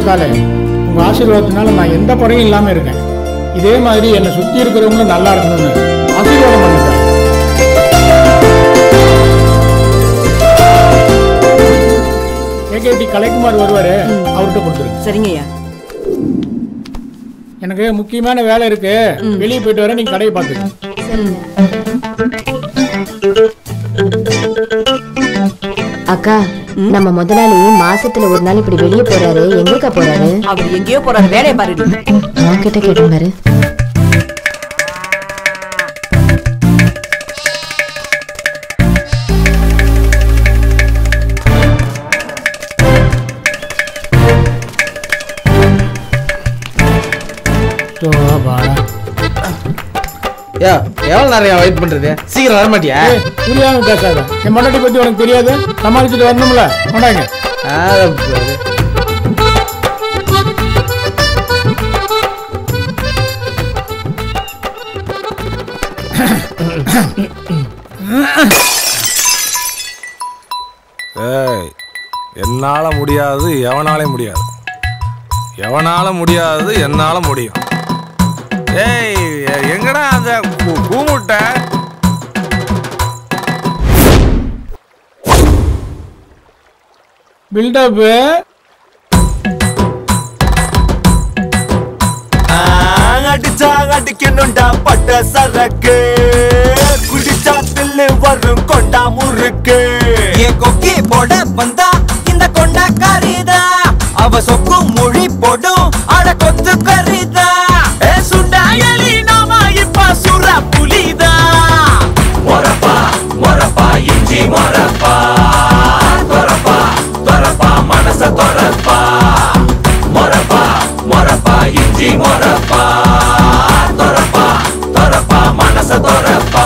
இருந்தாலே உங்க ஆசீர்வாதத்தினால நான் எந்த குறையும் இல்லாம இருக்கேன் இதே மாதிரி என்னை சுத்தி இருக்கிறவங்களும் நல்லா இருக்கணும்னு ஆசீர்வாதம் பண்ணுங்க ஏகேடி கலைக்குமார் வருவாரு அவர்கிட்ட கொடுத்துருங்க சரிங்கய்யா எனக்கு முக்கியமான வேலை இருக்கு வெளியே போயிட்டு வரேன் நீங்க கடையை பார்த்துக்க அக்கா நம்ம முதலாளி மாசத்துல ஒரு நாள் இப்படி வெளியே போறாரு எங்கக்கா போறாரு அவர் எங்கேயோ போறாரு வேலையை பாருடி நான் கிட்ட கேட்டேன் பாரு யா எவ்வளவு நேரம் வெயிட் பண்றது சீக்கிரம் வர மாட்டியா ஏய், புரியாம பேசாத என் மண்ணாட்டி பத்தி உனக்கு தெரியாது சமாளிச்சுட்டு வரணும்ல கொண்டாங்க ஏய் என்னால முடியாது எவனாலே முடியாது எவனால முடியாது என்னால முடியும் ஏய் எ- எங்கடா அந்த கூ- கூமுட்டை பில்டப் அடிச்சா அடிக்கணும்டா பட்ட சரக்கு குடிச்சா தில்லு வரும் கொண்டா முறுக்கு என் கொக்கி போட வந்தா இந்த கொண்டா கரிதா அவ சொக்கு மொழி போடும் அட கொத்து கரிதா ஏ சுண்டாயலி நாம இப்ப சுர புலிதா மொரப்பா மொரப்பா இஞ்சி மொரப்பா தொரப்பா தொரப்பா மனச தொரப்பா மொரப்பா மொரப்பா இஞ்சி மொரப்பா தொரப்பா தொரப்பா மனச தொரப்பா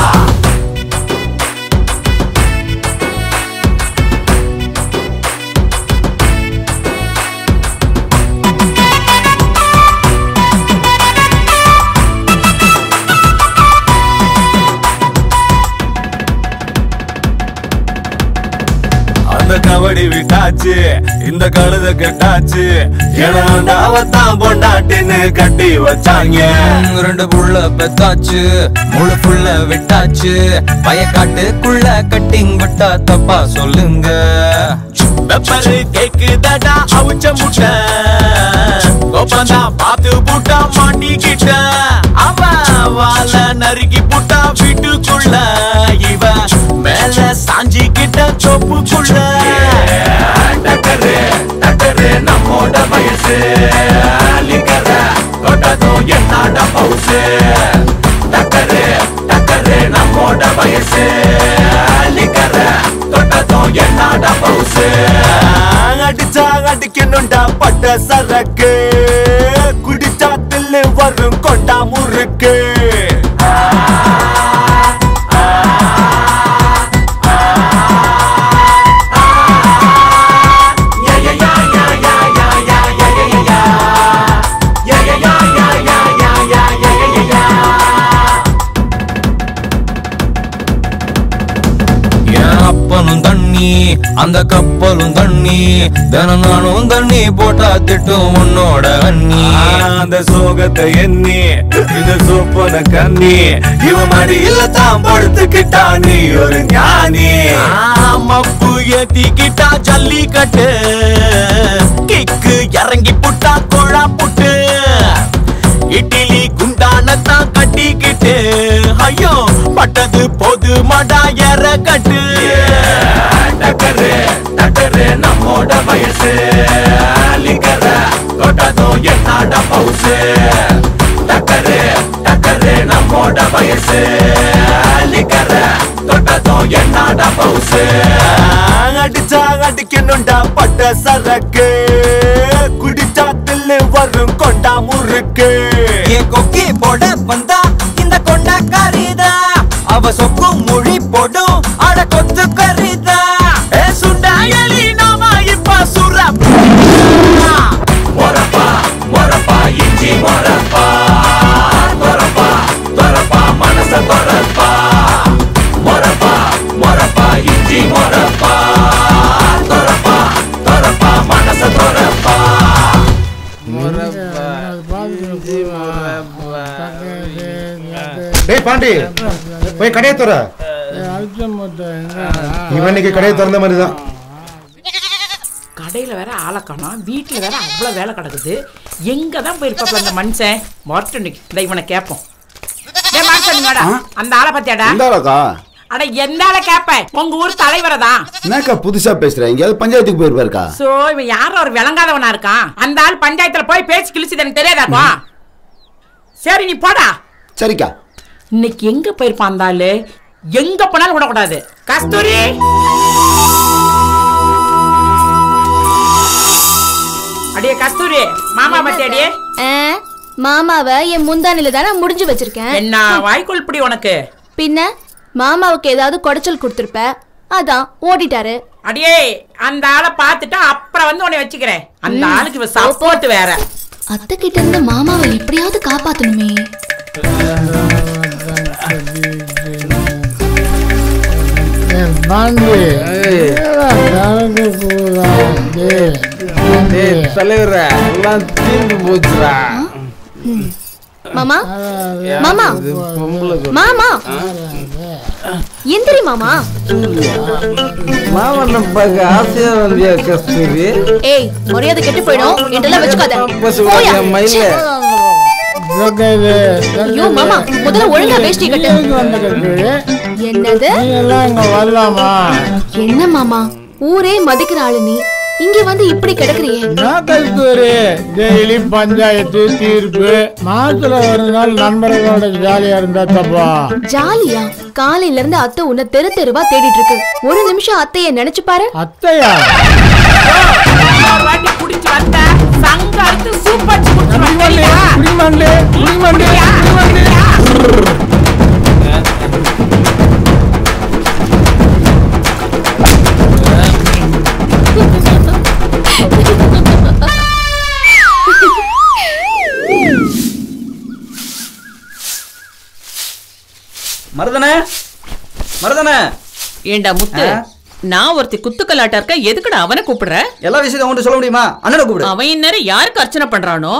அந்த கபடி விட்டாச்சு இந்த கழுத கெட்டாச்சு ஏனாண்டாவத்தான் பொண்டாட்டின்னு கட்டி வச்சாங்க ரெண்டு புள்ள பெத்தாச்சு முழு புள்ள விட்டாச்சு வயக்காட்டுக்குள்ள கட்டிங் விட்டா தப்பா சொல்லுங்க பெப்பரு கேக்குதடா அவுச்ச முட்டை கோப்பந்தா பார்த்து புட்டா மாட்டிக்கிட்ட அவன் வாழ நறுக்கி புட்டா வீட்டுக்குள்ள இவ மேல சாஞ்சிக்கிட்ட சொப்புக்குள்ள டக்கரு டக்கரு நம்மோட வயசு லிக்கர தொட்டதும் என்னோட பவுசு டக்கரு டக்கரு நம்மோட வயசு லிக்கர தொட்டதும் என்னோட பவுசு அடிச்சா அடிக்கணும்டா பட்ட சரக்கு குடிச்சா தில்லு வரும் கொண்டா முறுக்கு என் அப்பனும் தண்ணி அந்த கப்பலும் தண்ணி தினம் நானும் தண்ணி போட்டா திட்டும் உன்னோட அண்ணி அந்த சோகத்தை எண்ணி இது சொப்பன கண்ணி இவன் மடியில தான் படுத்துக்கிட்டா நீ ஒரு ஞானி மப்பு ஏத்திக்கிட்டா ஜல்லிக்கட்டு கிக்கு இறங்கி புட்டா கோழா புட்டு இட்லி குண்டானத்தான் கட்டிக்கிட்டு ஐயோ பட்டது போது மடா எற கட்டு டக்கரு டக்கரு நம்மோட வயசு லிக்கர தொட்டதும் என்னோட பவுசு டக்கரு டக்கரு நம்மோட வயசு லிக்கர தொட்டதும் என்னோட பவுசு அடிச்சா அடிக்கணும்டா பட்ட சரக்கு குடிச்சா தில்லு வரும் கொண்டா முறுக்கு என் கொக்கி போட வந்தா இந்த கொண்டா கரிதா அவ சொக்கு மொழி போடும் அட கொத்து கரிதா ஏ சுண்டாயலி நாம இப்ப சுர மொரப்பா மொரப்பா இஞ்சி மொரப்பா தொரப்பா தொரப்பா மனச தொரப்பா மொரப்பா மொரப்பா இஞ்சி மொரப்பா தொரப்பா தொரப்பா மனச தொரப்பா ஏய் பாண்டி போய் கடையை தர இவன் இன்னைக்கு கடையை திறந்த மாதிரி தான் கடையில வேற ஆளை காணோம் வீட்டுல வேற அவ்வளவு வேலை கிடக்குது எங்க தான் போயிருப்பாப்ல அந்த மனுஷன் வரட்டும் இன்னைக்கு இந்த இவனை கேட்போம் டேய் மனுஷன் வாடா அந்த ஆளை பத்தியாடா இந்தாடாக்கா அட எந்த ஆளை கேப்பேன் உங்க ஊர் தலைவரை தான் என்னக்கா புதுசா பேசுற எங்கேயாவது பஞ்சாயத்துக்கு போயிருப்பாருக்கா சோ இவன் யாரும் ஒரு விளங்காதவனா இருக்கான் அந்த ஆள் பஞ்சாயத்துல போய் பேச்சு கிழிச்சது எனக்கு தெரியாதாப்பா சரி நீ போடா சரிக்கா இன்னைக்கு எங்க போயிருப்பான் அந்த ஆளு எங்க போனாலும் விடக்கூடாது கஸ்தூரி அடியே கஸ்தூரி மாமா பத்தி அடியே ஆ, மாமாவை என் முந்தானில தானே முடிஞ்சு வச்சிருக்கேன் என்ன வாய்க்குள் இப்படி உனக்கு பின்ன மாமாவுக்கு ஏதாவது குடைச்சல் கொடுத்துருப்ப அதான் ஓடிட்டாரு அடியே அந்த ஆளை பார்த்துட்டு அப்புறம் வந்து உன்னை வச்சுக்கிறேன் அந்த ஆளுக்கு இவ சப்போர்ட் வேற அத்தை கிட்ட இருந்து மாமாவை எப்படியாவது காப்பாத்தணுமே பாண்டி கணக்கு போதா டேய் டேய் தலைவர எல்லாம் தீர்ந்து போச்சுடா மாமா மாமா மாமா எந்திரி மாமா மாமன் பார்க்க ஆசையா வந்தியா கஸ்தூரி ஏய் மரியாதை கெட்டு போயிடும் என்றெல்லாம் வச்சுக்காத பசு போயா. மயில ஜோக்கரு, ஐயோ மாமா முதல்ல ஒழுங்கா வேஷ்டி கட்டு எதுக்கு வந்த கஸ்தூரி? என்னது நீ எல்லாம் இங்க வரலாமா என்ன மாமா ஊரே மதிக்கிற ஆளு நீ இங்க வந்து இப்படி கிடக்குறியே நான் கஸ்தூரி டெய்லி பஞ்சாயத்து தீர்ப்பு மாசத்துல ஒரு நாள் நண்பர்களோட ஜாலியா இருந்தா தப்பா ஜாலியா காலையில இருந்து அத்தை உன்னை தெரு தெருவா தேடிட்டு இருக்கு ஒரு நிமிஷம் அத்தைய நினைச்சு பாரு அத்தையா ஒரு வாட்டி குடிச்சு வந்த சங்க அறுத்து சூப்பர் குடிச்சு குடிமண்டே குடிமண்டே மருதனே மருதனே ஏண்டா முத்து நான் ஒருத்தி குத்துக்கலாட்டா இருக்க எதுக்குடா அவனை கூப்பிடுற எல்லா விஷயத்தையும் உன்கிட்ட சொல்ல முடியுமா அண்ணனை கூப்பிடு அவன் இந்நேரம் யாருக்கு அர்ச்சனை பண்றானோ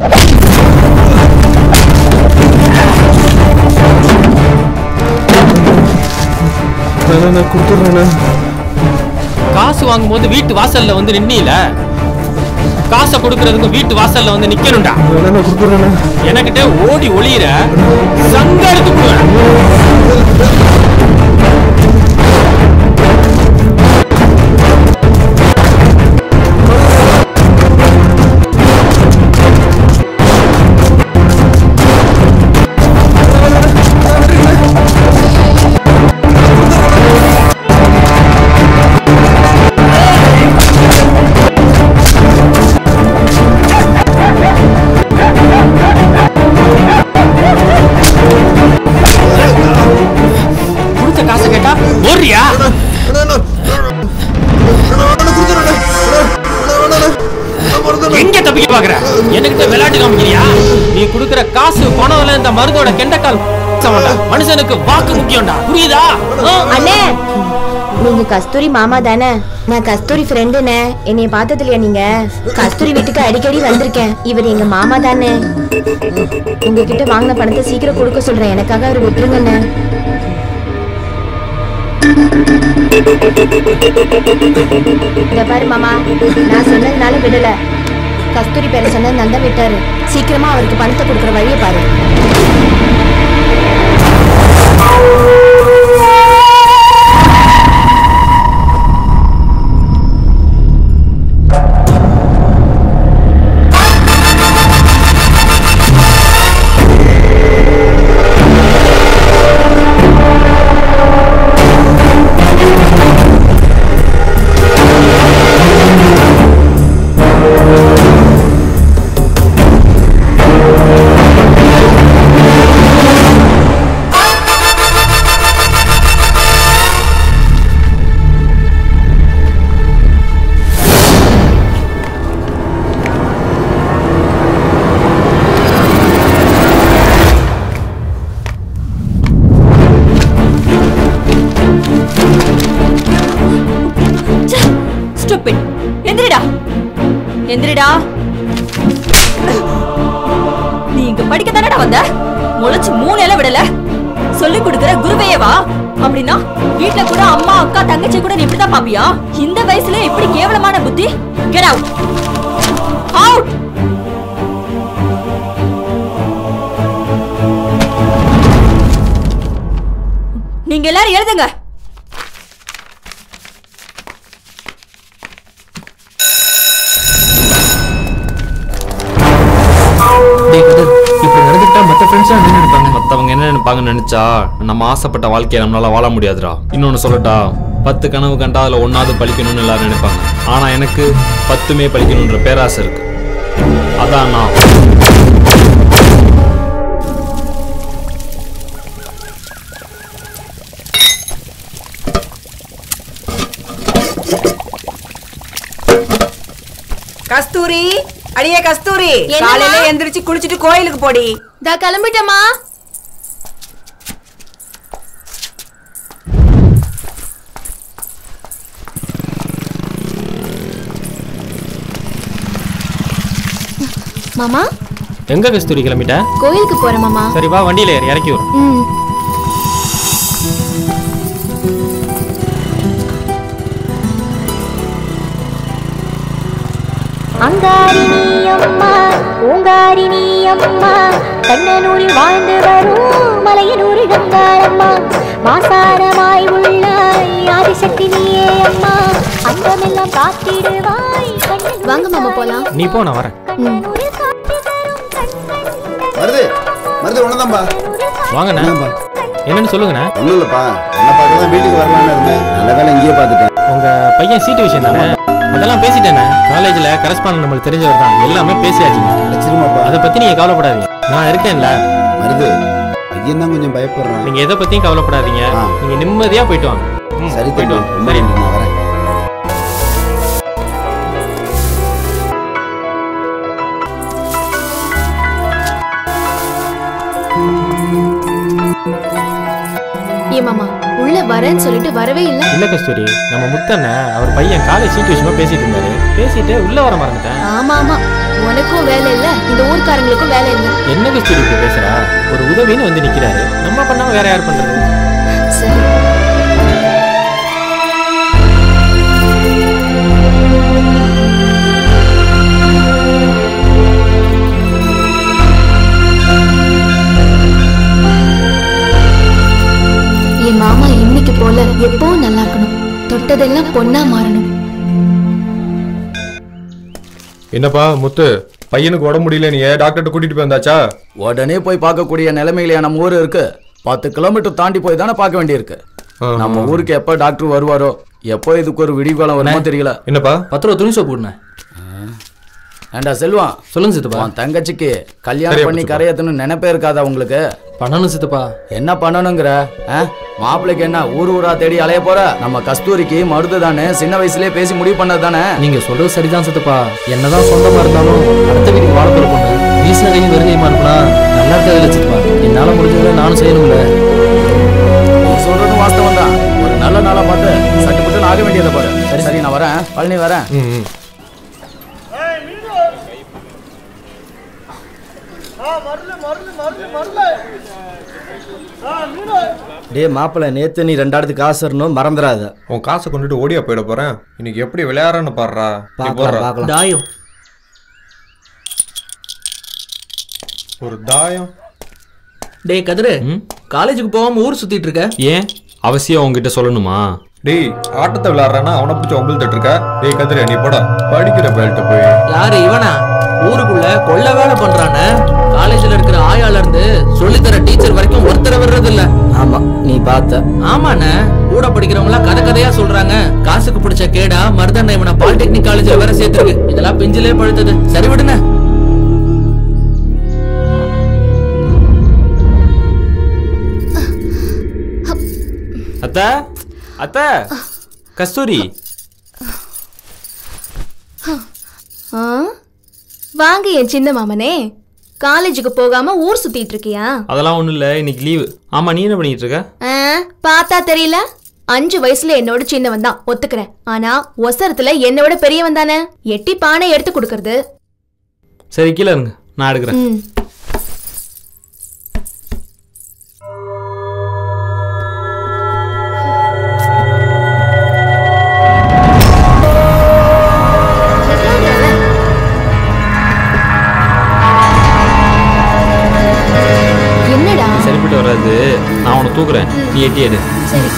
நான் கொடுத்துட்றேன் காசு வாங்கும்போது வீட்டு வாசல்ல வந்து நின்னீல காசை கொடுக்கறதுக்கு வீட்டு வாசல்ல வந்து நிக்கணும்டா நான் கொடுத்துட்றேன் எனக்கிட்ட ஓடி ஒளியிற சங்க எடுத்து போடுவேன் கொடுத்த காசை கேட்டா ஓடுறியா எங்க தப்பிக்க பாக்குற என்கிட்ட விளையாட்டு காமிக்கிறியா நீ குடுக்கிற காசு பணம்ல இந்த மருந்தோட கெண்டக்கால் சமண்டா. மனுஷனுக்கு வாக்கு முக்கியம்டா புரியுதா ஆ? அண்ணே நீங்க கஸ்தூரி மாமா தானே நான் கஸ்தூரி ஃப்ரெண்டுண்ணே என்னைய பார்த்ததுலையா நீங்க கஸ்தூரி வீட்டுக்கு அடிக்கடி வந்திருக்கேன் இவர் எங்க மாமா தானே உங்ககிட்ட வாங்கின பணத்தை சீக்கிரம் கொடுக்க சொல்றேன் எனக்காக அவர் விட்டுருங்கண்ணே இத பாரு மாமா நான் சொன்னதுனால விடல கஸ்தூரி பேரை சொன்னது நந்தா விட்டாரு சீக்கிரமா அவருக்கு பணத்தை கொடுக்குற வழியை பாரு ஸ்டூபிட் எந்திரிடா எந்திரிடா நீ இங்க படிக்க தானடா வந்த முளைச்சு மூணு இலை விடல குருவையவா அப்படின்னா வீட்ல கூட அம்மா அக்கா தங்கச்சி கூட நீ இப்படிதான் பாப்பியா இந்த வயசுல இப்படி கேவலமான புத்தி கெட் அவுட் அவுட் நீங்க எல்லாரும் எழுதுங்க டேய் கதிர் இப்படி நடந்துட்டா மத்த ஃப்ரெண்ட்ஸ் என்ன நினைப்பாங்க மத்தவங்க என்ன நினைப்பாங்கன்னு நினைச்சா நம்ம ஆசைப்பட்ட வாழ்க்கையை நம்மளால வாழ முடியாதுடா இன்னொன்னு சொல்லட்டா பத்து கனவு கண்டா அதுல ஒன்னாவது பழிக்கணும்னு எல்லாரும் நினைப்பாங்க ஆனா எனக்கு பத்துமே பழிக்கணுன்ற பேராசை இருக்கு அதான் நான் கஸ்தூரி அடியே கஸ்தூரி என்னம்மா? காலையில எந்திரிச்சு குளிச்சிட்டு கோயிலுக்கு போடி தா கிளம்பிட்டேம்மா மாமா எங்க கஸ்தூரி கிளம்பிட்ட கோயிலுக்கு போறேன் மாமா சரி வா வண்டியில ஏறு இறக்கி விடும் ம் அங்காரினி அம்மா பூங்காரினி அம்மா கண்ணனூரில் வாழ்ந்து வரும் மலையனூர் கங்காளம்மா மாசாரமாய் உள்ளாய் ஆதிசக்தி நீயே அம்மா அங்கமெல்லாம் காத்திடுவாய் வாங்க மாமா போலாம் நீ போ நான் வரேன் ம் வருது வருது ஒண்ணுதான்பா வாங்கண்ணே என்னன்னு சொல்லுங்கண்ணே ஒண்ணும் இல்லப்பா என்ன பார்க்க தான் வீட்டுக்கு வரலான்னு இருந்தேன் நல்ல வேலை இங்கேயே பார்த்துட்டேன் உங்க பையன் சீட்டு விஷயம் தானே அதெல்லாம் பேசிட்டேனே காலேஜ்ல கரஸ்பாண்ட் நம்மளுக்கு தெரிஞ்சவர் தான் எல்லாமே பேசியாச்சுங்க வச்சிருமாப்பா அதை பத்தி நீங்க கவலைப்படாதீங்க நான் இருக்கேன்ல வருது பையன் தான் கொஞ்சம் பயப்படுறான் நீங்க எதை பத்தியும் கவலைப்படாதீங்க நீங்க நிம்மதியா போயிட்டு வாங்க ம், சரி போயிட்டு தம்பி வாங்க ரொம்ப சரி நன்றி, நான் வரேன் ஏ மாமா உள்ள வரேன்னு சொல்லிட்டு வரவே இல்ல இல்ல கஸ்தூரி நம்ம முத்தண்ண அவர் பையன் காலேஜ் சீட்டு விஷயமா பேசிட்டு இருந்தாரு பேசிட்டு உள்ள வர மறந்துட்டேன் ஆமா ஆமா உனக்கும் வேலை இல்ல இந்த ஊர்க்காரங்களுக்கும் வேலை இல்ல என்ன கஸ்தூரி இப்படி பேசுறா ஒரு உதவின்னு வந்து நிக்கிறாரு நம்ம பண்ணாம வேற யார் பண்றது சரி என் மாமா இன்னைக்கு போல எப்பவும் நல்லா இருக்கணும் தொட்டதெல்லாம் பொண்ணா மாறணும் என்னப்பா முத்து பையனுக்கு உடம்பு முடியல நீ டாக்டர்கிட்ட கூட்டிட்டு போய் வந்தாச்சா உடனே போய் பார்க்கக்கூடிய நிலைமையில நம்ம ஊர் இருக்கு பத்து கிலோமீட்டர் தாண்டி போய் தானே பார்க்க வேண்டியிருக்கு நம்ம ஊருக்கு எப்ப டாக்டர் வருவாரோ எப்போ இதுக்கு ஒரு விடிவுகாலம் வருமோ தெரியல என்னப்பா பத்து ரூபா துணி சோப்பு விடுனேன் ஏண்டா செல்வம் சொல்லுங்க சித்தப்பா உன் தங்கச்சிக்கு கல்யாணம் சரியா பண்ணி போச்சுப்பா. கரையத்தணும் நினைப்பே இருக்காதா உங்களுக்கு பண்ணணும் சித்தப்பா என்ன பண்ணணுங்கிற ஆ? மாப்பிள்ளைக்கு என்ன ஊர் ஊரா தேடி அலைய போற நம்ம கஸ்தூரிக்கு மருது தானே சின்ன வயசுலயே பேசி முடிவு பண்ணது தானே நீங்க சொல்றது சரிதான் சித்தப்பா என்னதான் சொந்தமா இருந்தாலும் அடுத்த வீட்டுக்கு வாழப்போற பொண்ணு வீசின கையும் வெறுங்கையுமா அனுப்புனா நல்லா இருக்காது சித்தப்பா என்னால முடிஞ்சதை நானும் செய்யணும்ல நீ சொல்றது வாஸ்தவம் தான் ஒரு நல்ல நாளா பார்த்து சட்டுப்பட்டு ஆக வேண்டியதை பாரு சரி சரி நான் வரேன் பழனி வரேன் டே மாப்பிள்ள நேத்து நீ ரெண்டாயிரத்துக்கு காசு வரணும் மறந்துடாத உன் காசை கொண்டுட்டு ஓடியா போயிட போறேன் இன்னைக்கு எப்படி விளையாடுறன்னு பாடுறா நீ பார்க்கலாம், போடுறா. பார்க்கலாம். தாயம் ஒரு தாயம் டேய் கதிரு காலேஜுக்கு போகாம ஊர் சுத்திட்டு இருக்க ஏன் அவசியம் உங்ககிட்ட சொல்லணுமா டேய் ஆட்டத்தை விளையாடுறானா அவனை பிடிச்சி ஒம்பல் தட்டுருக்க டேய் கதிரே நீ போடா படிக்கிற பயல்கிட்ட போய் யாரு இவனா ஊருக்குள்ள கொள்ள வேலை பண்றானே காலேஜ்ல இருக்கிற ஆயால இருந்து சொல்லித்தர டீச்சர் வரைக்கும் ஒருத்தர வர்றது இல்ல ஆமா நீ பார்த்த ஆமாண்ணே கூட படிக்கிறவங்க எல்லாம் கதை கதையா சொல்றாங்க காசுக்கு பிடிச்ச கேடா மருதண்ண இவனை பாலிடெக்னிக் காலேஜ்ல வேற சேர்த்திருக்கு இதெல்லாம் பெஞ்சிலே பழுத்தது சரி விடுண்ணே அத்த அத்த கஸ்தூரி ஆ? வாங்க என் சின்ன மாமனே காலேஜுக்கு போகாம ஊர் சுத்திட்டு இருக்கியா அதெல்லாம் ஒண்ணும் இல்ல இன்னைக்கு லீவு ஆமா நீ என்ன பண்ணிட்டு இருக்க ஆ, பார்த்தா தெரியல அஞ்சு வயசுல என்னோட சின்னவன் தான் ஒத்துக்கிறேன் ஆனா ஒசரத்துல என்னோட பெரியவன் தானே எட்டி பானை எடுத்து கொடுக்கறது சரி கீழே இருங்க நான் எடுக்கிறேன் ம். கொடுக்குறேன் நீ எட்டி எடு சரி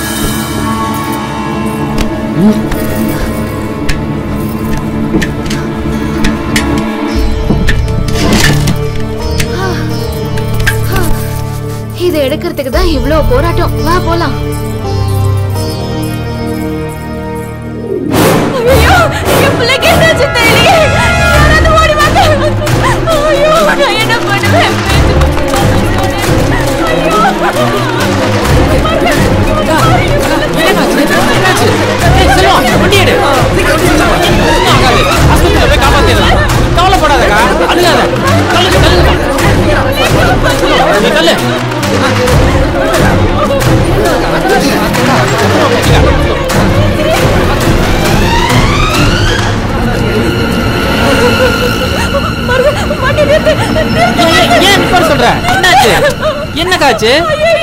இதை எடுக்கிறதுக்கு தான் இவ்ளோ போராட்டம் வா போலாம் ஐயோ என் பிள்ளைக்கு என்னாச்சு தெரியலையே யாராவது ஓடி வாங்க ஐயோ நான் என்ன பண்ணுவேன் கவலைப்படாதக்கா அழுகாத தள்ளுங்க தள்ளுங்க நீ தள்ளு ஏன் ஏன் நிப்பாட சொல்ற என்னாச்சு என்னக்காச்சு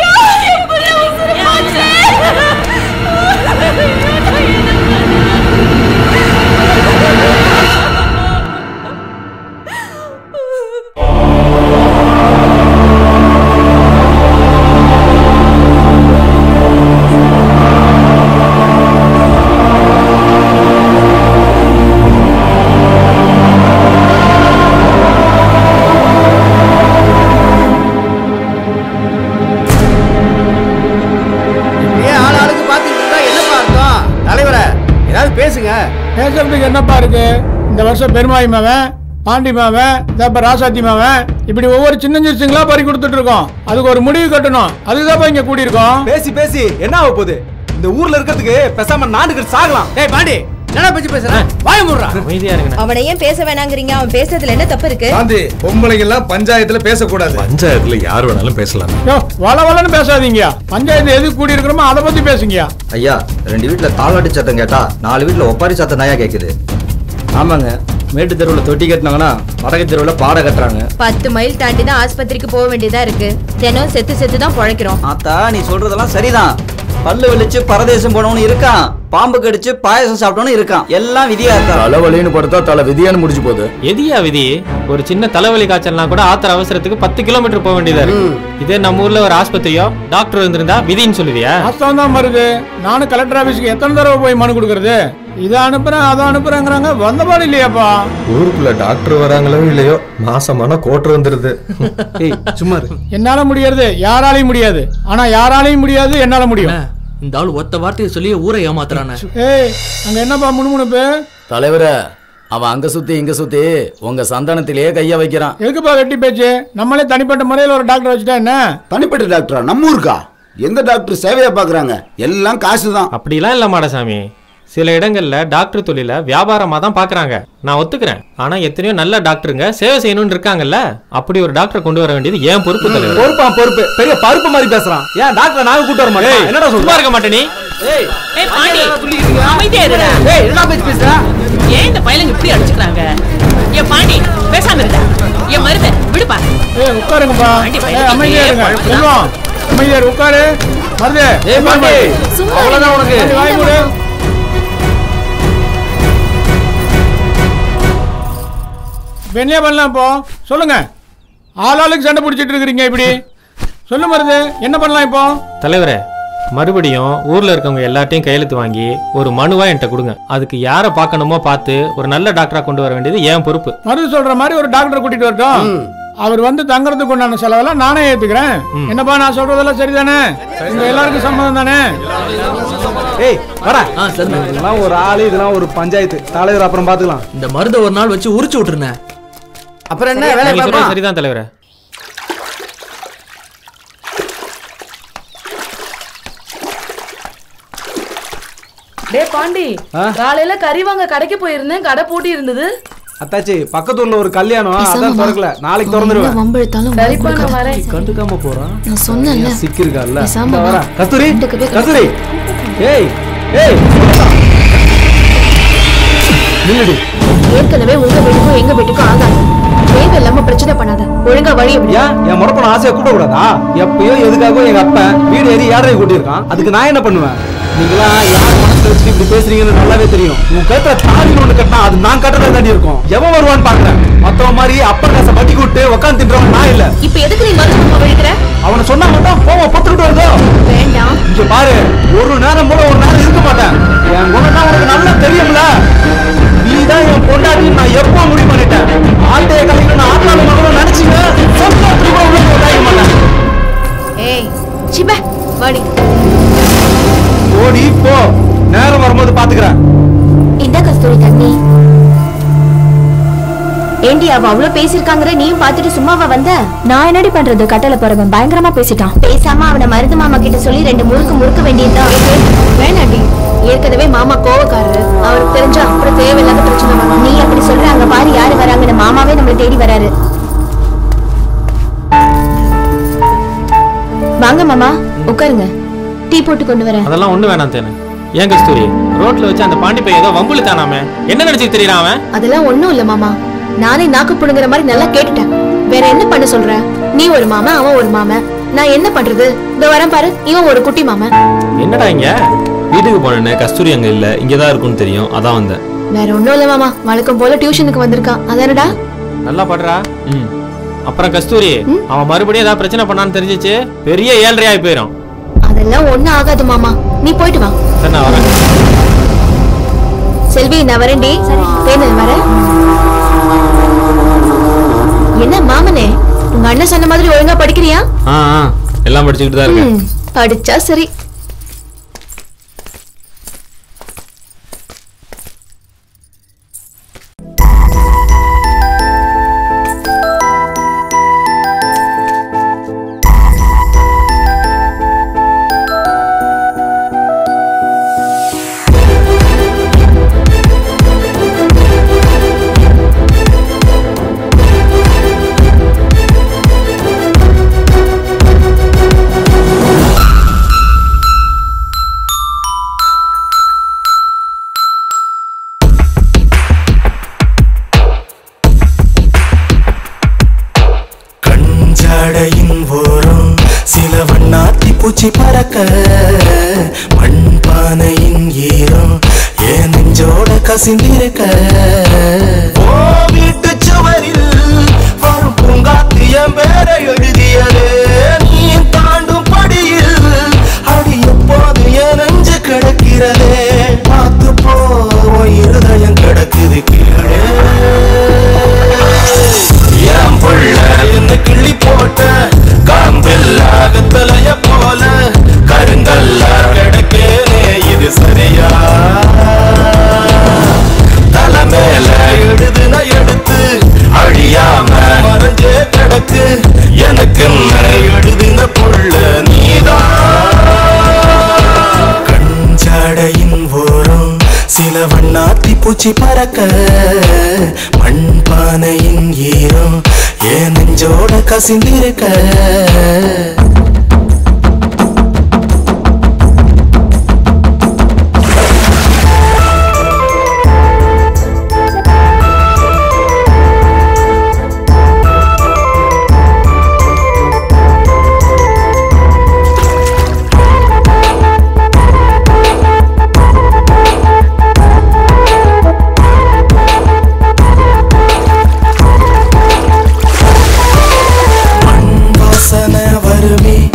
ஏன் ஆள் ஆளுக்கு பாத்துக்கிட்டு இருந்தா என்னப்பா அர்த்தம் தலைவரே ஏதாவது பேசுங்க பேசுறதுக்கு என்னப்பா இருக்கு இந்த வருஷம் பெருமாய் மாவன் பாண்டி மாவன் இப்ப ராசாத்தி மாவன் இப்படி ஒவ்வொரு சின்ன சிறுசுங்களா பறி கொடுத்துட்டு இருக்கோம் அதுக்கு ஒரு முடிவு கட்டணும் அதுதான் இங்க கூடி இருக்கோம் பேசி பேசி என்ன ஆக போகுது இந்த ஊர்ல இருக்கிறதுக்கு பேசாம நாடுகள் சாகலாம் ஏய் பாண்டி என்ன பேச்சு பேசுற வாய முடுறா அமைதியா இருங்க அவனை ஏன் பேச வேணாங்கிறீங்க அவன் பேசுறதுல என்ன தப்பு இருக்கு காந்தி பொம்பளைங்க எல்லாம் பஞ்சாயத்துல பேசக்கூடாது பஞ்சாயத்துல யார் வேணாலும் பேசலாம் யோ வள வளன்னு பேசாதீங்க பஞ்சாயத்து எது கூடி இருக்கிறோமோ அதை பத்தி பேசுங்க ஐயா ரெண்டு வீட்ல தாளாட்டு சத்தம் கேட்டா நாலு வீட்ல ஒப்பாரி சத்தம் தாயா கேக்குது ஆமாங்க மேட்டு தெருவுல தொட்டி கட்டினாங்கன்னா வடக்கு தெருவுல பாட கட்டுறாங்க பத்து மைல் தாண்டி தான் ஆஸ்பத்திரிக்கு போக வேண்டியதா இருக்கு தினம் செத்து செத்து தான் பொழைக்கிறோம் ஆத்தா நீ சொல்றதெல்லாம் சரிதான் பல்லு வெளிச்சு பரதேசம் போனவனு இருக்கான் பாம்பு கடிச்சு பாயசம் சாப்பிட்டவனு இருக்கான் எல்லாம் விதியா இருக்கா தலைவலின்னு படுத்தா தலை விதியான்னு முடிஞ்சு போகுது எதியா விதி ஒரு சின்ன தலைவலி காய்ச்சல்னா கூட ஆத்திர அவசரத்துக்கு பத்து கிலோமீட்டர் போக வேண்டியதா இருக்கு இதே நம்ம ஊர்ல ஒரு ஆஸ்பத்திரியோ டாக்டர் இருந்திருந்தா விதின்னு சொல்லுவியா வாஸ்தவம் தான் வருது நானும் கலெக்டர் ஆபீஸ்க்கு எத்தனை தடவை போய் மனு கொடுக்கறது இதை அனுப்புறேன் அதை அனுப்புறேங்கிறாங்க வந்த பாடு இல்லையாப்பா ஊருக்குள்ள டாக்டர் வராங்களோ இல்லையோ மாசமான கோட்டர் வந்துருது சும்மா என்னால முடியாது யாராலையும் முடியாது ஆனா யாராலையும் முடியாது என்னால முடியும் இந்த ஆள் ஒத்த வார்த்தையை சொல்லி ஊரை ஏமாத்துறானே ஏய் அங்க என்னப்பா முணுமுணுப்பு தலைவரே அவன் அங்க சுத்தி இங்க சுத்தி உங்க சந்தானத்திலேயே கைய வைக்கிறான் எதுக்குப்பா வெட்டி பேச்சு நம்மளே தனிப்பட்ட முறையில் ஒரு டாக்டர் வச்சுட்டா என்ன தனிப்பட்ட டாக்டரா நம்ம ஊருக்கா எந்த டாக்டர் சேவையா பாக்குறாங்க எல்லாம் காசு தான் அப்படிலாம் இல்ல மாடசாமி சில இடங்கள்ல டாக்டர் தொழில வியாபாரமா தான் பாக்குறாங்க நான் ஒத்துக்கிறேன் ஆனா எத்தனையோ நல்ல டாக்டருங்க சேவை செய்யணும்னு இருக்காங்கல்ல அப்படி ஒரு டாக்டர் கொண்டு வர வேண்டியது ஏன் பொறுப்பு தலைவர் பொறுப்பா பொறுப்பு பெரிய பருப்பு மாதிரி பேசுறான் ஏன் டாக்டர் நாங்க கூட்டு வர மாட்டோம் என்னடா சும்மா சொல்ற இருக்க மாட்டே நீ ஏய் ஏய் பாண்டி அமைதியா இருடா ஏய் என்ன பேச்சு பேசுற ஏன் இந்த பயலுங்க இப்படி அடிச்சுக்கிறாங்க ஏன் பாண்டி பேசாம இருடா என் மருத விடுப்பா ஏய் உட்காருங்கப்பா பாண்டி ஏய் அமைதியா இருங்க செல்வம் அமைதியா இரு, உட்காரு மருது ஏய் பாண்டி சும்மா அவ்வளவுதான் உனக்கு பாண்டி, வாய் மூடு இப்ப என்ன பண்ணலாம் இப்போ சொல்லுங்க ஆளாளுக்கு சண்டை பிடிச்சிட்டு இருக்கிறீங்க இப்படி சொல்லு மருது என்ன பண்ணலாம் இப்போ தலைவரே மறுபடியும் ஊர்ல இருக்கவங்க எல்லாத்தையும் கையெழுத்து வாங்கி ஒரு மனுவா என்கிட்ட கொடுங்க அதுக்கு யாரை பார்க்கணுமோ பார்த்து ஒரு நல்ல டாக்டரா கொண்டு வர வேண்டியது ஏன் பொறுப்பு மருது சொல்ற மாதிரி ஒரு டாக்டர் கூட்டிட்டு வரட்டும் அவர் வந்து தங்கறதுக்கு உண்டான செலவெல்லாம் நானே ஏத்துக்கிறேன் என்னப்பா நான் சொல்றதெல்லாம் சரிதானே உங்க எல்லாருக்கும் சம்மதம் தானே ஏய் வரா ஆ சரி இதெல்லாம் ஒரு ஆளு இதெல்லாம் ஒரு பஞ்சாயத்து தலைவர் அப்புறம் பாத்துக்கலாம் இந்த மருந்த ஒரு நாள் வச்சு உரிச்சு விட்டுருனே அப்புறம் என்ன வேலை நீங்க சொல்றது பார்ப்போம் சரிதான் தலைவரே டே பாண்டி ஆ? காலையில கறி வாங்க கடைக்கு போயிருந்தேன் கடை பூட்டி இருந்தது அத்தாச்சி பக்கத்து ஊர்ல ஒரு கல்யாணம் அதான் திறக்கல நாளைக்கு திறந்துருவேன் வம்பிழுத்தாலும் சரிப்பா நான் வரேன் கண்டுக்காம போறான் நான் சொன்னேன்ல சிக்கிருக்கான்ல பேசாம இந்த வா. வரேன் கஸ்தூரி ரெண்டுக்கு போய் கஸ்தூரி ஏய் ஏய் நில்லுடி ஏற்கனவே உங்க வீட்டுக்கும் எங்க வீட்டுக்கும் ஆகாது தேவையில்லாம பிரச்சனை பண்ணாத ஒழுங்கா வழி எப்படி ஏன் என் முறப்பன ஆசையை கூட்ட கூடாதா எப்பயோ எதுக்காகவோ எங்க அப்பன் வீடு ஏறி ஏழரை கூட்டியிருக்கான் அதுக்கு நான் என்ன பண்ணுவேன் நீங்களா யார் மனசுல வச்சு இப்படி பேசுறீங்கன்னு நல்லாவே தெரியும் உன் கழுத்துல தாலி ஒண்ணு கட்டினா அது நான் கட்டுறதா தாண்டி இருக்கும் எவன் வருவான்னு பாக்குறேன் மத்தவன் மாதிரி அப்பா காசை வட்டி விட்டு உட்காந்து தின்றவன் நான் இல்ல இப்ப எதுக்கு நீ மருத்துவ வழிக்கிற அவனை சொன்னா மட்டும் போவோம் பொத்துக்கிட்டு வருதோ வேண்டாம் இங்க பாரு ஒரு நேரம் மூலம் ஒரு நேரம் இருக்க மாட்டேன் என் குணம் தான் உனக்கு நல்லா தெரியும்ல நீ தான் என் பொண்டாட்டி நான் எப்போ முடிவு பண்ணிட்டேன் ஆட்டைய கலைஞர் நான் ஆட்டாள மகனும் நினைச்சீங்க சம்பாத்திரி கூட உள்ள உண்டாக மாட்டேன் ஏய் சிப வாடி ஓடி போ நேரம் வரும்போது பாத்துக்கிறேன் இந்த கஸ்தூரி தண்ணி ஏண்டி அவ அவ்வளவு பேசிருக்காங்கற நீயும் பார்த்துட்டு சும்மாவா வந்த நான் என்னடி பண்றது கட்டளை போறவன் பயங்கரமா பேசிட்டான் பேசாம அவன மருது மாமா கிட்ட சொல்லி ரெண்டு முறுக்கு முறுக்க வேண்டியதுதான் வேணாண்டி ஏற்கனவே மாமா கோவக்காரரு அவருக்கு தெரிஞ்சா அப்புறம் தேவையில்லாத பிரச்சனை வரும் நீ அப்படி சொல்ற அங்க பாரு யாரு வராங்கன்னு மாமாவே நம்மள தேடி வராரு வாங்க மாமா உட்காருங்க டீ போட்டு கொண்டு வரேன் அதெல்லாம் ஒண்ணு வேணாம் தேனு ஏன் கஸ்தூரி ரோட்ல வச்சு அந்த பாண்டி பையன் ஏதோ வம்புல தானாமே என்ன நினைச்சு தெரியறான் அவன் அதெல்லாம் ஒண்ணும் இல்ல மாமா நானே நாக்கு புடுங்குற மாதிரி நல்லா கேட்டுட்டேன் வேற என்ன பண்ண சொல்ற நீ ஒரு மாமன் அவன் ஒரு மாமன் நான் என்ன பண்றது இதோ வரேன் பாரு இவன் ஒரு குட்டி மாமன் என்னடா இங்க வீட்டுக்கு போனேன்னு கஸ்தூரி அங்க இல்ல இங்கதான் இருக்கும்னு தெரியும் அதான் வந்தேன் வேற ஒண்ணும் இல்ல மாமா வழக்கம் போல டியூஷனுக்கு வந்திருக்கான் அதானடா நல்லா படுறா ம் அப்புறம் கஸ்தூரி அவன் மறுபடியும் ஏதாவது பிரச்சனை பண்ணான்னு தெரிஞ்சிச்சு பெரிய ஏழ்றையாகி போயிடும் அதெல்லாம் ஒண்ணும் ஆகாது மாமா நீ போயிட்டு வா சரி நான் வரேன் செல்வி நான் வரேன்டி தேனல் வரேன் என்ன மாமனே உங்க அண்ணன் சொன்ன மாதிரி ஒழுங்கா படிக்கிறியா ஆ ஆ, எல்லாம் படிச்சுக்கிட்டு தான் இருக்கேன் ம், படிச்சா சரி கஞ்சாடையின் ஓரம் சில வண்ணாத்தி பூச்சி பறக்க மண் பானையின் ஈரம் என் நெஞ்சோட கசிந்திருக்க ஓ வீட்டு சுவரில் வரும் பூங்காத்து என் பேரை எழுதியது நீ தாண்டும் படியில் அடி எப்போது என் நெஞ்சு கிடக்கிறதே பார்த்து போ உன் இருதயம் கிடக்குது கீழே என் புள்ள என்ன கிள்ளி போட்ட காம்பில்லாத தலைய போல கருங்கல்லா கிடக்கேனே இது சரியா தலை மேல எழுதுன எடுத்து அழியாம மறைஞ்சே கிடக்கு எனக்கு எழுதின புள்ள நீதான் கஞ்சாடையின் ஓரம் சில வண்ணாத்தி பூச்சி பறக்க மண் பானையின் ஈரம் என் நெஞ்சோட கசிந்திருக்க வாசனை வருமே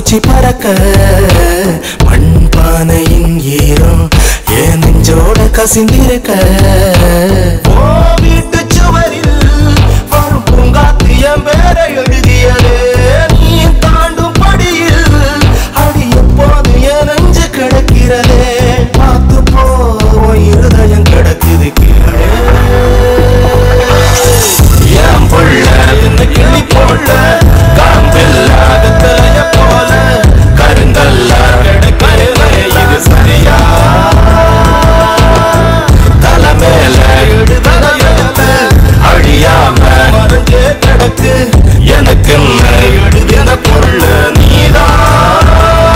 பூச்சி பறக்க மண்பானையின் ஈரம் என் நெஞ்சோட கசிந்திருக்க ஓ வீட்டு சுவரில் வரும் பூங்காத்து என் பேரை எழுதியதே நீ தாண்டும் படியில் அடி எப்போது என் நெஞ்சு கிடக்கிறதே பார்த்து போ உன் இருதயம் கிடக்குது கீழே என் புள்ள இந்த கிளி போல காம்பில்லாத தலைய போல கருங்கல்லா கிடக்கிறதே இது சரியா தலை மேல இடுதலை எடுத்து அழியாம மறைஞ்சே கிடக்கு எனக்கு எழுதின பொருள் நீதான்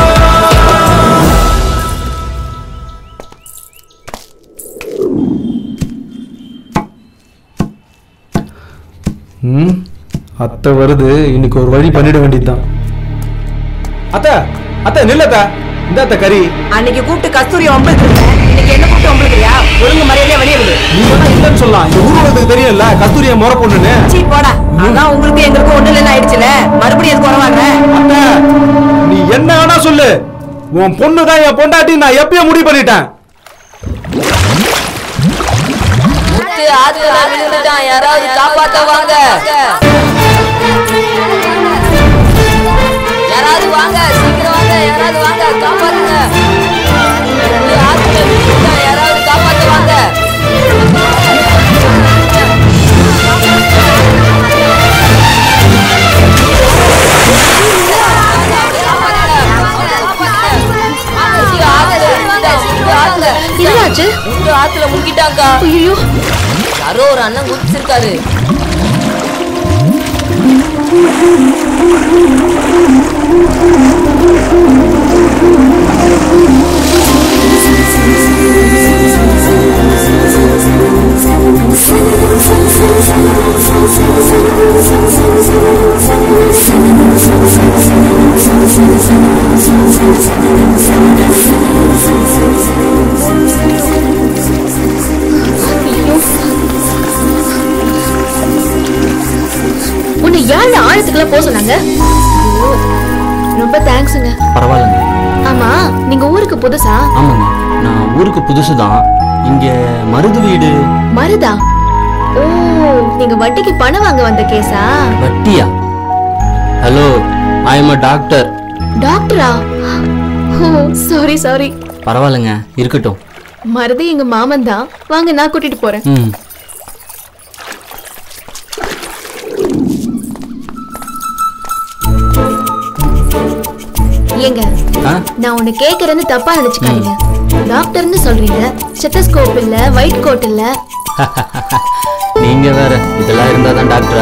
ம் அத்தை வருது இன்னைக்கு ஒரு வழி பண்ணிட வேண்டியதுதான் அத்தை அத்தை நில்லத்தா இந்த அத்தை கறி அன்னைக்கு கூப்பிட்டு கஸ்தூரி ஒம்பளுக்கு இன்னைக்கு என்ன கூப்பிட்டு ஒம்பளுக்குறியா ஒழுங்கு மரியாதையா வெளியே விடு நீ வேணா இல்லைன்னு சொல்லலாம் இந்த ஊர்வலத்துக்கு தெரியல கஸ்தூரிய முறை பொண்ணுன்னு சீ போடா அதான் உங்களுக்கு எங்களுக்கு ஒண்ணு இல்லைன்னு ஆயிடுச்சுல மறுபடியும் எது குறவாங்க அத்தை நீ என்ன வேணா சொல்லு உன் பொண்ணு தான் என் பொண்டாட்டி நான் எப்பயோ முடிவு பண்ணிட்டேன் முத்து ஆத்துல விழுந்துட்டான் யாராவது காப்பாத்த வாங்க யாராவது வாங்க சீக்கிரம் வாங்க யாராவது வாங்க காப்பாத்துங்க முத்து ஆத்துல விழுந்துட்டான் யாராவது காப்பாத்த வாங்க முத்து ஆத்துல விழுந்துட்டான், முத்து ஆத்துல. என்னாச்சு? முத்து ஆத்துல முங்கிட்டாங்கா ஐயோ யாரோ ஒரு அண்ணன் குதிச்சிருக்காரு உன்னை யாரு ஆழத்துக்குள்ள போக சொன்னாங்க ஐயோ, ரொம்ப தேங்க்ஸுங்க பரவாயில்லைங்க ஆமா நீங்க ஊருக்கு புதுசா ஆமாங்க நான் ஊருக்கு புதுசு தான் இங்க மருது வீடு மருதா ஓ நீங்க வட்டிக்கு பணம் வாங்க வந்த கேஸா வட்டியா hello I am a doctor டாக்டரா ஓ சாரி சாரி பரவாயில்லைங்க இருக்கட்டும் மருதி எங்க மாமன் தான் வாங்க நான் கூட்டிட்டு போறேன் ம் ஏங்க ஆ நான் உன்னை கேக்குறேன்னு தப்பா நினைச்சுக்காதீங்க டாக்டர்னு சொல்றீங்க ஸ்டெத்தஸ்கோப் இல்ல ஒயிட் கோட் இல்ல நீங்க வேற இதெல்லாம் இருந்தா தான் டாக்டரா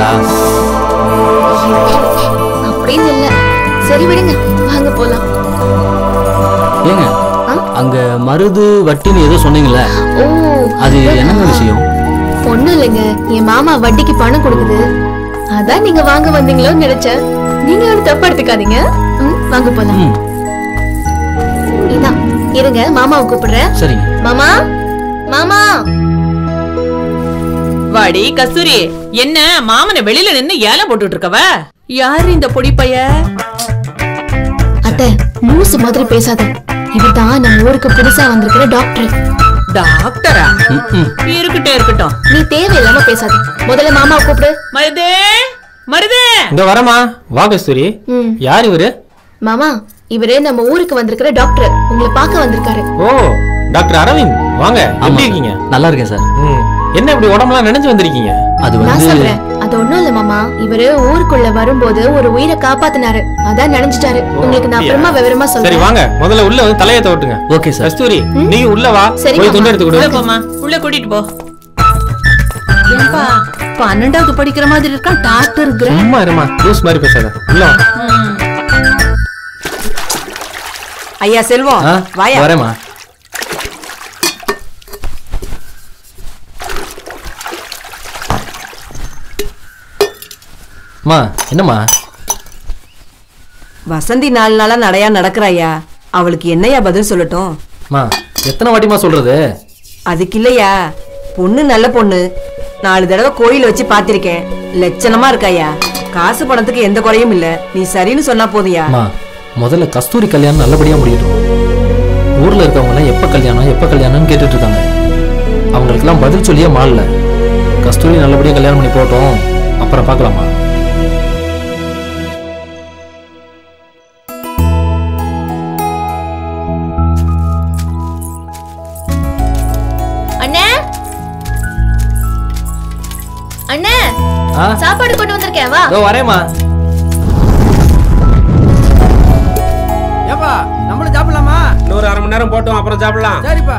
அப்படின்னு இல்ல சரி விடுங்க வாங்க போலாம் ஏங்க அங்க மருது வட்டின்னு ஏதோ சொன்னீங்கல்ல ஓ அது என்னங்க விஷயம் ஒண்ணும் இல்லைங்க என் மாமா வட்டிக்கு பணம் கொடுக்குது அதான் நீங்க வாங்க வந்தீங்களோன்னு நினைச்சேன் நீங்க ஒன்றும் தப்பா எடுத்துக்காதீங்க ம், வாங்க போலாம் இதான் இருங்க மாமாவை கூப்பிடுறேன் சரிங்க மாமா மாமா வாடி கஸ்தூரி என்ன மாமனை வெளியில நின்னு ஏலை போட்டுட்டு இருக்கவ யாரு இந்த பொடி பைய அத்தை லூசு மாதிரி பேசாத இவர்தான் நம்ம ஊருக்கு புதுசா வந்திருக்கிற டாக்டர் டாக்டரா இருக்கட்டும் இருக்கட்டும் நீ தேவையில்லாம பேசாத முதல்ல மாமாவை கூப்பிடு மருதே மருதே இந்த வரமா வா கஸ்தூரி ம். யார் இவரு மாமா இவரு நம்ம ஊருக்கு வந்திருக்கிற டாக்டர் உங்களை பார்க்க வந்திருக்காரு ஓ டாக்டர் அரவிந்த் வாங்க எப்படி இருக்கீங்க நல்லா இருக்கேன் சார் ம். என்ன இப்படி உடம்பெல்லாம் நினைச்சு வந்திருக்கீங்க அது நான் சொல்றேன் அது ஒண்ணும் இல்ல மாமா இவரு ஊருக்குள்ள வரும்போது ஒரு உயிரை காப்பாத்தினாரு அதான் நினைச்சிட்டாரு உங்களுக்கு நான் அப்புறமா விவரமா சரி சொல்றேன் வாங்க முதல்ல உள்ள வந்து தலையை தவட்டுங்க ஓகே சார் கஸ்தூரி நீங்க உள்ள வா சரி, போய் மாமா. துண்டு எடுத்து உள்ள கொடு போமா உள்ள கூட்டிட்டு போ ஏன்பா பன்னெண்டாவது படிக்கிற மாதிரி இருக்கான் டாக்டர் சும்மா இருமா லூஸ் மாதிரி பேசாத உள்ள வா ஐயா செல்வம் ஆ, வாயா வரேம்மா அம்மா என்னம்மா வசந்தி நாலு நாளா நடையா நடக்கிறாயா அவளுக்கு என்னையா பதில் சொல்லட்டும் அம்மா எத்தனை வாட்டிமா சொல்றது அதுக்கு இல்லையா பொண்ணு நல்ல பொண்ணு நாலு தடவை கோயில் வச்சு பார்த்திருக்கேன் லட்சணமா இருக்காயா காசு பணத்துக்கு எந்த குறையும் இல்ல நீ சரின்னு சொன்னா போதுயா அம்மா முதல்ல கஸ்தூரி கல்யாணம் நல்லபடியா முடியட்டும் ஊர்ல இருக்கவங்க எல்லாம் எப்ப கல்யாணம் எப்ப கல்யாணம்னு கேட்டுட்டு இருக்காங்க அவங்களுக்கெல்லாம் பதில் சொல்லியே மாறல கஸ்தூரி நல்லபடியா கல்யாணம் பண்ணி போட்டோம் அப்புறம் பார்க்கலாமா அண்ணே அண்ணே ஆ? சாப்பாடு கொண்டு வந்திருக்கேன் வா இதோ வரேம்மா ஏப்பா நம்மளும் சாப்பிடலாமா இன்னொரு அரை மணி நேரம் போட்டோம் அப்புறம் சாப்பிடலாம் சரிப்பா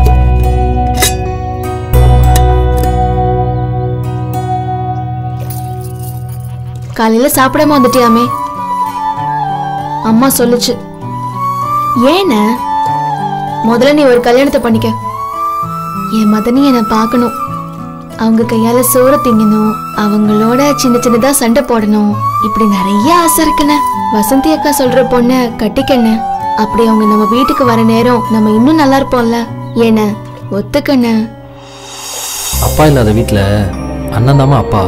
காலையில சாப்பிடாம வந்துட்டியாமே அம்மா சொல்லுச்சு ஏன முதல்ல நீ ஒரு கல்யாணத்தை பண்ணிக்க என் மதனி என்னை பார்க்கணும் அவங்க கையால சோறு திங்கணும் அவங்களோட சின்ன சின்னதா சண்டை போடணும் இப்படி நிறைய ஆசை இருக்குண்ணே வசந்தி அக்கா சொல்ற பொண்ண கட்டிக்கண்ண அப்படி அவங்க நம்ம வீட்டுக்கு வர நேரம் நம்ம இன்னும் நல்லா இருப்போம்ல ஏன ஒத்துக்கண்ண அப்பா இல்லாத வீட்டில் அண்ணன் தாமா அப்பா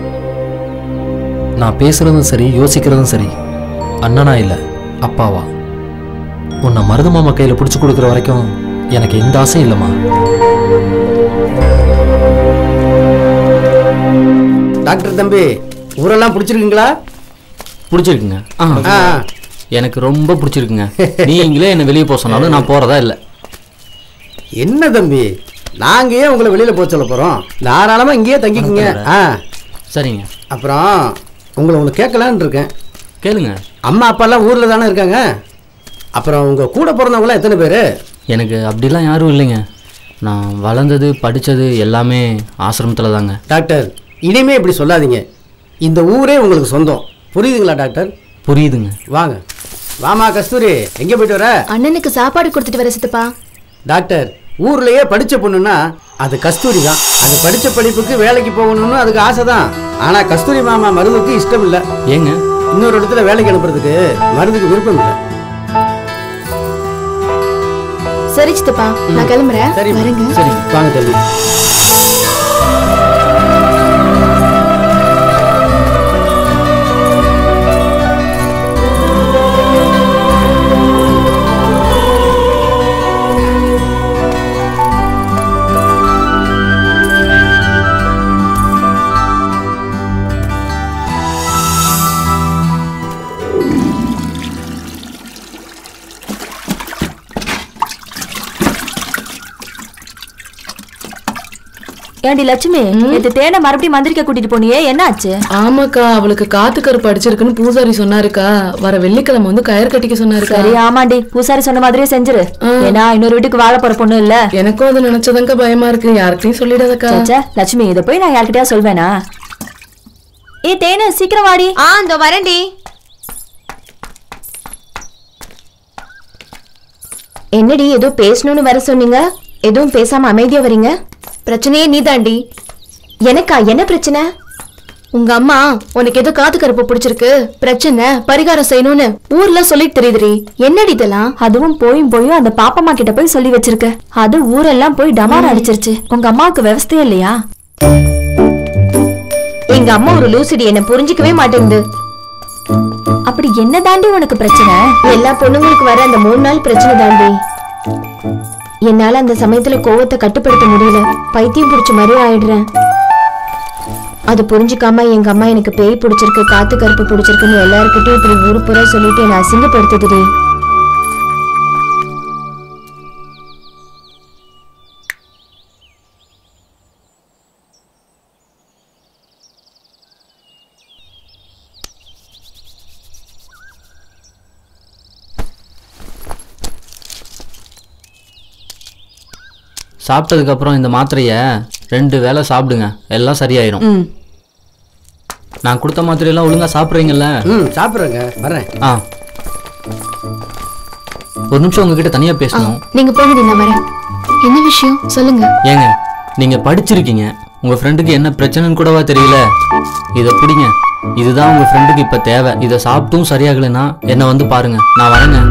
நான் பேசுறதும் சரி யோசிக்கிறதும் சரி அண்ணனா இல்லை அப்பாவா உன்னை மருது மாமா கையில் பிடிச்சி கொடுக்குற வரைக்கும் எனக்கு எந்த ஆசையும் இல்லைம்மா டாக்டர் தம்பி ஊரெல்லாம் பிடிச்சிருக்குங்களா பிடிச்சிருக்குங்க ஆ. எனக்கு ரொம்ப பிடிச்சிருக்குங்க நீங்களே என்ன வெளியே போக சொன்னாலும் நான் போறதா இல்லை என்ன தம்பி நாங்க ஏன் உங்களை வெளியில போக சொல்ல போறோம் தாராளமா இங்கேயே தங்கிக்குங்க ஆ சரிங்க அப்புறம் உங்களை ஒன்று கேட்கலான்னு இருக்கேன் கேளுங்க அம்மா அப்பாலாம் ஊர்ல தானே இருக்காங்க அப்புறம் உங்க கூட பிறந்தவங்களாம் எத்தனை பேர் எனக்கு அப்படிலாம் யாரும் இல்லைங்க நான் வளர்ந்தது படித்தது எல்லாமே ஆசிரமத்தில் தாங்க டாக்டர் இனிமே இப்படி சொல்லாதீங்க இந்த ஊரே உங்களுக்கு சொந்தம் புரியுதுங்களா டாக்டர் புரியுதுங்க வாங்க வாமா கஸ்தூரி எங்க போயிட்டு வர அண்ணனுக்கு சாப்பாடு கொடுத்துட்டு வர சித்தப்பா டாக்டர் ஊர்லயே படிச்ச பொண்ணுன்னா அது கஸ்தூரி தான் அது படிச்ச படிப்புக்கு வேலைக்கு போகணும்னு அதுக்கு ஆசை தான் ஆனா கஸ்தூரி மாமா மருந்துக்கு இஷ்டம் இல்ல ஏங்க இன்னொரு இடத்துல வேலைக்கு அனுப்புறதுக்கு மருந்துக்கு விருப்பம் இல்லை சரி சித்தப்பா நான் கிளம்புறேன் சரி வரேங்க சரி வாங்க தம்பி ஏண்டி லட்சுமி நேத்து தேனை மறுபடியும் மந்திரிக்க கூட்டிட்டு போனியே என்ன ஆச்சு ஆமாக்கா அவளுக்கு காத்து கருப்பு அடிச்சிருக்குன்னு பூசாரி சொன்னாருக்கா வர வெள்ளிக்கிழமை வந்து கயர் கட்டிக்க சொன்னாருக்கா சரி ஆமாண்டி பூசாரி சொன்ன மாதிரியே செஞ்சிரு ஏன்னா இன்னொரு வீட்டுக்கு வாழ போற பொண்ணு இல்ல எனக்கும் அது நினைச்சதாங்க பயமா இருக்கு யார்கிட்டயும் சொல்லிடாதக்கா ச்சே, லட்சுமி இத போய் நான் யார்கிட்டயா சொல்வேனா ஏ தேனு சீக்கிரம் வாடி ஆ இந்த வரேன்டி என்னடி ஏதோ பேசணும்னு வர சொன்னீங்க எதுவும் பேசாம அமைதியா வரீங்க பிரச்சனையே நீதாண்டி எனக்கா என்ன பிரச்சனை உங்க அம்மா உனக்கு ஏதோ காத்து கருப்பு பிடிச்சிருக்கு பிரச்சனை பரிகாரம் செய்யணும்னு ஊர்ல சொல்லிட்டு தெரியுதுடி என்னடி இதெல்லாம் அதுவும் போயும் போயும் அந்த பாப்பம்மா கிட்ட போய் சொல்லி வச்சிருக்க அது ஊரெல்லாம் போய் டமார் அடிச்சிருச்சு உங்க அம்மாவுக்கு விவசாயம் இல்லையா எங்க அம்மா ஒரு லூசிடி என்ன புரிஞ்சுக்கவே மாட்டேங்குது அப்படி என்ன தாண்டி உனக்கு பிரச்சனை எல்லா பொண்ணுங்களுக்கு வர அந்த மூணு நாள் பிரச்சனை தாண்டி என்னால அந்த சமயத்துல கோவத்தை கட்டுப்படுத்த முடியல பைத்தியம் பிடிச்ச மாதிரி ஆயிடுறேன் அது புரிஞ்சுக்காம எங்க அம்மா எனக்கு பேய் பிடிச்சிருக்கு காத்து கருப்பு பிடிச்சிருக்குன்னு எல்லாருக்கிட்டையும் இப்படி ஊரு பூரா சொல்லிட்டு என்ன அசிங்கப்படுத்துதுடி சாப்பிட்டதுக்கு அப்புறம் இந்த மாத்திரைய ரெண்டு வேளை சாப்பிடுங்க எல்லாம் சரியாயிரும் ம் நான் கொடுத்த மாத்திரையெல்லாம் ஒழுங்கா சாப்பிட்றீங்கல்ல ம் சாப்பிட்றேங்க வரேன் ஆ ஒரு நிமிஷம் உங்ககிட்ட தனியா பேசணும் நீங்க போங்கடி நான் வரேன் என்ன விஷயம் சொல்லுங்க ஏங்க நீங்க படிச்சிருக்கீங்க உங்க ஃப்ரெண்டுக்கு என்ன பிரச்சனைன்னு கூடவா தெரியல இதை பிடிங்க இதுதான் உங்க ஃப்ரெண்டுக்கு இப்ப தேவை இதை சாப்பிட்டும் சரியாகலைன்னா என்ன வந்து பாருங்க நான் வரேங்க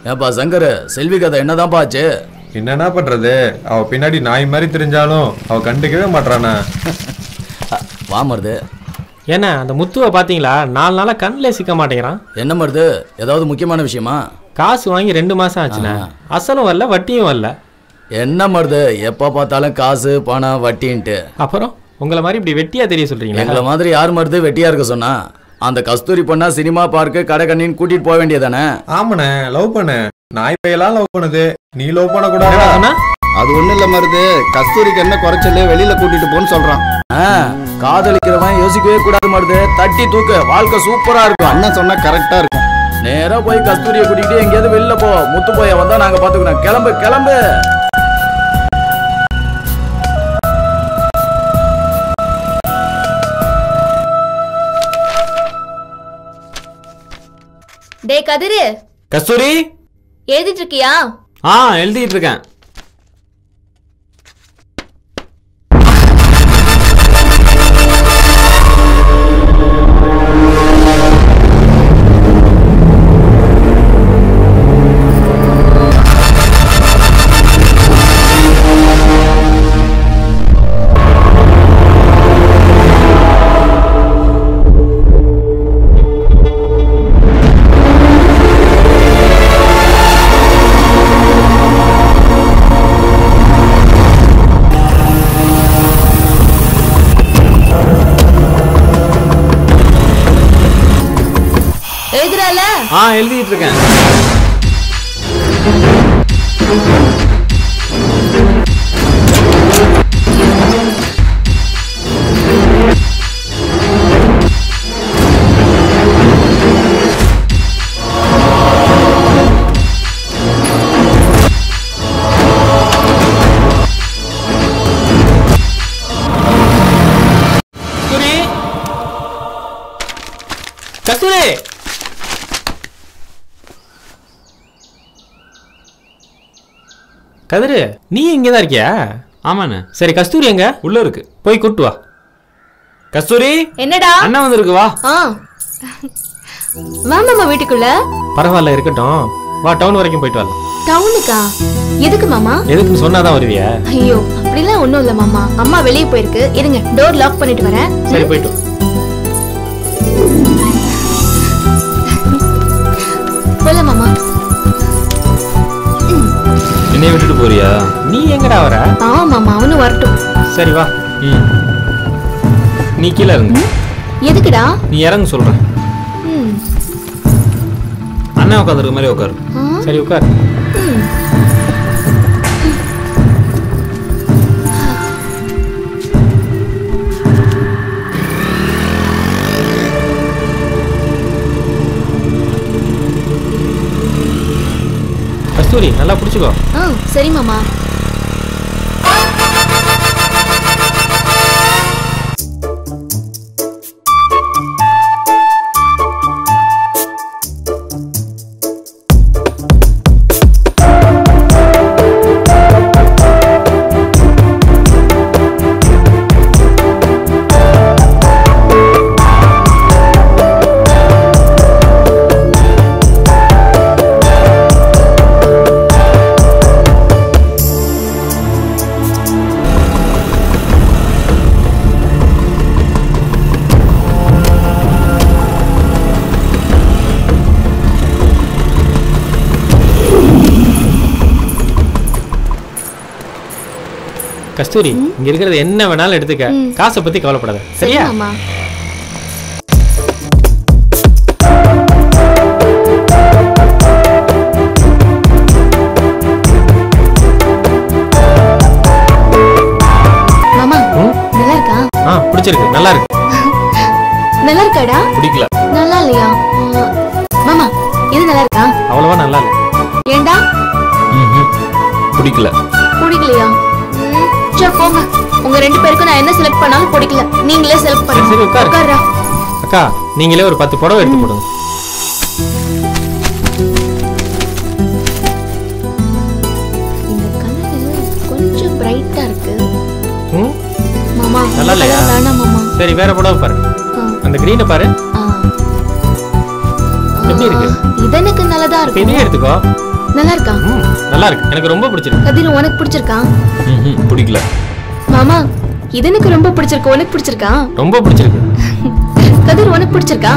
ஏப்பா சங்கர் செல்வி கதை என்னதான்ப்பா ஆச்சு என்னண்ணா பண்றது அவ பின்னாடி நாய் மாதிரி தெரிஞ்சாலும் அவ கண்டுக்கவே மாட்றானே வா மருது ஏன்னா அந்த முத்துவை பாத்தீங்களா நாலு நாளா கண்ணில் சிக்க மாட்டேங்கிறான் என்ன மருது ஏதாவது முக்கியமான விஷயமா காசு வாங்கி ரெண்டு மாசம் ஆச்சுண்ணே அசலும் வரல வட்டியும் வரல என்ன மருது எப்போ பார்த்தாலும் காசு பணம் வட்டின்ட்டு அப்புறம் உங்களை மாதிரி இப்படி வெட்டியா தெரிய சொல்றீங்களா எங்களை மாதிரி யார் மருது வெட்டியா இருக்க சொன்னா அந்த கஸ்தூரி பொண்ணா சினிமா பார்க்கு கடை கண்ணின்னு கூட்டிட்டு போக வேண்டியதானே ஆமாண்ணே லவ் பண்ணு நாய் பையெல்லாம் லவ் பண்ணுது நீ லவ் பண்ண கூடாது அது ஒண்ணும் இல்ல மருது கஸ்தூரிக்கு என்ன குறைச்சல் வெளியில கூட்டிட்டு போன்னு சொல்றான் காதலிக்கிறவன் யோசிக்கவே கூடாது மருது தட்டி தூக்கு வாழ்க்கை சூப்பரா இருக்கும் அண்ணன் சொன்னா கரெக்டா இருக்கும் நேரா போய் கஸ்தூரியை கூட்டிட்டு எங்கேயாவது வெளில போ முத்து போய வந்தா நாங்க பாத்துக்கிறோம் கிளம்பு கிளம்பு டே கதிரு கஸ்தூரி எழுதிட்டு இருக்கியா ஆ எழுதிட்டு இருக்கேன் எழுதுறால ஆ எழுதிட்டு இருக்கேன் கஸ்தூரி கஸ்தூரி கதிரு நீ இங்கே தான் இருக்கியா ஆமாண்ணே சரி கஸ்தூரி எங்க உள்ள இருக்கு போய் கூட்டு வா கஸ்தூரி என்னடா அண்ணா வந்திருக்கு வா ஆ வா மாமா வீட்டுக்குள்ள பரவாயில்ல இருக்கட்டும் வா டவுன் வரைக்கும் போயிட்டு வரலாம் டவுனுக்கா எதுக்கு மாமா எதுக்குன்னு சொன்னாதான் வருவியா ஐயோ அப்படிலாம் ஒண்ணும் இல்ல மாமா அம்மா வெளியே போயிருக்கு இருங்க டோர் லாக் பண்ணிட்டு வரேன் சரி போயிட்டு வா. போல மாமா என்னைய விட்டுட்டு போறியா நீ எங்கடா வர ஆமா மாமா அவனும் வரட்டும் சரி வா ம் நீ கீழே இறங்கு எதுக்குடா நீ இறங்கு சொல்றேன் ம் அண்ணன் உட்காந்துருக்க மாதிரி உட்காரு சரி உட்கார் ம். கஸ்தூரி நல்லா பிடிச்சிக்கோ ஆ சரி மாமா கஸ்தூரி இங்க இருக்கிறது என்ன வேணாலும் எடுத்துக்க காசை பத்தி கவலைப்படாத சரி சரியா மாமா மாமா நல்லா இருக்கா ஆ பிடிச்சிருக்கு நல்லா இருக்கு நல்லா இருக்காடா பிடிக்கல நல்லா இல்லையா ஆ, மாமா இது நல்லா இருக்கா அவ்வளவா நல்லா இல்லை ஏண்டா பிடிக்கல பிடிக்கலையா ம், சரி போங்க உங்க ரெண்டு பேருக்கும் நான் என்ன செலக்ட் பண்ணாலும் பிடிக்கல நீங்களே செலக்ட் சரி பண்ணுங்க உட்காரு உட்கார்றா அக்கா நீங்களே ஒரு பத்து புடவை எடுத்து போடுங்க இந்த கலர் கொஞ்சம் பிரைட்டா இருக்கு ம் மாமா இந்த நல்லா இல்லையா colour வேணாம் மாமா சரி வேற புடவை பாரு அந்த கிரீனை பாரு ஆ. எப்படி இருக்கு இது எனக்கு நல்லதா இப்ப இருக்கும் இதையே எடுத்துக்கோ நல்லா இருக்கா நல்லா இருக்கு எனக்கு ரொம்ப பிடிச்சிருக்கு கதிர் உனக்கு பிடிச்சிருக்கா ம்ஹும், பிடிக்கல மாமா இது எனக்கு ரொம்ப பிடிச்சிருக்கு உனக்கு பிடிச்சிருக்கா ரொம்ப பிடிச்சிருக்கு கதிர் உனக்கு பிடிச்சிருக்கா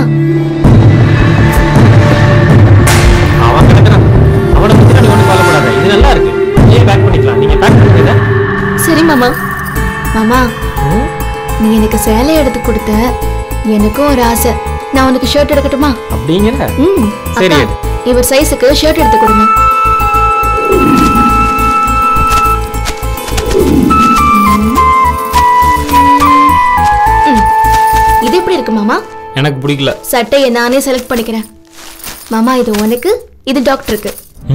அவன் கிடக்குறான் அவனை பத்தி நீ ஒன்றும் கவலைப்படாத இது நல்லா இருக்கு ஏன் பேக் பண்ணிக்கலாம் நீங்க பேக் பண்ணுங்க சரி மாமா மாமா நீ எனக்கு சேலை எடுத்து கொடுத்த எனக்கும் ஒரு ஆசை நான் உனக்கு ஷர்ட் எடுக்கட்டுமா அப்படிங்கிற ம் சரி அக்கா, இவர் சைஸுக்கு ஷர்ட் எடுத்து கொடுங்க ம். இது எப்படி இருக்கு மாமா எனக்கு பிடிக்கல சட்டையை நானே செலக்ட் பண்ணிக்கிறேன் மாமா இது உனக்கு இது டாக்டருக்கு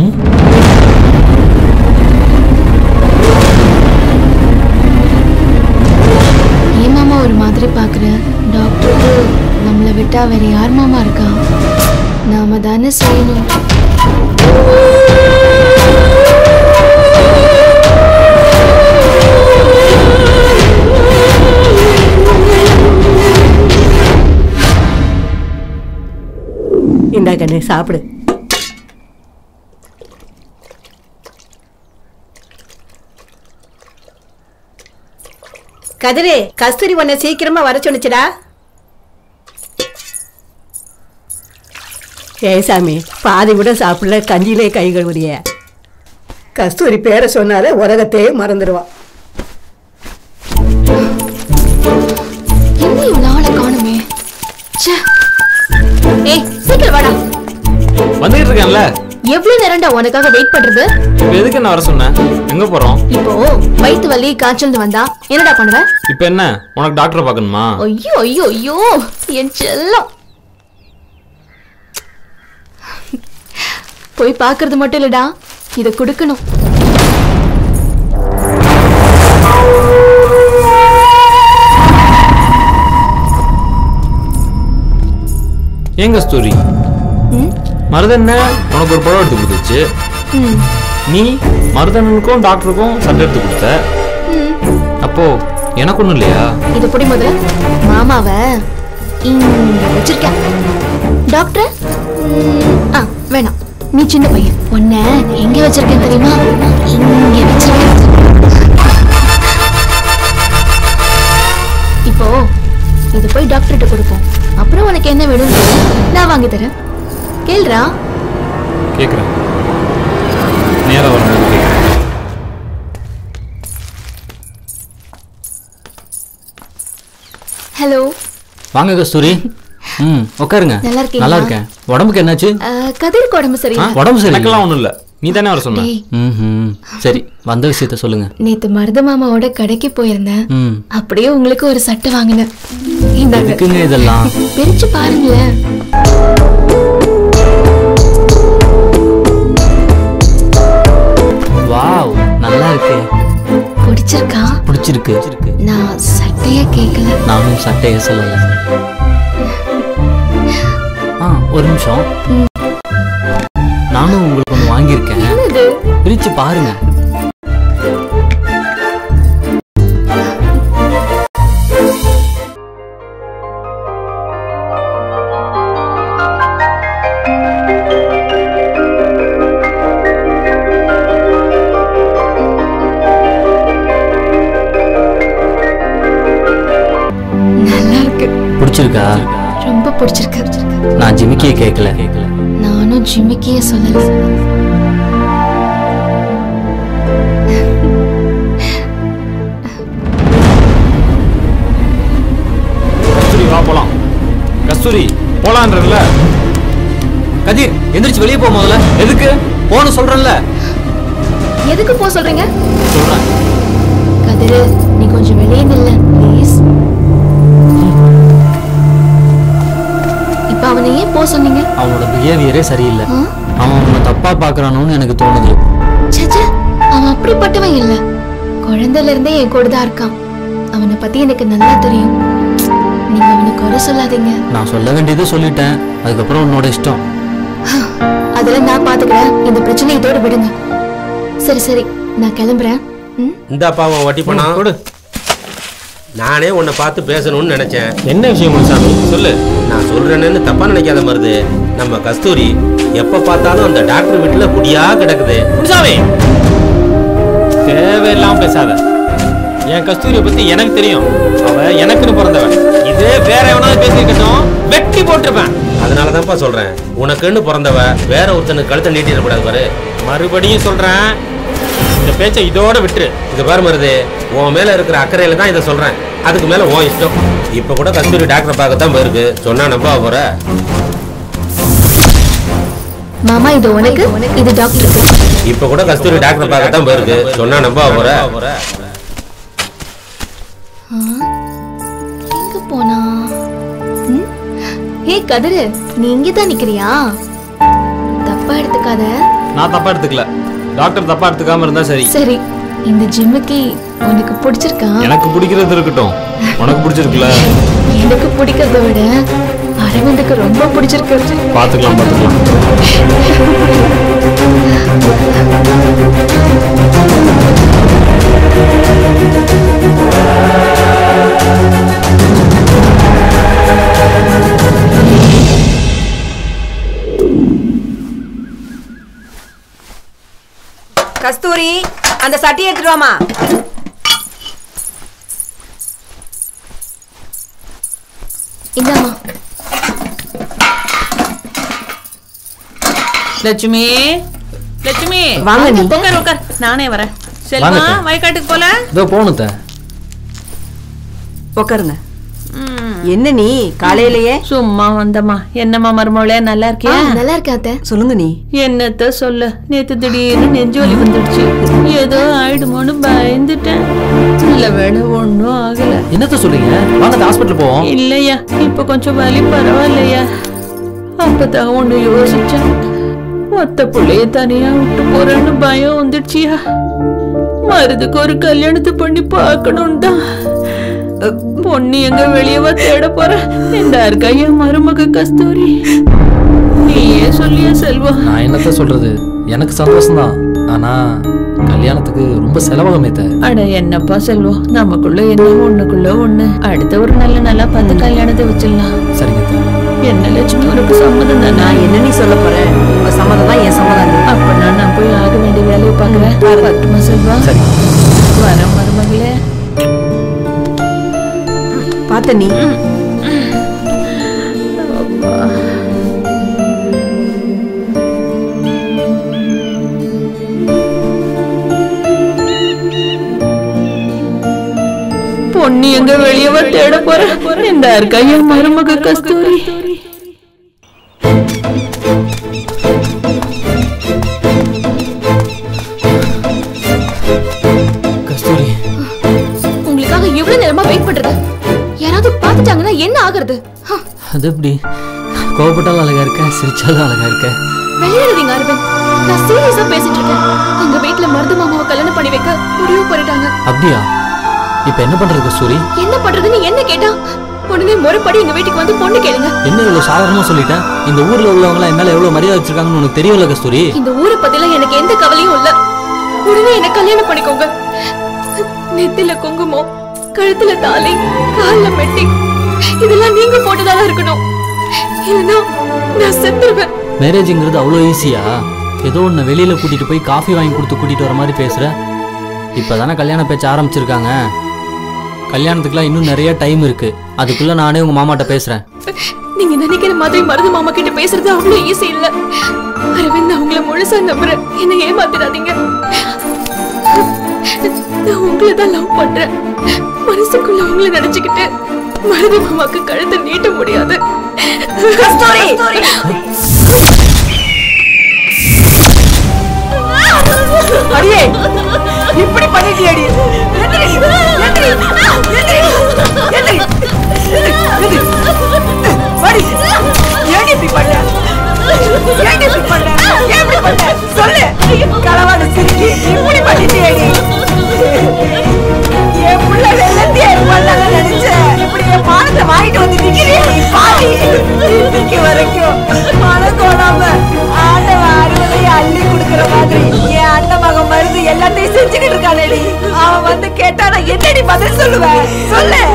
ஏன் மாமா ஒரு மாதிரி பாக்குற டாக்டருக்கு நம்மளை விட்டா வேற யார் மாமா இருக்கா நாம தானே செய்யணும் இந்தா கண்ணு சாப்பிடு கதிரே கஸ்தூரி உன்னை சீக்கிரமா வர சொன்னுச்சுடா ஏசாமி பாதி கூட சாப்பிடல கஞ்சியிலே கை கழுவுறிய கஸ்தூரி பேரை சொன்னாலே உலகத்தையே மறந்துடுவான் என்ன இவ்வளவு ஆளை காணுமே ச்சே. ஏய் சீக்கிரம் வாடா வந்துகிட்டு இருக்கேன்ல எவ்வளவு நேரம்டா உனக்காக வெயிட் பண்றது இப்போ எதுக்கு என்ன வர சொன்னேன் எங்க போறோம் இப்போ வயித்து வலி காய்ச்சல் வந்தா என்னடா பண்ணுவ இப்போ என்ன உனக்கு டாக்டரை பார்க்கணுமா ஐயோ ஐயோ ஐயோ என் செல்லம் போய் பார்க்கிறது மட்டும் இல்லடா இத கொடுக்கணும் ஏங்க ஸ்டோரி மருதண்ண உனக்கு ஒரு பழம் எடுத்து கொடுத்துச்சு ம், நீ மருதண்ணனுக்கும் டாக்டருக்கும் சட்டை எடுத்து கொடுத்த ம். அப்போ எனக்கு ஒண்ணும் இல்லையா இத புடி முதல்ல மாமாவ இங்க வச்சிருக்கேன் டாக்டர் ம், ஆ வேணாம் நீ சின்ன பையன் உன்னை எங்க வச்சிருக்கேன் தெரியுமா இங்க வச்சிருக்கேன் இப்போ இது போய் டாக்டர்கிட்ட கொடுப்போம் அப்புறம் உனக்கு என்ன வேணும் நான் வாங்கி தரேன் கேள்றா கேக்குறேன் நேரா வரும்போது கேக்குறேன் ஹலோ வாங்க கஸ்தூரி ம் உட்காருங்க நல்லா இருக்கீங்களா? நல்லா இருக்கேன் உடம்புக்கு என்னாச்சு கதிருக்கு உடம்பு சரியில்லை உடம்பு சரி எனக்கெல்லாம் ஒண்ணும் இல்ல நீ தானே வர சொன்ன டேய். ம் சரி வந்த விஷயத்த சொல்லுங்க நேத்து மருத மாமாவோட கடைக்கு போயிருந்தேன் ம் அப்படியே உங்களுக்கு ஒரு சட்டை வாங்கினேன் இந்தாங்க எதுக்குங்க இதெல்லாம் பிரிச்சு பாருங்களேன் வாவ் நல்லா இருக்கு பிடிச்சிருக்கா பிடிச்சிருக்கு நான் சட்டைய கேட்கல நானும் சட்டைய சொல்லல ஆ ஒரு நிமிஷம் நானும் உங்களுக்கு ஒன்று வாங்கியிருக்கேன் என்னது பிரிச்சு பாருங்க நல்லா இருக்கு பிடிச்சிருக்கா ரொம்ப பிடிச்சிருக்கு நான் ஜிமிக்கியை கேட்கல நானும் ஜிமிக்கிய சொல்லல கஸ்தூரி வா போலாம் கஸ்தூரி போலான்றல கதிர் எந்திரிச்சு வெளியே போ முதல்ல எதுக்கு போன சொல்றேன்ல எதுக்கு போ சொல்றீங்க சொல்றேன் கதிரு நீ கொஞ்சம் வெளியே நில்ல ப்ளீஸ் இப்ப அவனை ஏன் போ சொன்னீங்க அவனோட பிஹேவியரே சரியில்லை ஆ? அவன் உன்னை தப்பா பாக்குறானோன்னு எனக்கு தோணுது ச்சே அவன் அப்படிப்பட்டவன் இல்ல குழந்தையில இருந்தே என் கூட தான் இருக்கான் அவனை பத்தி எனக்கு நல்லா தெரியும் நீங்க அவனை குறை சொல்லாதீங்க நான் சொல்ல வேண்டியதை சொல்லிட்டேன் அதுக்கப்புறம் உன்னோட இஷ்டம் அதெல்லாம் நான் பாத்துக்கிறேன் இந்த பிரச்சனையை இதோட விடுங்க சரி சரி நான் கிளம்புறேன் ம்? இந்தாப்பா உன் வட்டி பணம் கொடு நானே உன்னை பார்த்து பேசணும்னு நினைச்சேன் என்ன விஷயம் முனுசாமி சொல்லு நான் சொல்றேன்னு தப்பா நினைக்காத மருது நம்ம கஸ்தூரி எப்ப பார்த்தாலும் அந்த டாக்டர் வீட்டுல குடியா கிடக்குது முனுசாமி தேவையில்லாம பேசாத என் கஸ்தூரியை பத்தி எனக்கு தெரியும் அவ எனக்குன்னு பிறந்தவன் இதே வேற எவனாவது பேசியிருக்கட்டும் வெட்டி போட்டிருப்பேன் அதனாலதான்ப்பா சொல்றேன் உனக்குன்னு பிறந்தவ வேற ஒருத்தனுக்கு கழுத்தை நீட்டிடக்கூடாது பாரு மறுபடியும் சொல்றேன் இந்த பேச்சை இதோட விட்டுரு இது பாரு மருது உன் மேல இருக்கிற அக்கறையில தான் இதை சொல்றேன் அதுக்கு மேல உன் இஷ்டம் இப்ப கூட கஸ்தூரி டாக்டர் பார்க்கத்தான் போயிருக்கு சொன்னா நம்ப போற மாமா இது உனக்கு இது டாக்டருக்கு இப்ப கூட கஸ்தூரி டாக்டர் பார்க்கத்தான் போயிருக்கு சொன்னா நம்ப போற ஆ, எங்க போனா ம்? ஏய் கதிரு நீ இங்கே தான் நிக்கிறியா தப்பா எடுத்துக்காத நான் தப்பா எடுத்துக்கல டாக்டர் தப்பா எடுத்துக்காம இருந்தா சரி சரி இந்த ஜிம்முக்கு உனக்கு பிடிச்சிருக்கா எனக்கு பிடிக்கிறது இருக்கட்டும் உனக்கு பிடிச்சிருக்குல்ல எனக்கு பிடிக்கிறத விட அரவிந்துக்கு ரொம்ப பிடிச்சிருக்கு பாத்துக்கலாம் பாத்துக்கலாம் கஸ்தூரி அந்த சட்டி எடுத்துட்டு வாமா இந்தாம்மா லட்சுமி லட்சுமி வாங்க நீ. உட்கார் உட்கார் நானே வரேன் செல்வா வாங்க அத்தை. வயக்காட்டுக்கு போல இதோ போகணுத்த உட்காருங்க என்ன நீ காலையிலேயே சும்மா வந்தம்மா என்னம்மா மருமகளே நல்லா இருக்கியா நல்லா இருக்கா அத்தை சொல்லுங்க நீ என்னத்த சொல்ல நேத்து திடீர்னு நெஞ்சு வலி வந்துடுச்சு ஏதோ ஆயிடுமோன்னு பயந்துட்டேன் நல்ல வேலை ஒன்றும் ஆகல என்னத்த சொல்றீங்க வாங்க ஹாஸ்பிட்டல் போவோம் இல்லையா இப்ப கொஞ்சம் வலி பரவாயில்லையா அப்பதான் ஒண்ணு யோசிச்சேன் ஒத்த புள்ளைய தனியா விட்டு போறேன்னு பயம் வந்துடுச்சியா மருதுக்கு ஒரு கல்யாணத்தை பண்ணி பார்க்கணும் தான் பொண்ணு எங்க வெளியவா தேட போற இந்த இருக்கா என் மருமக கஸ்தூரி நீயே சொல்லியா செல்வா நான் என்னத்த சொல்றது எனக்கு சந்தோஷம்தான் ஆனா கல்யாணத்துக்கு ரொம்ப செலவாகுமே த அட என்னப்பா செல்வம் நமக்குள்ள என்ன ஒண்ணுக்குள்ள ஒண்ணு அடுத்த ஒரு நல்ல நல்லா பார்த்து கல்யாணத்தை வச்சிடலாம் சரிங்க அத்தை. என்ன லட்சுமி உனக்கு சம்மதம் தானே நான் என்ன நீ சொல்ல போற உங்க சம்மதம் தான் என் சம்மதம் அப்ப நான் போய் ஆக வேண்டிய வேலையை பாக்குறேன் வரட்டுமா செல்வா வரேன் மருமகளே பார்த்த நீ பொண்ணு எங்க வெளியவா தேட போற இந்த இருக்கா என் மருமக கஸ்தூரி கஸ்தூரி உங்களுக்காக எவ்வளவு நேரமா வெயிட் பண்றது யாராவது பார்த்துட்டாங்கன்னா என்ன ஆகுறது ஹ, அது எப்படி கோவப்பட்டாலும் அழகா இருக்க சிரிச்சாலும் அழகா இருக்க விளையாடுறீங்க அரவிந்த் நான் சீரியஸா பேசிட்டு இருக்கேன் எங்க வீட்ல மருது மாமாவை கல்யாணம் பண்ணி வைக்க முடிவு பண்ணிட்டாங்க அப்படியா இப்ப என்ன பண்றது கஸ்தூரி என்ன பண்றதுன்னு என்ன கேட்டா உடனே முறைப்படி எங்க வீட்டுக்கு வந்து பொண்ணு கேளுங்க என்ன இவ்வளவு சாதாரணமா சொல்லிட்டேன் இந்த ஊர்ல உள்ளவங்க என் மேல எவ்வளவு மரியாதை வச்சிருக்காங்கன்னு உனக்கு தெரியல கஸ்தூரி இந்த ஊரை பத்தில எனக்கு எந்த கவலையும் இல்ல உடனே என்ன கல்யாணம் பண்ணிக்கோங்க நெத்தில குங்குமம் கழுத்துல தாலி கால்ல மெட்டி இதெல்லாம் நீங்க போட்டுதான் இருக்கணும் இல்லைன்னா நான் செத்துருவேன் மேரேஜ்ங்கிறது அவ்வளோ ஈஸியா ஏதோ ஒன்று வெளியில கூட்டிட்டு போய் காஃபி வாங்கி கொடுத்து கூட்டிட்டு வர மாதிரி பேசுற இப்பதானே கல்யாண பேச்ச ஆரம்பிச்சிருக்காங்க கல்யாணத்துக்குலாம் இன்னும் நிறைய டைம் இருக்கு அதுக்குள்ள நானே உங்க மாமாட்ட பேசுறேன் நீங்க நினைக்கிற மாதிரி மருது மாமா கிட்ட பேசுறது அவ்வளவு ஈஸி இல்ல அரவிந்த் நான் உங்களை முழுசா நம்புறேன் என்ன ஏமாத்திடாதீங்க நான் உங்களை தான் லவ் பண்றேன் மனசுக்குள்ள உங்களை நினைச்சுக்கிட்டு மருது மாமாக்கு கழுத்தை நீட்ட முடியாது கஸ்தூரி! அடியே இப்படி பண்ணிட்டியடி எந்திரி எந்திரி எந்திரி எந்திரி எந்திரி வாடி ஏன் இப்படி பண்ண ஏன் இப்படி பண்ண ஏன் இப்படி பண்ண சொல்லு களவாடு சிரிக்கி இப்படி பண்ணிட்டியடி என் புள்ள வெள்ளத்தியா இருப்பான்னு நினைச்சேன் இப்படி என் மானத்தை வாங்கிட்டு வந்து நிக்கிறே நீ பாவி இன்னைக்கு வரைக்கும் மனம் கோணாம ஆண்டவன் அறுவதையை அள்ளி கொடுக்குற மாதிரி என் அண்ணன் மகன் மருந்து எல்லாத்தையும் செஞ்சுக்கிட்டு இருக்கானேடி அவன் வந்து கேட்டா நான் என்னடி பதில் சொல்லுவேன் சொல்லு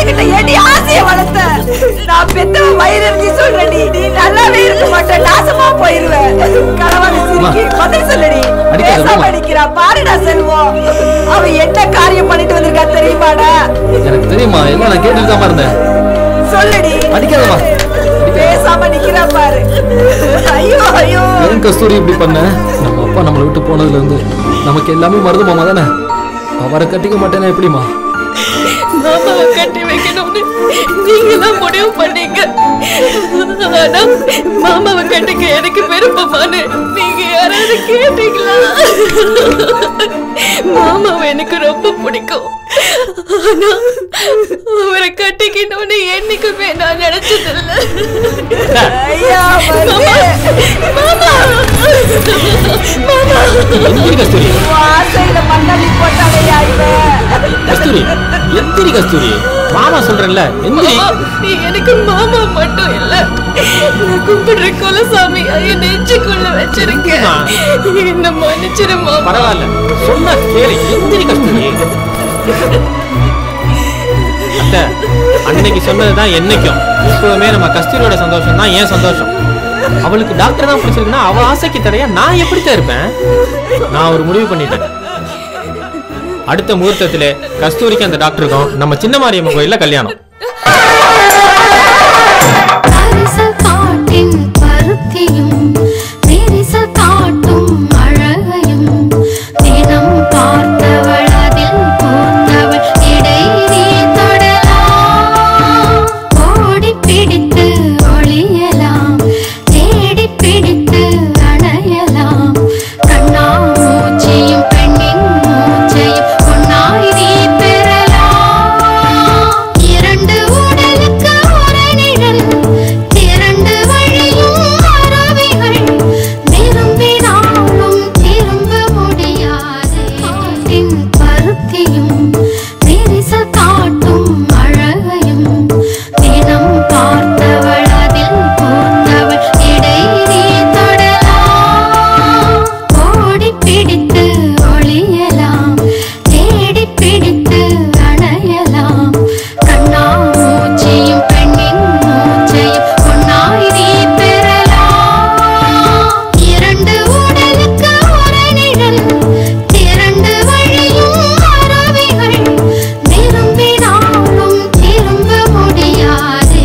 என்கிட்ட ஏடி ஆசைய வளர்த்த நான் பெத்தவ வயிறறிஞ்சு சொல்றடி நீ நல்லாவே இருக்க மாட்ட நாசமா போயிருவ கணவன் சிரிக்கி பதில் சொல்லடி அடிக்காத, பேசாம விடுமா. அடிக்கிறா பாருடா செல்வம் அவ என்ன காரியம் பண்ணிட்டு வந்திருக்கா தெரியுமாடா எனக்கு தெரியுமா எல்லாம் நான் கேட்டுட்டு தான் இருந்தேன் சொல்லுடி அடிக்காதம்மா பேசாம நிக்கிறா பாரு ஐயோ ஐயோ ஏன் கஸ்தூரி இப்படி பண்ண நம்ம அப்பா நம்மளை விட்டு போனதுல இருந்து நமக்கு எல்லாமே மருது மாமா தானே அவரை கட்டிக்க மாட்டேன்னா எப்படிமா மாமாவை கட்டி வைக்கணும்னு நீங்க தான் முடிவு பண்ணீங்க ஆனா மாமாவை கட்டிக்க எனக்கு விருப்பமானு நீங்க யாராவது கேட்டீங்களா மாமாவை எனக்கு ரொம்ப பிடிக்கும் ஆனா அவரை கட்டிக்கணும்னு என்னைக்குமே நான் நினைச்சதில்ல ஐயா மாமா மாமா எந்திரி கஸ்தூரி ஆசையில மண்ணள்ளி போட்டாலையா இவன் கஸ்தூரி எந்திரி கஸ்தூரி மாமா சொல்றேன்ல எந்திரி மாமா, நீ எனக்கு மாமா மட்டும் இல்ல நான் கும்பிடுற குலசாமி என் நெஞ்சுக்குள்ள வச்சிருக்கேன் என்ன மன்னிச்சிரு மாமா பரவாயில்ல சொன்னா கேளு எந்திரி கஸ்தூரி அத்தை அன்னைக்கு சொன்னதுதான் என்னைக்கும் எப்பவுமே நம்ம கஸ்தூரியோட சந்தோஷம் தான் ஏன் சந்தோஷம் அவளுக்கு டாக்டர் தான் பிடிச்சிருக்குன்னா அவ ஆசைக்கு தடையா நான் எப்படித்தான் இருப்பேன் நான் ஒரு முடிவு பண்ணிட்டேன் அடுத்த முகூர்த்தத்திலே கஸ்தூரிக்கு அந்த டாக்டருக்கும் நம்ம சின்ன மாரியம்மன் கோயில்ல கல்யாணம் பாட்டின் பருத்தியும் விரிசல் காட்டும் அழகையும் தினம் பார்த்தவள் அதில் பூந்தவள் இடை நீ தொடலாம் ஓடி பிடித்து ஒளியலாம் தேடி பிடித்து அணையலாம் கண்ணா மூச்சியும் பெண்ணின் மூச்சையும் பொன்னாய் நீ பெறலாம் இரண்டு உடலுக்கு ஒரு நிழல் திரண்டு வழியும் அறவைகள் விரும்பினாலும் திரும்ப முடியாது காட்டின் பருத்தியும் விரிசல் காட்டும் அழகையும் தினம் பார்த்தவள் அதில் பூந்தவள் இடை நீ தொடலாம் ஓடி பிடித்து ஒளியலாம் தேடி பிடித்து அணையலாம் கண்ணா மூச்சியும் பெண்ணின் மூச்சையும் பொன்னாய் நீ பெறலாம் இரண்டு உடலுக்கு ஒரு நிழல் திரண்டு வழியும் அறவைகள் விரும்பினாலும் திரும்ப முடியாதே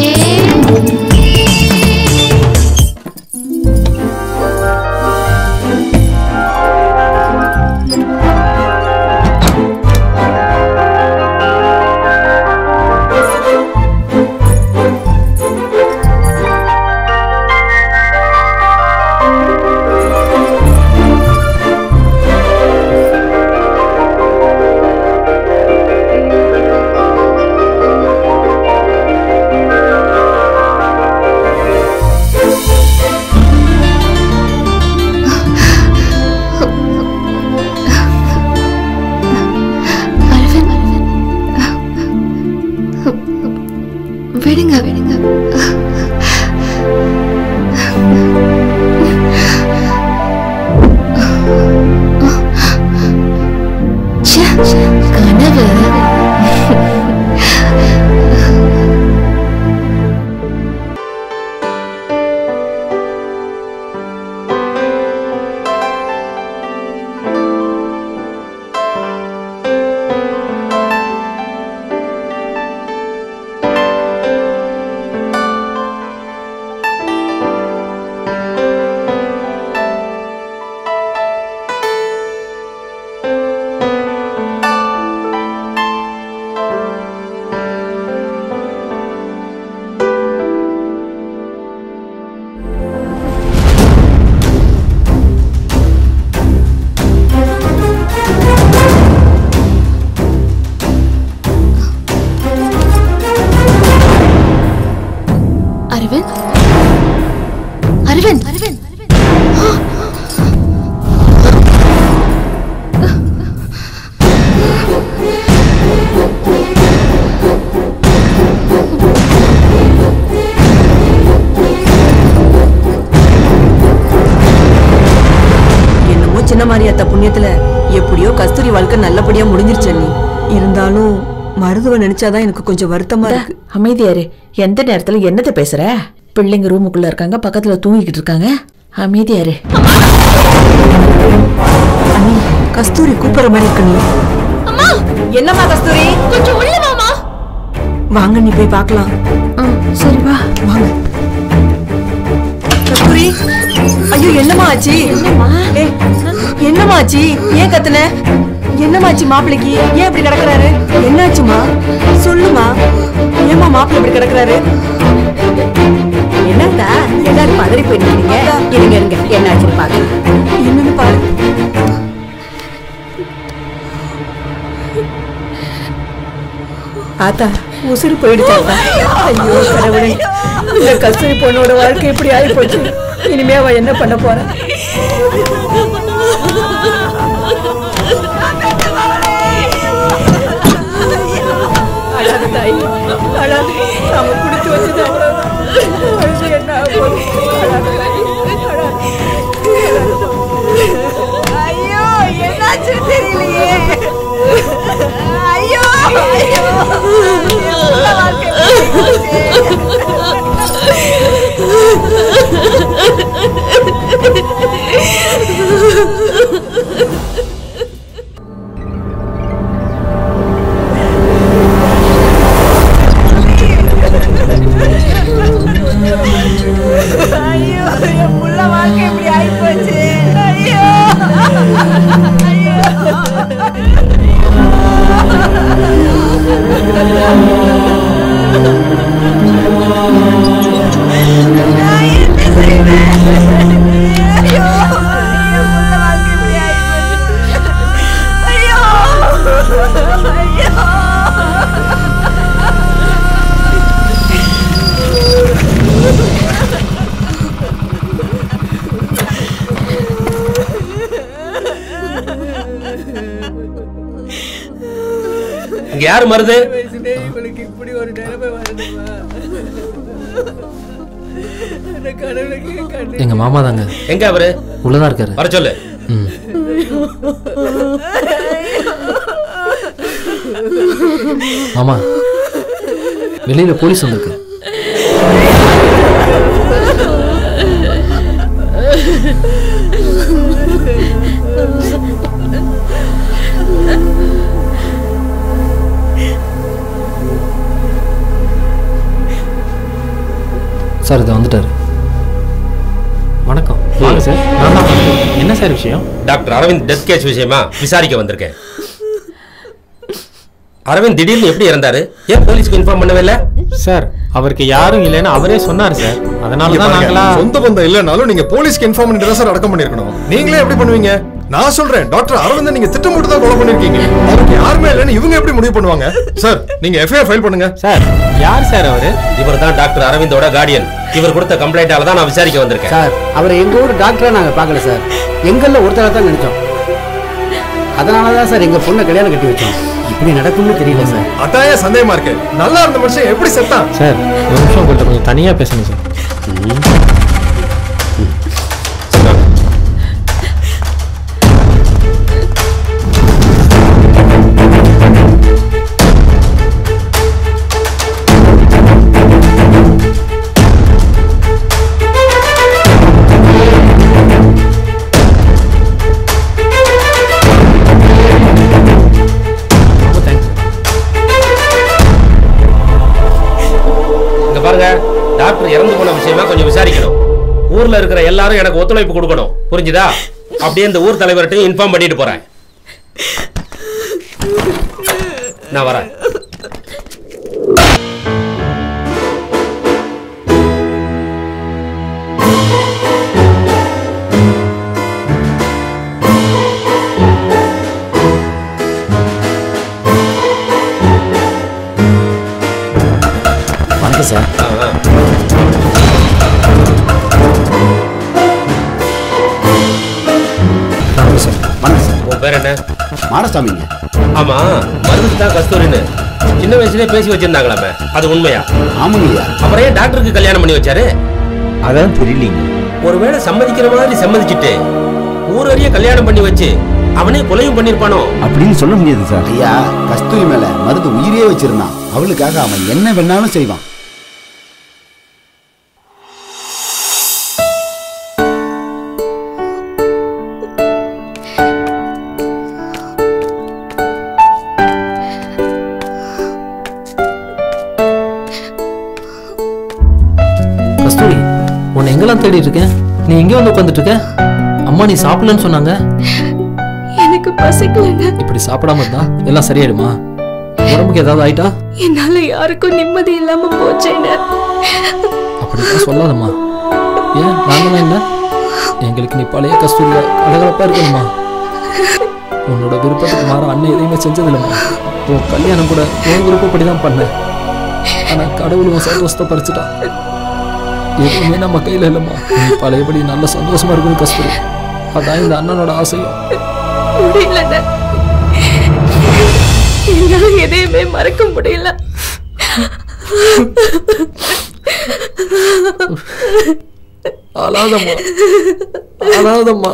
விடுங்க விடுங்க ச்சே, கனவு அரவிந்த் அரவிந்த் அரவிந்த் என்னமோ சின்ன மாரியாத்தா புண்ணியத்துல எப்படியோ கஸ்தூரி வாழ்க்கை நல்லபடியா முடிஞ்சிருச்சு அண்ணி இருந்தாலும் மருதுவ நினைச்சாதான் எனக்கு கொஞ்சம் வருத்தமா இருக்கு அமைதியாரு எந்த நேரத்துல என்னத்த பேசுற பிள்ளைங்க ரூமுக்குள்ள இருக்காங்க பக்கத்துல தூங்கிக்கிட்டு இருக்காங்க அமைதியாரு கஸ்தூரி கூப்பிடுற மாதிரி இருக்கு நீ என்னம்மா கஸ்தூரி கொஞ்சம் உள்ள மாமா வாங்க நீ போய் பார்க்கலாம் சரி வா வாங்க கஸ்தூரி ஐயோ என்னம்மா ஆச்சு ஏய், என்னம்மா ஆச்சு ஏன் கத்துன என்னம்மா ஆச்சு மாப்பிளைக்கு ஏன் இப்படி கிடக்குறாரு என்னாச்சுமா சொல்லுமா ஏம்மா மாப்பிள்ளை இப்படி கிடக்குறாரு என்னத்தா எல்லாரும் பதறி போயிருக்கீங்க இருங்க இருங்க என்னாச்சுன்னு பாக்கலாம் என்னன்னு பாரு ஆத்தா உசுறு போயிடுச்சாத்தா ஐயோ கடவுளே இந்த கஸ்தூரி பொண்ணோட வாழ்க்கை இப்படி ஆகி போச்சு இனிமே அவ என்ன பண்ண போறா அழாத தாய் அழாத நாம குடிச்சு வச்சது அவ்வளவுதான் அடுத்து என்ன ஆக போகுது? அழாத தாய், அழாத. ஐயோ என்னாச்சு தெரியலையே ஐயோ ஐயோ என் புள்ள வாழ்க்கை இப்படி ஐயோ என் புள்ள வாழ்க்கை இப்படி ஆயிப்போச்சு ஐயோ இங்க யாரு மருது இவளுக்கு இப்படி ஒரு நிலைமை வரணுமா அந்த கடவுளுக்கு கண்டு எங்க மாமா தாங்க எங்க அவரு உள்ளதான் இருக்காரு வர சொல்லு ம் மாமா வெளியில போலீஸ் வந்திருக்கு சார் இது வந்துட்டாரு வணக்கம் வாங்க சார் நான் தான் வந்தேன். என்ன சார் விஷயம் டாக்டர் அரவிந்த் டெத் கேஸ் விஷயமா விசாரிக்க வந்திருக்கேன் அரவிந்த் திடீர்னு எப்படி இறந்தாரு ஏன் போலீஸ்க்கு இன்ஃபார்ம் பண்ணவே இல்ல சார் அவருக்கு யாரும் இல்லைன்னு அவரே சொன்னார் சார் அதனால இங்க தான் பாருங்க, நாங்களா சொந்த பந்தம் இல்லனாலும் நீங்க போலீஸ்க்கு இன்ஃபார்ம் பண்ணிட்டு தான் சார் அடக்கம் பண்ணிருக்கணும் நீங்களே எப்படி பண்ணுவீங்க நான் சொல்றேன் டாக்டர் அரவிந்த் நீங்க திட்டமிட்டு தான் கொலை பண்ணிருக்கீங்க அவருக்கு யாருமே இல்லைன்னு இவங்க எப்படி முடிவு பண்ணுவாங்க சார் நீங்க எஃப்ஐஆர் ஃபைல் பண்ணுங்க சார் யார் சார் அவரு இவர் தான் டாக்டர் அரவிந்தோட கார்டியன் இவர் கொடுத்த கம்ப்ளைண்டால தான் நான் விசாரிக்க வந்திருக்கேன் சார் அவரை எங்க ஊர் டாக்டரா நாங்க பார்க்கல சார் எங்கள்ல ஒருத்தரா தான் நினைச்சோம் அதனால தான் சார் எங்க பொண்ணை கல்யாணம் கட்டி வச்சோம் இப்படி நடக்கும்னு தெரியல சார் அதான் ஏன் சந்தேகமா இருக்கு நல்லா இருந்த மனுஷன் எப்படி செத்தான் சார் ஒரு நிமிஷம் உங்கள்கிட்ட கொஞ்சம் தனியா பேசணும் சார் இங்க பாருங்க டாக்டர் இறந்து போன விஷயமா கொஞ்சம் விசாரிக்கணும் ஊர்ல இருக்கிற எல்லாரும் எனக்கு ஒத்துழைப்பு கொடுக்கணும் புரிஞ்சுதா அப்படியே இந்த ஊர் தலைவர்கிட்டையும் இன்ஃபார்ம் பண்ணிட்டு போறேன் நான் வரேன் வணக்கம் சார் வணக்கம் சார் வணக்கம் சார் உன் பேர் என்ன மாடசாமிங்க ஆமா மருந்து தான் கஸ்தூரின்னு சின்ன வயசுலயே பேசி வச்சிருந்தாங்களாமே அது உண்மையா ஆமாங்கய்யா அப்புறம் ஏன் டாக்டருக்கு கல்யாணம் பண்ணி வச்சாரு அதான் தெரியலீங்க ஒருவேளை சம்மதிக்கிற மாதிரி சம்மதிச்சுட்டு ஊரறிய கல்யாணம் பண்ணி வச்சு அவனே கொலையும் பண்ணிருப்பானோ அப்படின்னு சொல்ல முடியாது சார் ஐயா கஸ்தூரி மேல மருது உயிரே வச்சிருந்தான் அவளுக்காக அவன் என்ன வேணாலும் செய்வான் கஸ்தூரி உன்னை எங்கெல்லாம் தேடிட்டு இருக்கேன் நீ எங்க வந்து உட்காந்துட்டு இருக்க அம்மா நீ சாப்பிடலன்னு சொன்னாங்க எனக்கு பசிக்கலங்க இப்படி சாப்பிடாம இருந்தா எல்லாம் சரியாயிடுமா உடம்புக்கு ஏதாவது ஆயிட்டா என்னால யாருக்கும் நிம்மதி இல்லாம போச்சேன்னு அப்படிலாம் சொல்லாதம்மா ஏன் நாங்களாம் இல்லை எங்களுக்கு நீ பழைய கஸ்தூரியா கலகலப்பா இருக்கணுமா உன்னோட விருப்பத்துக்கு மாற அண்ணன் எதையுமே செஞ்சதில்லைம்மா உன் கல்யாணம் கூட உன் விருப்பப்படி தான் பண்ணேன் ஆனா கடவுள் உன் சந்தோஷத்தை பறிச்சுட்டான் எதுவுமே நம்ம கையில இல்லைம்மா நீ பழையபடி நல்ல சந்தோஷமா இருக்கணும் கஸ்தூரி அதான் இந்த அண்ணனோட ஆசையும் முடியலண்ணே என்னால எதையுமே மறக்க முடியல அழாதம்மா அழாதம்மா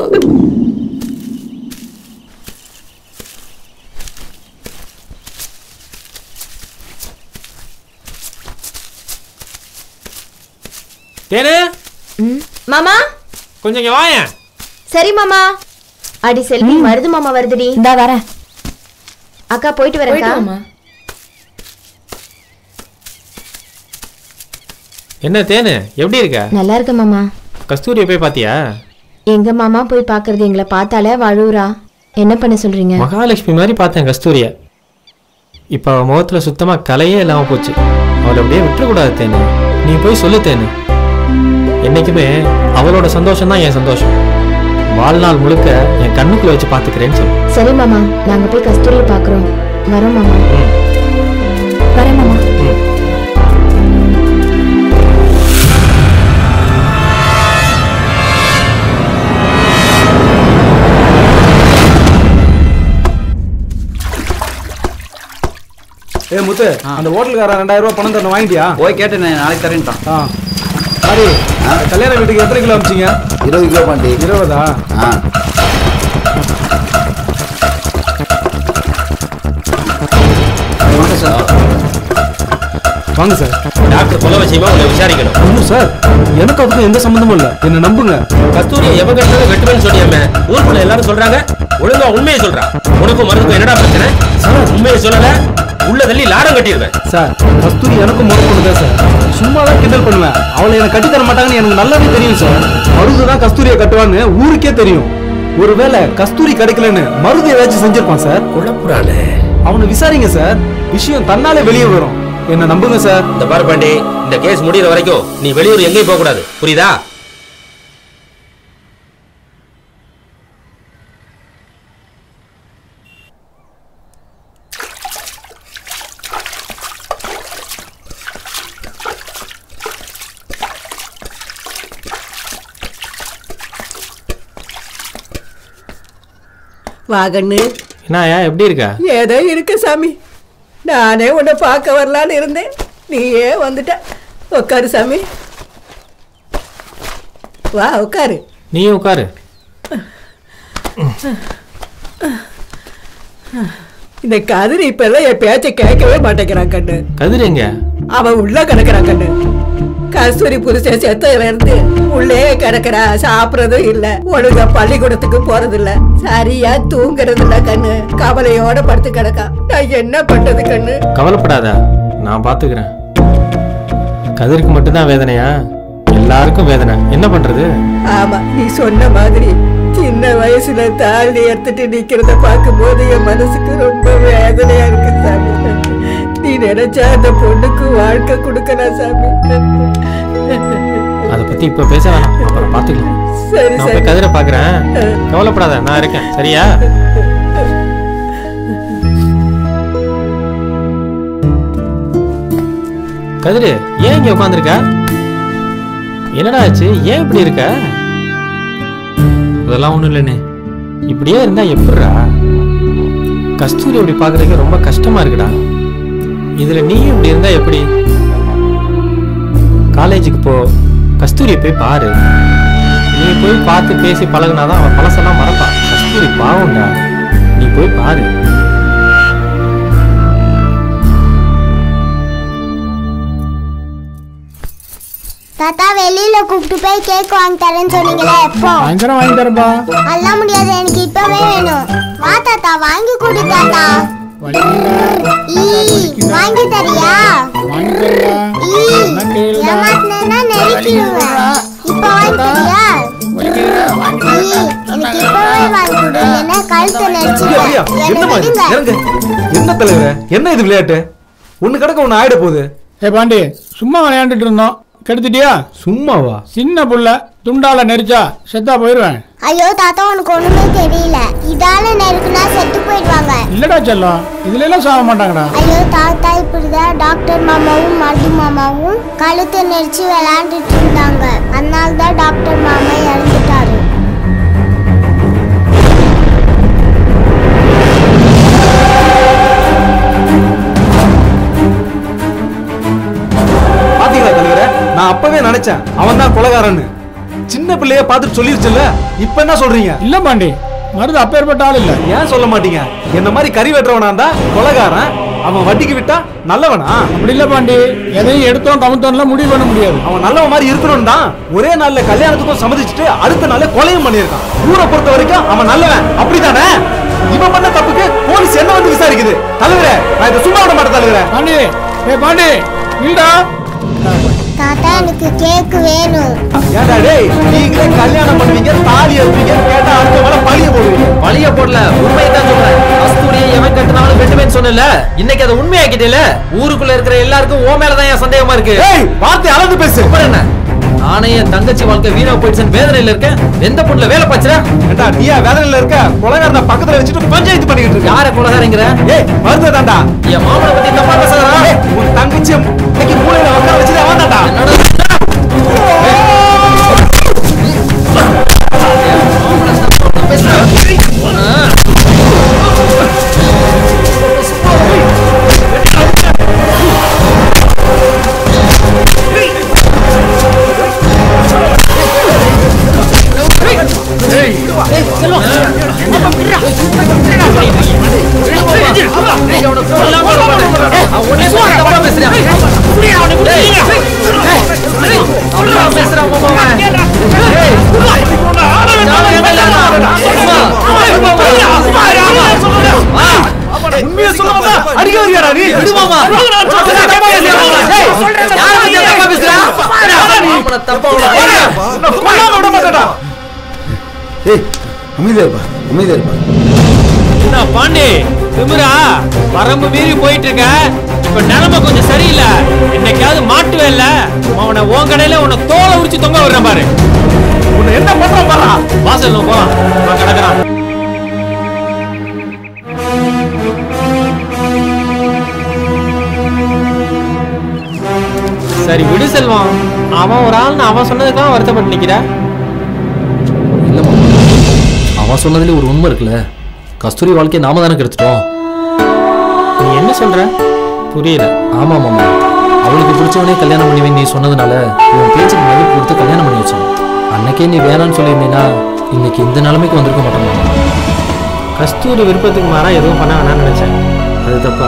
தேனு மாமா கொஞ்சம் இங்க வாயேன் சரி மாமா அடி செல்வி மருது மாமா வருதுடி இந்தா வரேன் அக்கா போயிட்டு வரேன்க்கா என்ன தேனு எப்படி இருக்க நல்லா இருக்க மாமா கஸ்தூரியை போய் பாத்தியா எங்க மாமா போய் பாக்குறது எங்களை பார்த்தாலே வழுவுறா என்ன பண்ண சொல்றீங்க மகாலட்சுமி மாதிரி பார்த்தேன் கஸ்தூரிய இப்போ அவ முகத்துல சுத்தமா கலையே இல்லாம போச்சு அவளை அப்படியே விட்டுறக்கூடாது தேனு நீ போய் சொல்லு தேனு என்னைக்குமே அவளோட சந்தோஷம் தான் என் சந்தோஷம் வாழ்நாள் முழுக்க என் கண்ணுக்குள்ள வச்சு பாத்துக்கிறேன்னு சொல்லு சரி மாமா நாங்க போய் கஸ்தூரியை பாக்குறோம் வரோம் மாமா வரேன் மாமா ஏ முத்து அந்த ஹோட்டல்காரன் ரெண்டாயிரம் ரூபாய் பணம் தரணும் வாங்கிட்டியா போய் கேட்டேன் நாளைக்கு தரேன்ட்டான் ஆ சரி கல்யாண வீட்டுக்கு எத்தனை கிலோ அமிச்சிங்க இருபது கிலோ பாண்டி இருபதா ஆ வாங்க சார் டாக்டர் கொலை விஷயமா உன்னை விசாரிக்கணும் ஒன்றும் சார் எனக்கு அதுக்கும் எந்த சம்மந்தமும் இல்லை என்ன நம்புங்க கஸ்தூரியை எவன் கட்டினது வெட்டுவேன்னு சொல்லியாம ஊருக்குள்ள எல்லாரும் சொல்றாங்க ஒழுங்கா உண்மையை சொல்றா உனக்கும் மருந்துக்கும் என்னடா பிரச்சனை உண்மையை சொல்லல உள்ள தள்ளி லாடம் கட்டிடுவேன் சார் கஸ்தூரி எனக்கும் முறை பொண்ணு சார் சும்மா தான் கிண்டல் பண்ணுவேன் அவளை எனக்கு கட்டி தர மாட்டாங்கன்னு எனக்கு நல்லாவே தெரியும் சார் மருது தான் கஸ்தூரியை கட்டுவான்னு ஊருக்கே தெரியும் ஒருவேளை கஸ்தூரி கிடைக்கலன்னு மருது ஏதாச்சும் செஞ்சிருப்பான் சார் குழப்புறானே அவனை விசாரிங்க சார் விஷயம் தன்னாலே வெளியே வரும் என்ன நம்புங்க சார் இந்த பாரு பாண்டி இந்த கேஸ் முடியிற வரைக்கும் நீ வெளியூர் எங்கேயும் போக கூடாது புரியுதா வாகண்ணு என்னயா எப்படி இருக்க ஏதோ இருக்கு சாமி நானே உன்னை பார்க்க வரலான்னு இருந்தேன் நீயே வந்துட்ட உட்காரு சாமி வா உட்காரு நீ உட்காரு இந்த கதிர் இப்பெல்லாம் என் பேச்சை கேட்கவே மாட்டேங்கிறான் கண்ணு கதிர் எங்க அவன் உள்ள கிடக்குறான் கண்ணு கஸ்தூரி புருஷன் செத்ததுல இருந்து உள்ளே கிடக்குறா சாப்பிடறதும் இல்ல ஒழுங்கா பள்ளிக்கூடத்துக்கு போறது இல்ல சரியா தூங்குறது இல்ல கண்ணு கவலையோட படுத்து கிடக்கா நான் என்ன பண்றது கண்ணு கவலைப்படாத நான் பாத்துக்கிறேன் கதிருக்கு மட்டும்தான் வேதனையா எல்லாருக்கும் வேதனை என்ன பண்றது ஆமா நீ சொன்ன மாதிரி சின்ன வயசுல தாலி எடுத்துட்டு நிக்கிறத பார்க்கும்போது என் மனசுக்கு ரொம்ப வேதனையா இருக்கு சாமி நீ நினைச்சா அந்த பொண்ணுக்கு வாழ்க்கை கொடுக்கலாம் சாமி அதை பத்தி இப்ப பேச வேணாம் அப்புறம் பாத்துக்கலாம் சரி நான் சரி போய் கதிரை பாக்குறேன் கவலைப்படாத நான் இருக்கேன் சரியா கதிரு ஏன் இங்க உட்காந்துருக்க என்னடா ஆச்சு ஏன் இப்படி இருக்க அதெல்லாம் ஒண்ணும் இல்லைண்ணே இப்படியே இருந்தா எப்படிடா கஸ்தூரி இப்படி பாக்குறதுக்கு ரொம்ப கஷ்டமா இருக்குடா இதுல நீயும் இப்படி இருந்தா எப்படி காலேஜுக்கு போ கஸ்தூரியை போய் பாரு நீ போய் பார்த்து பேசி பழகுனாதான் அவன் பழசெல்லாம் மறப்பான் கஸ்தூரி பாவம்டா நீ போய் பாரு தாத்தா வெளியில கூப்பிட்டு போய் கேக் வாங்கி தரேன்னு சொன்னீங்களே எப்போ சாயந்தரம் வாங்கி தரேன்பா அதெல்லாம் முடியாது எனக்கு இப்பவே வேணும் வா தாத்தா வாங்கி கொடு தாத்தா ஈ, வாங்கி தரியா ஈ, ஏமாத்துனேன்னா நெருக்கிடுவேன் இப்ப வாங்கி தரியா ஈ, எனக்கு இப்பவே வாங்கி கொடு என்ன கழுத்தை ஐயா, ஐயா, நெரிச்சிடுவேன் என்ன என்னம்மா இது? விடுங்க இறங்கு. என்ன தலைவரே என்ன இது விளையாட்டு ஒண்ணு கிடக்க ஒண்ணு ஆயிட போகுது ஏ பாண்டி சும்மா விளையாண்டுட்டு இருந்தோம் கெடுத்துட்டியா சும்மாவா சின்ன புள்ள துண்டால நெரிச்சா செத்தா போயிருவேன் ஐயோ தாத்தா உனக்கு ஒண்ணுமே தெரியல இதால நெருக்குனா செத்து போயிடுவாங்க இல்லடா செல்லம் இதுல எல்லாம் சாக மாட்டாங்கடா ஐயோ தாத்தா இப்படிதான் டாக்டர் மாமாவும் மருது மாமாவும் கழுத்தை நெரிச்சு விளையாண்டுட்டு இருந்தாங்க அதனால தான் டாக்டர் மாமா இறந்துட்டாரு பாத்தீங்களா தலைவரே நான் அப்பவே நினைச்சேன் அவன் தான் கொலகாரன்னு சின்ன பிள்ளைய பார்த்துட்டு சொல்லிருச்சுல்ல இப்ப என்ன சொல்றீங்க இல்ல பாண்டி மருது அப்பேற்பட்ட ஆள் இல்ல ஏன் சொல்ல மாட்டீங்க என்ன மாதிரி கறி வெட்டுறவனா இருந்தா கொலகாரன் அவன் வட்டிக்கு விட்டா நல்லவனா அப்படி இல்ல பாண்டி எதையும் எடுத்தோம் கமுத்தோம்லாம் முடிவு பண்ண முடியாது அவன் நல்லவன் மாதிரி இருக்கணும் தான் ஒரே நாள்ல கல்யாணத்துக்கும் சம்மதிச்சுட்டு அடுத்த நாள்ல கொலையும் பண்ணியிருக்கான் ஊரை பொறுத்த வரைக்கும் அவன் நல்லவன் அப்படிதானே இவன் பண்ண தப்புக்கு போலீஸ் என்ன வந்து விசாரிக்குது தலைவரே நான் இதை சும்மா விட மாட்டேன் தலைவரே பாண்டி ஏ பாண்டி இல்லடா தாத்தா எனக்கு கேக் வேணும் ஏண்டா டேய் நீங்களே கல்யாணம் பண்ணுவீங்க தாலி எடுப்பீங்க கேட்டா அடுத்த மேல பழிய போடுவீங்க பழிய போடல உண்மையை தான் சொல்றேன் கஸ்தூரியை எவன் கட்டினாலும் வெட்டுவேன்னு சொன்னல இன்னைக்கு அதை உண்மையாக்கிட்டேல ஊருக்குள்ள இருக்கிற எல்லாருக்கும் ஓ மேலதான் என் சந்தேகமா இருக்கு ஏய் வார்த்தை அளந்து பேசு அப்புறம் என்ன நானே என் தங்கச்சி வாழ்க்கை வீணா போயிடுச்சுன்னு வேதனையில இருக்கேன் எந்த பொண்ணுல வேலை பாச்சுற ஏண்டா நீயா வேதனையில இருக்க கொலகாரனை பக்கத்துல வச்சுட்டு பஞ்சாயத்து பண்ணிக்கிட்டு இருக்க யார கொலகாரங்கிற ஏய் மருத்துவ தாண்டா என் மாமனை பத்தி தப்பா பேசுறா ஏய், உன் தங்கச்சி இன்னைக்கு மூலையில உட்கார வச்சுட்டு அவன் தாண்டா உண்மையை சொல்ல வந்தா அடிக்க வரியாடா நீ விடுமாமா விட மாட்டேடா ஏய் அமைதியா இருப்பா அமைதியா இருப்பா என்ன பாண்டி திமிரா வரம்பு மீறி போயிட்டு இருக்க இப்ப நிலைமை கொஞ்சம் சரியில்லை என்னைக்காவது மாட்டுவே இல்ல அவனை உன் கடையில உன்னை தோலை உரிச்சு தொங்க விடுறேன் பாரு உன்னை என்ன பண்றான் பாரா வாசல் போலாம் நான் கிடக்குறான் சரி விடு செல்வம் அவன் ஒரு ஆள்னு அவன் சொன்னதுக்காக வருத்தப்பட்டு நிக்கிற இல்ல மாமா அவன் சொன்னதுல ஒரு உண்மை இருக்குல்ல கஸ்தூரி வாழ்க்கையை நாம தானே கெடுத்துட்டோம் நீ என்ன சொல்ற புரியல ஆமா மாமா அவளுக்கு பிடிச்சவனே கல்யாணம் பண்ணுவேன் நீ சொன்னதுனால உன் பேச்சுக்கு மதிப்பு கொடுத்து கல்யாணம் பண்ணி வச்சோம் அன்னைக்கே நீ வேணாம்னு சொல்லியிருந்தீங்கன்னா இன்னைக்கு இந்த நிலைமைக்கு வந்திருக்க மாட்டோம் மாமா கஸ்தூரி விருப்பத்துக்கு மாறா எதுவும் பண்ண வேணாம்னு நினைச்சேன் அது தப்பா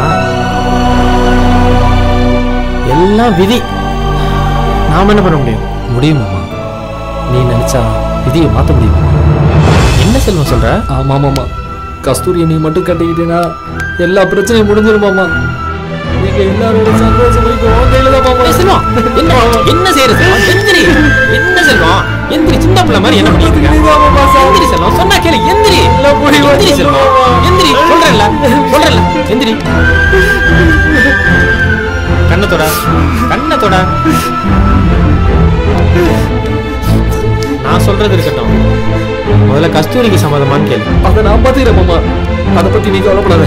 எல்லாம் விதி நாம என்ன பண்ண முடியும் முடியும் மாமா நீ நினைச்சா விதியை மாத்த முடியும் மாமா. என்ன செல்வம் சொல்ற ஆமா மாமா கஸ்தூரியை நீ மட்டும் கட்டிக்கிட்டீங்கன்னா எல்லா பிரச்சனையும் முடிஞ்சிரும் மாமா நீங்க எல்லாரோட சந்தோஷம் இப்போ உன் கையில தான் மாமா செல்வம் என்ன என்ன செய்யற செல்வம் எந்திரி என்ன செல்வம் எந்திரி சின்ன பிள்ளை மாதிரி என்ன பண்ணிட்டு இருக்க எந்திரி செல்வம் சொன்னா கேளு எந்திரி எந்திரி செல்வம் எந்திரி சொல்றேன்ல சொல்றேன்ல எந்திரி கண்ணத்தோட கண்ணத்தோட நான் சொல்றது இருக்கட்டும் முதல்ல கஸ்தூரிக்கு சம்மதமான்னு கேளு அதை நான் பாத்துக்கிறேன் மாமா அதை பத்தி நீ கவலைப்படாத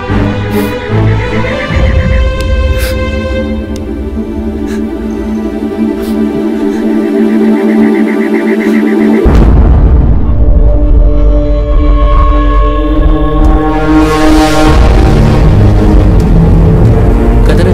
கதிரு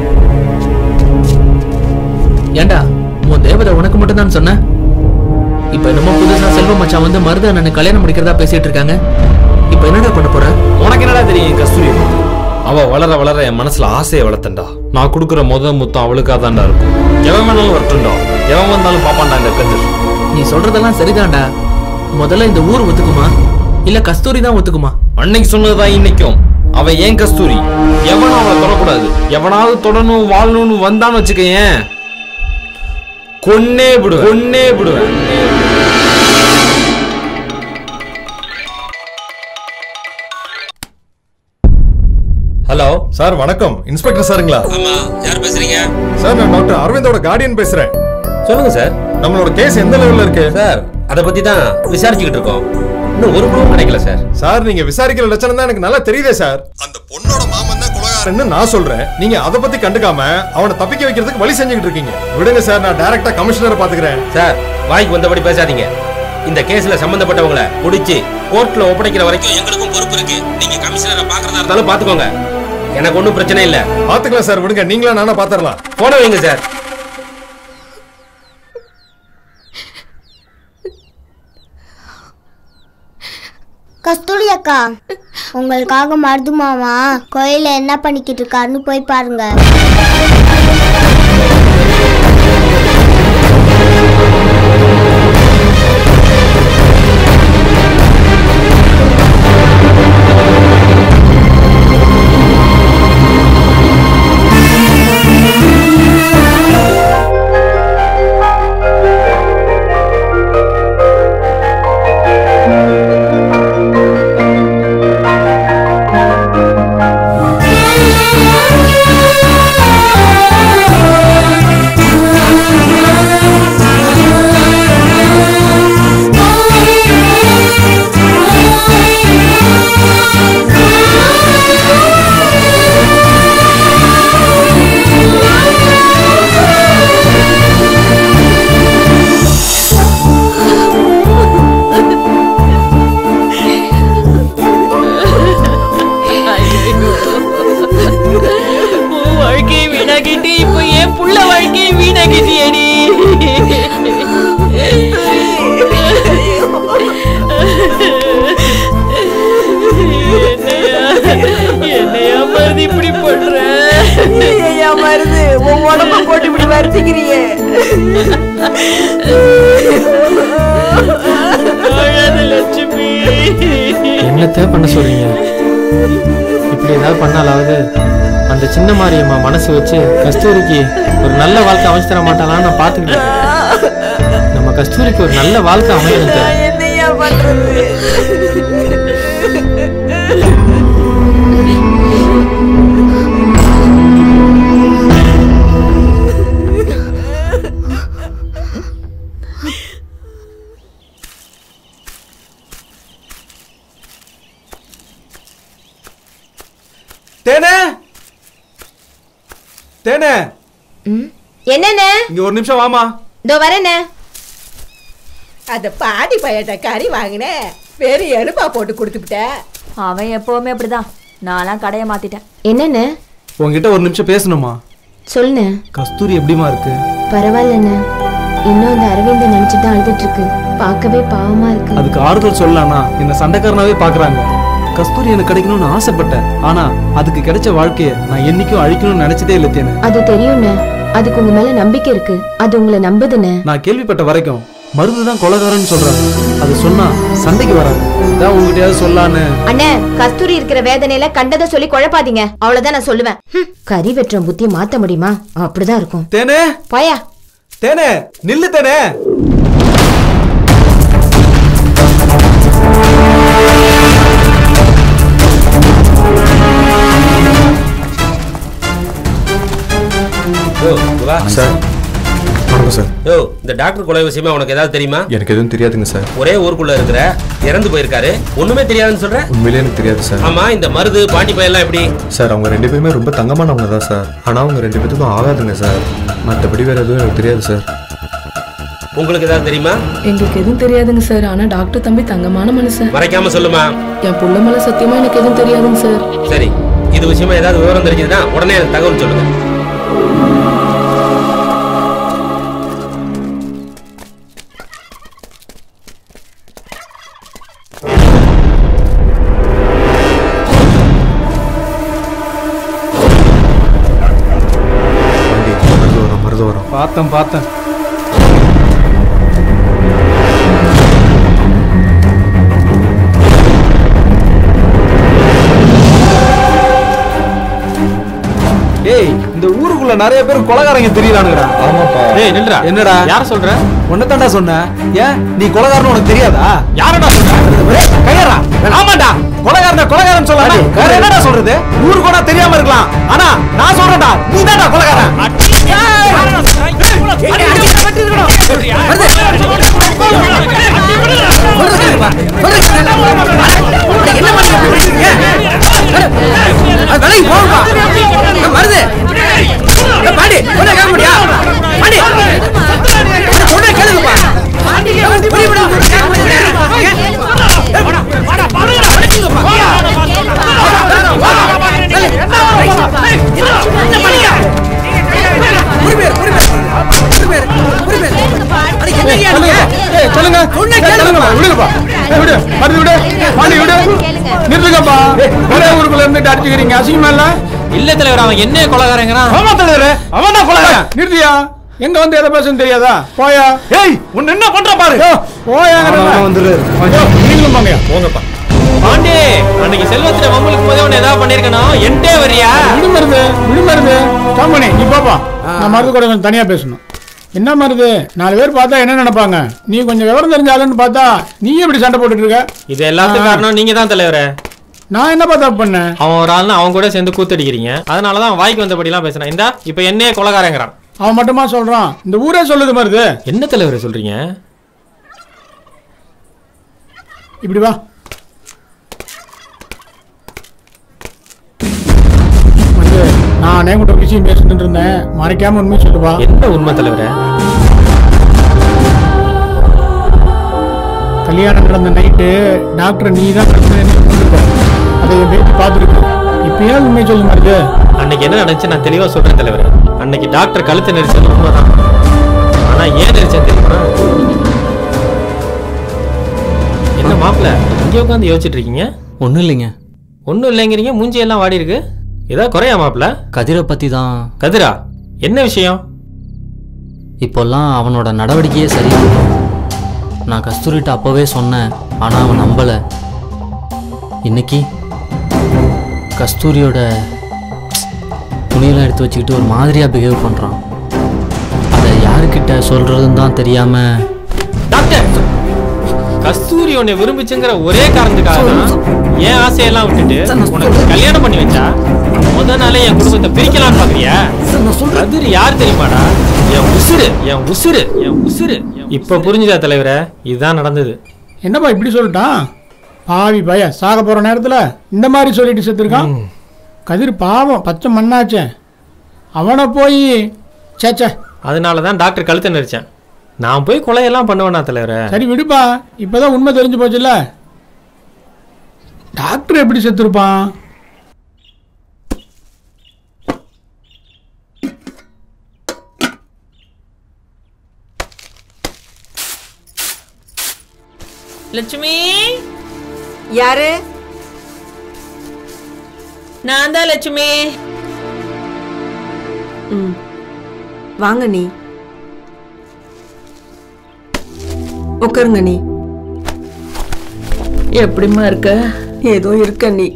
ஏண்டா உன் தேவதை உனக்கு மட்டும் தான் சொன்ன இப்ப என்னமோ புதுசா செல்வ மச்சான் வந்து மருது அண்ணனுக்கு கல்யாணம் முடிக்கிறதா பேசிட்டு இருக்காங்க இப்ப என்னடா பண்ண போற உனக்கு என்னடா தெரியும் என் கஸ்தூரி பத்தி? அவ வளர வளர என் மனசுல ஆசையை வளர்த்தண்டா நான் கொடுக்குற முத முத்தம் அவளுக்காக தான்டா இருக்கும் எவன் வேணாலும் வரட்டும்டா எவன் வந்தாலும் பாப்பான்டா இந்த கதிர் நீ சொல்றதெல்லாம் சரிதான்டா முதல்ல இந்த ஊர் ஒத்துக்குமா இல்ல கஸ்தூரி தான் ஒத்துக்குமா அன்னைக்கு சொன்னதுதான் இன்னைக்கும் அவன் ஏன் கஸ்தூரி எவனும் அவளை தொடக்கூடாது எவனாவது தொடணும் வாழணும்னு வந்தான்னு வச்சுக்கயேன் கொன்னே விடுவேன் கொன்னே விடுவேன் ஹலோ சார் வணக்கம் இன்ஸ்பெக்டர் சாருங்களா ஆமா யார் பேசுறீங்க சார் நான் டாக்டர் அரவிந்தோட கார்டியன் பேசுறேன் சொல்லுங்க சார் நம்மளோட கேஸ் எந்த லெவல்ல இருக்கு சார் அத பத்தி தான் விசாரிச்சுக்கிட்டு இருக்கோம் இன்னும் ஒரு ப்ரூவ் கிடைக்கல சார் சார் நீங்க விசாரிக்கிற லட்சணம் தான் எனக்கு நல்லா தெரியுதே சார் அந்த பொண்ணோட மாமன் தான் கொலகாரன்னு நான் சொல்றேன் நீங்க அதை பத்தி கண்டுக்காம அவனை தப்பிக்க வைக்கிறதுக்கு வழி செஞ்சுக்கிட்டு இருக்கீங்க விடுங்க சார் நான் டைரக்டா கமிஷனரை பாத்துக்கிறேன் சார் வாய்க்கு வந்தபடி பேசாதீங்க இந்த கேஸ்ல சம்பந்தப்பட்டவங்கள பிடிச்சி கோர்ட்ல ஒப்படைக்கிற வரைக்கும் எங்களுக்கும் பொறுப்பு இருக்கு நீங்க கமிஷனரை பாக்குறதா இருந்தாலும் பாத்துக்கோங்க எனக்கு ஒன்றும் பிரச்சனை இல்ல பாத்துக்கலாம் சார் விடுங்க நீங்களா நானா பாத்துரலாம் போன வைங்க சார் கஸ்தூரி அக்கா உங்களுக்காக மருது மாமா கோயில என்ன பண்ணிக்கிட்டு இருக்காருன்னு போய் பாருங்க உன் வாழ்க்கையை வீணாக்கிட்டு இப்போ என் புள்ள வாழ்க்கையை வீணாக்கிட்டியடி என்னையா மருதி இப்படி பண்ற ஐயா மருது உன் உடம்ப போட்டு இப்படி வருத்திக்கிறியே அழாத லட்சுமி என்னத்த பண்ண சொல்றீங்க இப்படி ஏதாவது பண்ணாலாவது அந்த சின்ன மாரியம்மா மனசு வச்சு கஸ்தூரிக்கு ஒரு நல்ல வாழ்க்கை அமைச்சு தர மாட்டாளான்னு நான் பார்த்துக்கிட்டு இருக்கேன். நம்ம கஸ்தூரிக்கு ஒரு நல்ல வாழ்க்கை அமையணும் சார் என்னையா பண்றது தேனே தேனே என்னண்ணே இங்க ஒரு நிமிஷம் வாமா இதோ வரேண்ணே அந்த பாடி பையட்ட கறி வாங்கினேன் பெரிய எலும்பா போட்டு கொடுத்துட்டேன் அவன் எப்பவுமே அப்படிதான் நான்லாம் கடையை மாத்திட்டேன் என்னண்ணே உன்கிட்ட ஒரு நிமிஷம் பேசணுமா சொல்லுண்ணே கஸ்தூரி எப்படிமா இருக்கு பரவாயில்லண்ணே இன்னும் அந்த அரவிந்த நினைச்சிட்டு தான் அழுதுட்டு இருக்கு பார்க்கவே பாவமா இருக்கு அதுக்கு ஆறுதல் சொல்லலாம்னா என்ன சண்டைக்காரனாவே பாக்குறாங்க கஸ்தூரி எனக்கு கிடைக்கணும்னு ஆசைப்பட்டேன் ஆனா அதுக்கு கிடைச்ச வாழ்க்கைய நான் என்னைக்கும் அழிக்கணும்னு நினைச்சதே இல்லை தேனே அது தெரியும்ண்ணே அதுக்கு உங்க மேல நம்பிக்கை இருக்கு அது உங்களை நம்புதுண்ணே நான் கேள்விப்பட்ட வரைக்கும் மருந்து தான் கொலகாரன்னு சொல்றாங்க அது சொன்னா சண்டைக்கு வராது இதான் உங்ககிட்டயாவது சொல்லான்னு அண்ணே கஸ்தூரி இருக்கிற வேதனையில கண்டதை சொல்லி குழப்பாதீங்க அவ்வளவுதான் நான் சொல்லுவேன் ஹம், கறி வெட்டுற புத்தியை மாத்த முடியுமா அப்படிதான் இருக்கும் தேனே போயா தேனே நில்லு தேனே யோ வா சார் வணக்கம் சார் யோ இந்த டாக்டர் கொலை விஷயமா உனக்கு ஏதாவது தெரியுமா எனக்கு எதுவும் தெரியாதுங்க சார் ஒரே ஊருக்குள்ள இருக்கிற இறந்து போயிருக்காரு ஒண்ணுமே தெரியாதுன்னு சொல்ற உண்மையிலே எனக்கு தெரியாது சார் ஆமா இந்த மருது பாண்டி பையெல்லாம் எப்படி சார் அவங்க ரெண்டு பேருமே ரொம்ப தங்கமானவங்க தான் சார் ஆனால் அவங்க ரெண்டு பேத்துக்கும் ஆகாதுங்க சார் மற்றபடி வேற எதுவும் எனக்கு தெரியாது சார் உங்களுக்கு ஏதாவது தெரியுமா எங்களுக்கு எதுவும் தெரியாதுங்க சார் ஆனா டாக்டர் தம்பி தங்கமான மனுஷன் மறைக்காம சொல்லுமா என் புள்ள மேல சத்தியமா எனக்கு எதுவும் தெரியாதுங்க சார் சரி இது விஷயமா ஏதாவது விவரம் தெரிஞ்சதுன்னா உடனே எனக்கு தகவல் சொல்லுங்க இதோ வரும் பார்த்தேன் பார்த்தேன் ஏய் இந்த ஊருக்குள்ள நிறைய பேர் கொலகாரங்க தெரியலானுங்கடா ஆமாப்பா டேய் நில்றா என்னடா யார சொல்ற உன்னதான்டா சொன்னேன் ஏன் நீ கொலகாரன் உனக்கு தெரியாதா யாரடா சொல்ற கையறா ஆமாடா கொலகாரன் கொலகாரன் சொல்லாம வேற என்னடா சொல்றது ஊருக்கு கூட தெரியாம இருக்கலாம் ஆனா நான் சொல்றேன்டா நீ தான்டா கொலகாரன் விலைக்கு போகும்பா வருது பாண்டி பொண்ணை கேட்க முடியா பாண்டி பொண்ணை கேளுங்கப்பா புரிய சொல்லுங்க சொல்லுங்கப்பா விடுங்கப்பா ஏய், விடு மருந்து விடு பாண்டி விடு நிறுத்துங்கப்பா ஒரே ஊருக்குள்ள இருந்துட்டு அடிச்சுக்கிறீங்க அசிங்கமா இல்ல இல்ல தலைவர் அவன் என்ன கொலகாரங்கிறான் ஆமா தலைவரே அவன் தான் கொலகாரன் நிறுத்தியா எங்க வந்து எதை பேசுன்னு தெரியாதா போயா ஏய் உன்ன என்ன பண்ற பாரு போயா வந்துரு நீங்களும் போங்க போங்கப்பா பாண்டி அன்னைக்கு செல்வத்துல வம்பளுக்கு போதே உன்னை ஏதாவது பண்ணிருக்கணும் என்கிட்டே வரியா விடுமருது விடுமருது காமணி நீ பாப்பா நான் மருந்து கூட கொஞ்சம் தனியா பேசணும் என்ன மருது நாலு பேர் பார்த்தா என்ன நினைப்பாங்க நீ கொஞ்சம் விவரம் தெரிஞ்ச ஆளுன்னு பார்த்தா நீ எப்படி சண்டை போட்டுட்டு இருக்க இது எல்லாத்துக்கும் காரணம் நீங்க தான் தலைவரே நான் என்னப்பா தப்பு பண்ணேன் அவன் ஒரு ஆள்னு அவன் கூட சேர்ந்து கூத்தடிக்கிறீங்க அதனாலதான் வாய்க்கு வந்தபடிலாம் பேசுறான் இந்தா இப்ப என்னையே கொலகாரங்கிறான் அவன் மட்டுமா சொல்றான் இந்த ஊரே சொல்லுது மருது என்ன தலைவரை சொல்றீங்க இப்படி வா வந்து நானே கூட ஒரு விஷயம் பேசிட்டு இருந்தேன் மறைக்காம உண்மை சொல்லுவா என்ன உண்மை தலைவரே கல்யாணம் நடந்த நைட்டு டாக்டர் நீ தான் கொண்டிருக்க அதை என் பேட்டி பார்த்துருக்கு இப்போ ஏன் உண்மை சொல்ல மாட்டேது அன்னைக்கு என்ன நடந்துச்சு நான் தெளிவா சொல்றேன் தலைவரே அன்னைக்கு டாக்டர் கழுத்து நெரிச்சது உண்மைதான் ஆனா ஏன் நெரிச்சேன் தெரியுமா என்ன மாப்பிள இங்கே உட்காந்து யோசிச்சுட்டு இருக்கீங்க ஒன்றும் இல்லைங்க ஒன்றும் இல்லைங்கிறீங்க மூஞ்சி எல்லாம் வாடி இருக்கு ஏதாவது குறையா மாப்பிள கதிரை பற்றி தான் கதிரா என்ன விஷயம் இப்போல்லாம் அவனோட நடவடிக்கையே சரியில்லை நான் கஸ்தூரிட்ட அப்போவே சொன்னேன் ஆனால் அவன் நம்பலை இன்னைக்கு கஸ்தூரியோட துணியெல்லாம் எடுத்து வச்சுக்கிட்டு ஒரு மாதிரியாக பிஹேவ் பண்ணுறான் அதை யாருக்கிட்ட சொல்கிறதுன்னு தான் தெரியாமல் டாக்டர் கஸ்தூரி உன்னை விரும்பிச்சுங்கிற ஒரே காரணத்துக்காக தான் என் ஆசையெல்லாம் விட்டுட்டு உனக்கு கல்யாணம் பண்ணி வச்சா முத நாளே என் குடும்பத்தை பிரிக்கலாம்னு பாக்குறியா கதிர் யார் தெரியுமாடா என் உசுரு என் உசுரு என் உசுரு இப்ப புரிஞ்சுதா தலைவரே இதுதான் நடந்தது என்னப்பா இப்படி சொல்லிட்டான் பாவி பய சாக போற நேரத்துல இந்த மாதிரி சொல்லிட்டு செத்துருக்கான் கதிர் பாவம் பச்சை மண்ணாச்சே அவனை போய் சேச்சே அதனால தான் டாக்டர் கழுத்தை நெரிச்சேன் நான் போய் கொலையெல்லாம் பண்ணுவேனா தலைவரே சரி விடுப்பா இப்பதான் உண்மை தெரிஞ்சு போச்சுல்ல டாக்டர் எப்படி செத்துருப்பான் லட்சுமி யாரு நான் தான் லட்சுமி ம் வாங்க நீ உட்காருங்க நீ எப்படிம்மா இருக்க ஏதோ இருக்க நீ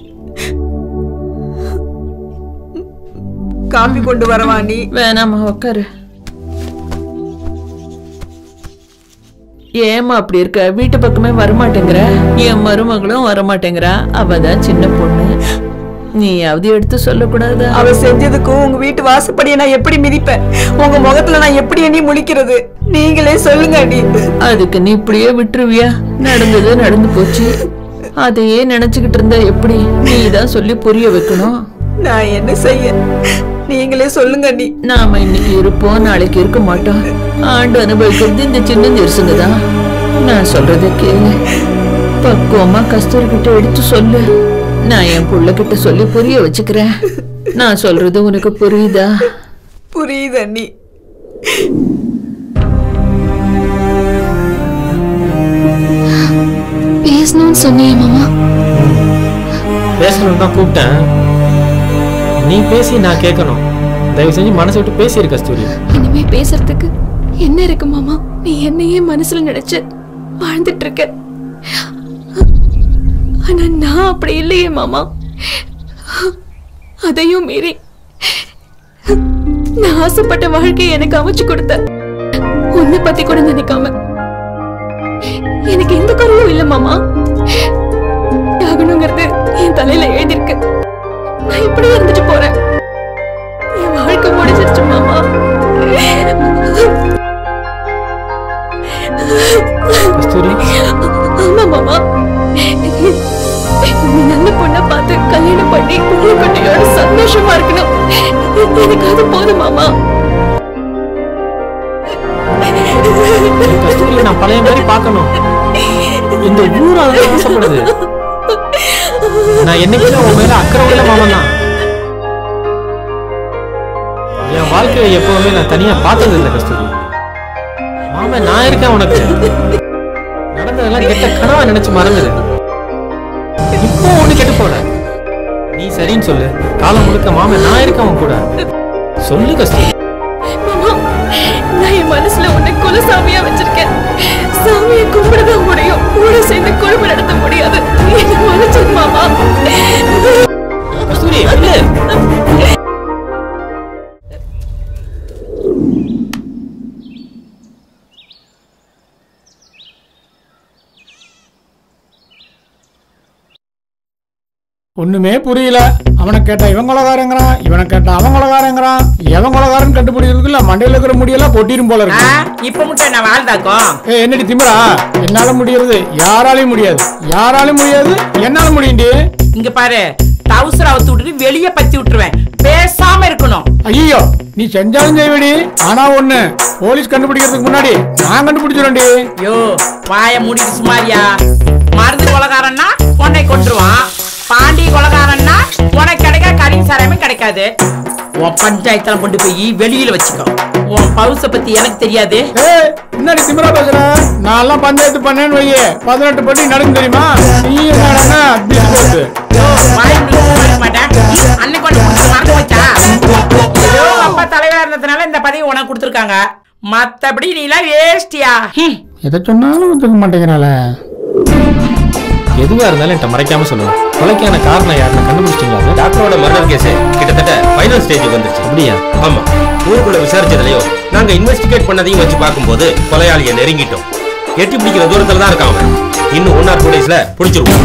காபி கொண்டு வரவா நீ வேணாம்மா உட்காரு ஏம்மா அப்படி இருக்க வீட்டு பக்கமே வரமாட்டேங்கிற என் மருமகளும் வரமாட்டேங்கிறா அவ தான் சின்ன பொண்ணு நீயாவது எடுத்து சொல்லக்கூடாதா அவ செஞ்சதுக்கும் உங்க வீட்டு வாசப்படியை நான் எப்படி மிதிப்பேன் உங்க முகத்துல நான் எப்படி எண்ணி முழிக்கிறது நீங்களே சொல்லுங்க அடி அதுக்கு நீ இப்படியே விட்டுருவியா நடந்தது நடந்து போச்சு அதையே நினைச்சுக்கிட்டு இருந்தா எப்படி நீ தான் சொல்லி புரிய வைக்கணும் நான் என்ன செய்ய நீங்களே சொல்லுங்க அடி நாம இன்னைக்கு இருப்போம் நாளைக்கு இருக்க மாட்டோம் ஆண்டு அனுபவிக்கிறது இந்த சின்ன நெரிசங்க தான் நான் சொல்றத கேளு பக்குவமா கஸ்தூரி கிட்ட எடுத்து சொல்லு நான் என் புள்ள கிட்ட சொல்லி புரிய வச்சுக்கிறேன் நான் சொல்றது உனக்கு புரியுதா புரியுது அண்ணி பேசணும்னு சொன்னியே மாமா பேசணும்னு தான் கூப்பிட்டேன் நீ பேசி நான் கேட்கணும் தயவு செஞ்சு மனசை விட்டு பேசியிரு கஸ்தூரி இனிமே பேசுறதுக்கு என்ன இருக்கு மாமா நீ என்னையே மனசுல நினைச்சு வாழ்ந்துட்டு இருக்க ஆனா நான் அப்படி இல்லையே மாமா அதையும் மீறி நான் ஆசைப்பட்ட வாழ்க்கையை எனக்கு அமைச்சு கொடுத்த உன்னை பத்தி கூட நினைக்காம எனக்கு எந்த குறையும் இல்ல மாமா ஆகணுங்கிறது என் தலையில எழுதிருக்கு நான் இப்படியே இருந்துட்டு போறேன் என் வாழ்க்கை முடிஞ்சிருச்சு மாமா கஸ்தூரி ஆமா மாமா நீ நல்ல பொண்ணை பார்த்து கல்யாணம் பண்ணி புள்ள குட்டியோட சந்தோஷமா இருக்கணும் எனக்கு அது போதும் மாமா கஸ்தூரியை நான் பழைய மாதிரி பார்க்கணும் இந்த ஊர் அதை ஆசைப்படுது நான் என்னைக்குமே உன் மேல அக்கறை உள்ள மாமன் தான் என் வாழ்க்கையை எப்பவுமே நான் தனியா பார்த்தது இல்லை கஸ்தூரி மாமன் நான் இருக்கேன் உனக்கு நடந்ததெல்லாம் கெட்ட கனவா நினைச்சு மறந்துடு இப்போ ஒண்ணு கெட்டு போல நீ சரின்னு சொல்லு காலம் முழுக்க மாமன் நான் இருக்கேன் உன் கூட சொல்லு கஸ்தூரி மாமா நான் என் மனசுல உன்னை குலசாமியா வச்சிருக்கேன் சாமியை கும்பிடதான் முடியும் கூட சேர்ந்து குழும நடத்த முடியாது என்ன மன்னிச்சிரு மாமா கஸ்தூரி இல்ல ஒண்ணுமே புரியல அவனை கேட்டா இவன் கொலகாரங்கிறான் இவனை கேட்டா அவன் கொலகாரங்கிறான் எவன் கொலகாரன் கண்டுபிடிக்கிறதுக்குள்ள மண்டையில இருக்கிற முடியெல்லாம் பொட்டிரும் போல இருக்கு இப்ப மட்டும் என்ன வாழ்ந்தாக்கும் ஏய் என்னடி திமிரா என்னால முடியறது யாராலையும் முடியாது யாராலையும் முடியாது என்னால முடியும்டி இங்க பாரு டவுசர் அவுத்து விட்டுட்டு வெளியே பத்தி விட்டுருவேன் பேசாம இருக்கணும் ஐயோ நீ செஞ்சாலும் செய்வடி ஆனா ஒண்ணு போலீஸ் கண்டுபிடிக்கிறதுக்கு முன்னாடி நான் கண்டுபிடிச்சிடும்டி யோ வாய மூடிட்டு சுமாரியா மருந்து கொலகாரன்னா உன்னை கொண்டுருவான் பாண்டி கொலகாரன்னா உனக்கு கிடைக்க கறி சாராமே கிடைக்காது உன் பஞ்சாயத்துல கொண்டு போய் வெளியில வச்சுக்கோ உன் பவுச பத்தி எனக்கு தெரியாது ஏய் என்னடி திமிரா பேசுற நான் எல்லாம் பஞ்சாயத்து பண்ணேன்னு வையே பதினெட்டு பட்டி நடக்கும் தெரியுமா நீ என்னடா பிஸ்கோட்டு வாய் மூடிட்டு சும்மா இருக்க மாட்டேன் அன்னைக்கு கொண்டு கொடுத்து மறந்து போச்சா ஏதோ அப்பா தலைவா இருந்ததுனால இந்த பதவி உனக்கு கொடுத்துருக்காங்க மத்தபடி நீ எல்லாம் வேஸ்டியா எதை சொன்னாலும் ஒத்துக்க மாட்டேங்கிறாள எதுவா இருந்தாலும் என்கிட்ட மறைக்காம சொல்லுங்க கொலைக்கான காரணம் யாருன்னு கண்டுபிடிச்சிட்டீங்களா டாக்டரோட மர்டர் கேஸ் கிட்டத்தட்ட ஃபைனல் ஸ்டேஜுக்கு வந்துருச்சு அப்படியா ஆமா ஊருக்குள்ள விசாரிச்சதுலயும் நாங்க இன்வெஸ்டிகேட் பண்ணதையும் வச்சு பார்க்கும்போது கொலையாளியை நெருங்கிட்டோம் எட்டி பிடிக்கிற தூரத்துல தான் இருக்கான் அவன் இன்னும் ஒன் ஆர் டூ டேஸ்ல பிடிச்சிருவோம்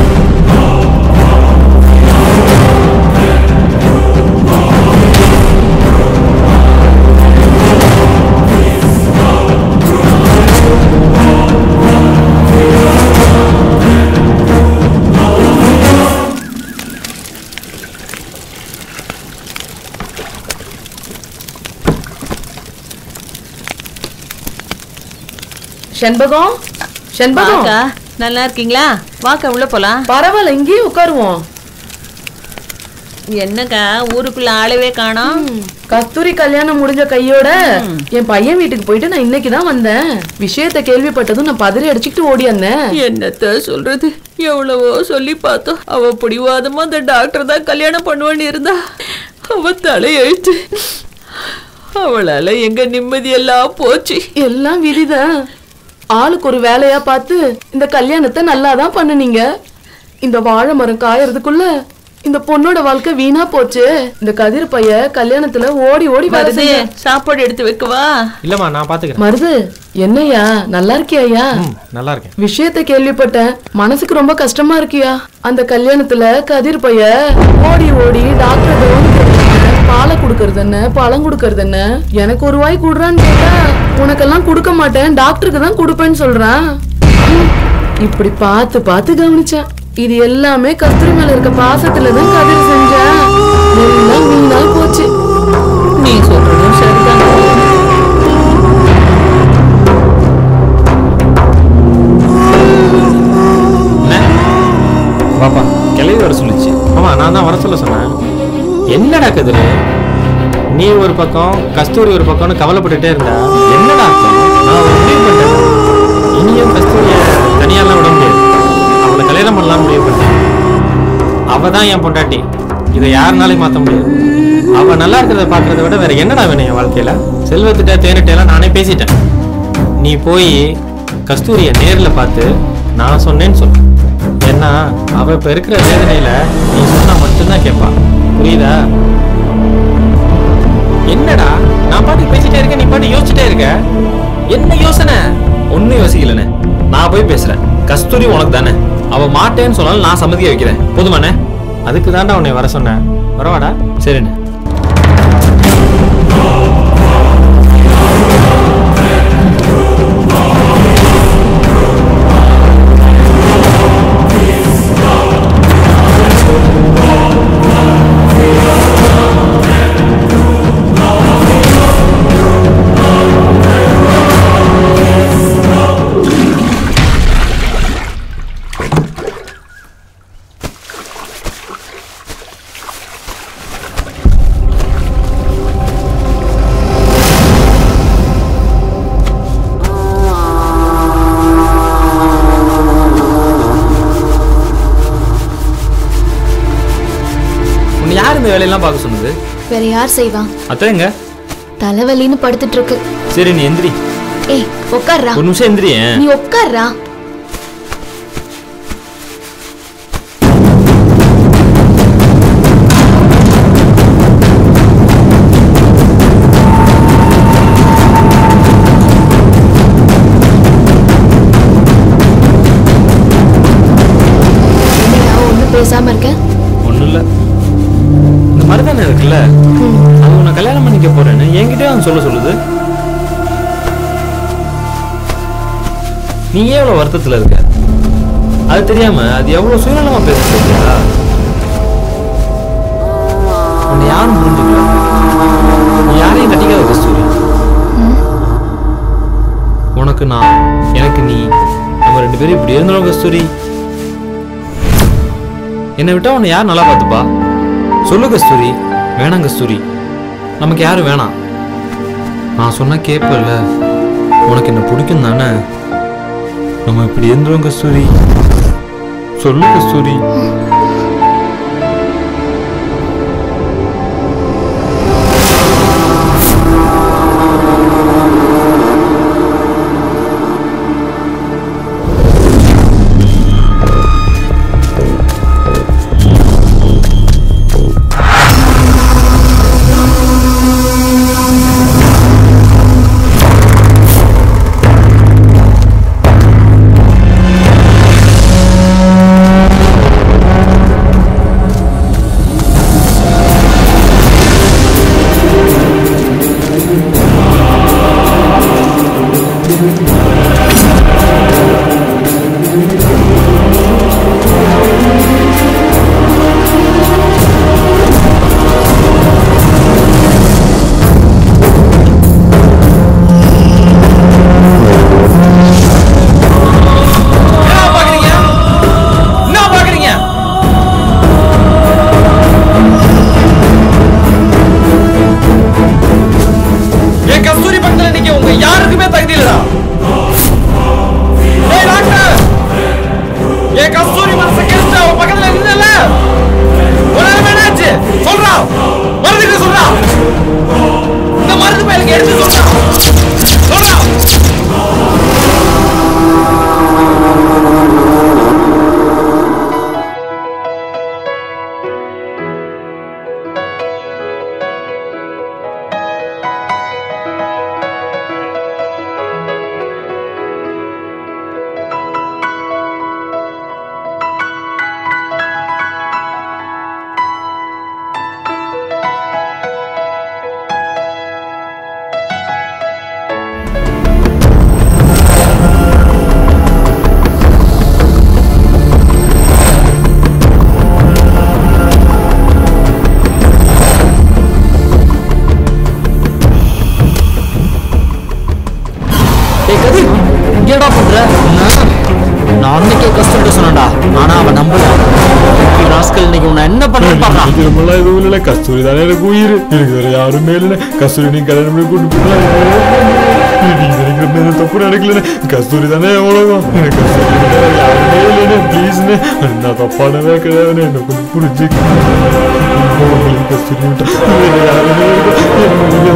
செண்பகம் செண்பகம் வாக்கா, நல்லா இருக்கீங்களா வாக்கா உள்ள போலாம் பரவாயில்ல இங்கேயே உட்காருவோம் என்னக்கா ஊருக்குள்ள ஆளவே காணோம் கஸ்தூரி கல்யாணம் முடிஞ்ச கையோட என் பையன் வீட்டுக்கு போயிட்டு நான் இன்னைக்கு தான் வந்தேன் விஷயத்த கேள்விப்பட்டதும் நான் பதறி அடிச்சுக்கிட்டு ஓடி வந்தேன் என்னத்த சொல்றது எவ்வளவோ சொல்லி பார்த்தோம் அவ பிடிவாதமா அந்த டாக்டர் தான் கல்யாணம் பண்ணுவான்னு இருந்தா அவ தலையெழுத்து அவளால எங்க நிம்மதியெல்லாம் போச்சு எல்லாம் விதிதான் ஆளுக்கு ஒரு வேலையா பார்த்து இந்த கல்யாணத்தை நல்லா தான் பண்ணுனீங்க இந்த வாழை மரம் காயறதுக்குள்ள இந்த பொண்ணோட வாழ்க்கை வீணா போச்சு இந்த கதிர் பைய கல்யாணத்துல ஓடி ஓடி வேலை வருது செஞ்சான். சாப்பாடு எடுத்து வைக்கவா இல்லம்மா நான் பாத்துக்கிறேன் மருது என்னய்யா நல்லா இருக்கியா நல்லா இருக்கேன் விஷயத்த கேள்விப்பட்டேன் மனசுக்கு ரொம்ப கஷ்டமா இருக்கியா அந்த கல்யாணத்துல கதிர் பைய ஓடி ஓடி டாக்டர் பாலை குடுக்கறது என்ன பழம் குடுக்கறது என்ன எனக்கு ஒரு வாய் குடுறான்னு கேட்டா உனக்கெல்லாம் கொடுக்க மாட்டேன் டாக்டருக்கு தான் கொடுப்பேன்னு சொல்றான் ம், இப்படி பார்த்து பார்த்து கவனிச்சேன் இது எல்லாமே கஸ்தூரி மேல இருக்க பாசத்துல தான் கதிர் செஞ்சேன் எல்லாம் வீணா போச்சு நீ சொல்றதும் சரிதான் பாப்பா கிளவி வர சொல்லுச்சு ஆமா நான் தான் வர சொல்ல சொன்னேன் என்னடா கதிரு நீ ஒரு பக்கம் கஸ்தூரி ஒரு பக்கம்னு கவலைப்பட்டுட்டே இருந்தா என்னடா அர்த்தம் நான் ஒரு முடிவு பண்ணிட்டேன் இனியும் கஸ்தூரிய தனியாலாம் விட முடியாது அவளை கல்யாணம் பண்ணலாம் முடிவு பண்ணிட்டேன் அவ தான் என் பொண்டாட்டி இதை யாருனாலையும் மாத்த முடியாது அவ நல்லா இருக்கிறத பாக்குறத விட வேற என்னடா வேணும் என் வாழ்க்கையில செல்வத்திட்ட தேனிட்ட எல்லாம் நானே பேசிட்டேன் நீ போய் கஸ்தூரிய நேர்ல பார்த்து நான் சொன்னேன்னு சொல்லு ஏன்னா அவ இப்ப இருக்கிற வேதனையில நீ சொன்னா மட்டும்தான் கேட்பா புரியுதா என்னடா நான் பாட்டு பேசிட்டே இருக்கேன் நீ பாட்டு யோசிச்சுட்டே இருக்க என்ன யோசனை ஒன்னும் யோசிக்கலண்ணே நான் போய் பேசுறேன் கஸ்தூரி உனக்கு தானே அவ மாட்டேன்னு சொன்னாலும் நான் சம்மதிக்க வைக்கிறேன் போதுமாண்ணே அதுக்கு தாண்டா உன்னை வர சொன்னேன் வரவாடா சரிண்ணே உன்னை யார் இந்த வேலையெல்லாம் பார்க்க சொன்னது வேற யார் செய்வா அத்தைங்க தலைவலின்னு படுத்துட்டு இருக்கு சரி நீ எந்திரி ஏய் உட்கார்றா ஒரு நிமிஷம் எந்திரியேன் நீ உட்கார்றா என்னடா ஒண்ணும் பேசாம இருக்க ஒண்ணும் இல்ல இந்த மருதானே இருக்குல்ல அது உன்னை கல்யாணம் பண்ணிக்க போறேன்னு என்கிட்டயே அவன் சொல்ல சொல்லுது நீ ஏன் இவ்வளவு வருத்தத்துல இருக்க அது தெரியாம அது எவ்வளவு சுயநலமா பேசுறது இல்லையா உன்னை யாரும் புரிஞ்சுக்கல நீ யாரையும் கட்டிக்காத கஸ்தூரி உனக்கு நான் எனக்கு நீ நம்ம ரெண்டு பேரும் இப்படி இருந்தோம் கஸ்தூரி என்னை விட்டா உன்னை யார் நல்லா பார்த்துப்பா சொல்லு கஸ்தூரி வேணாம் கஸ்தூரி நமக்கு யாரும் வேணாம் நான் சொன்னா கேட்பல்ல உனக்கு என்ன பிடிக்கும் தானே நம்ம இப்படி இருந்துரும் கஸ்தூரி சொல்லு கஸ்தூரி என்ன பாக்குறீங்க என் கஸ்தூரி பக்கத்துல நிக்க உங்க யாருக்குமே தகுதி இல்லடா ஏய் டாக்டர் என் கஸ்தூரி மனச கேஸ்ட் அவ பக்கத்துல நின்னல உனக்கு என்னாச்சு சொல்றா மருந்துக்கு சொல்றா இந்த மருந்து பயலுக்கு எடுத்து சொல்றா சொல்றா ஏய் கதிர் என்னடா பண்ற நான் நான் அன்னைக்கே கஷ்டப்பட்டு சொன்னேன்டா ஆனா அவன் நம்பல ராஸ்கல் இன்னைக்கு உன்னை என்ன பண்ண பாடுறான் திரும்பலாம் எதுவும் இல்லை கஸ்தூரி தானே எனக்கு உயிர் எனக்கு வேற யாருமே இல்லை கஸ்தூரி நீ கல்யாணம் பண்ணி கூட்டு போகலாம் நீங்க நினைக்கிற யாருமே இந்த தப்பு நினைக்கலண்ணே கஸ்தூரி தானே உலகம் எனக்கு கஸ்தூரி விட யாருமே இல்லைண்ணே ப்ளீஸ்ண்ணே நான் தப்பானவே கிடையாதுண்ணே என்ன கொஞ்சம் புரிஞ்சுக்க உங்களுக்கு கஸ்தூரி விட்டா வேற யாருமே இல்லை. என்ன நீங்க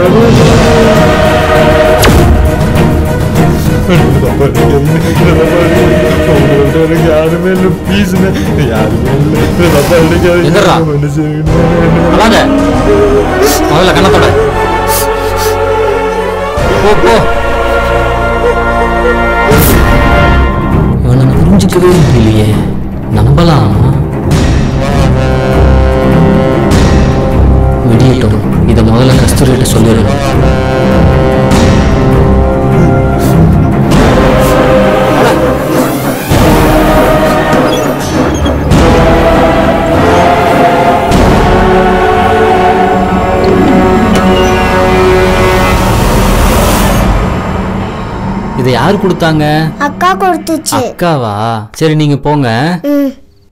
எனக்கு தப்பா நினைக்காதீங்க. என்ன தப்பா நினைக்காதீங்க. உங்களை விட எனக்கு யாருமே இல்லை ப்ளீஸ்ண்ணே யாருமே இல்லை என்ன தப்பா நினைக்காதீங்க எந்திரா. என்ன செய்யணும் அழாத முதல்ல கண்ணத்தோட போ போ இவனை புரிஞ்சுக்கவே முடியலையே நம்பலாம் விடியட்டும் இதை முதல்ல கஸ்தூரிகிட்ட சொல்லிடணும் இதை யார் கொடுத்தாங்க அக்கா கொடுத்துச்சு அக்காவா சரி நீங்க போங்க ம்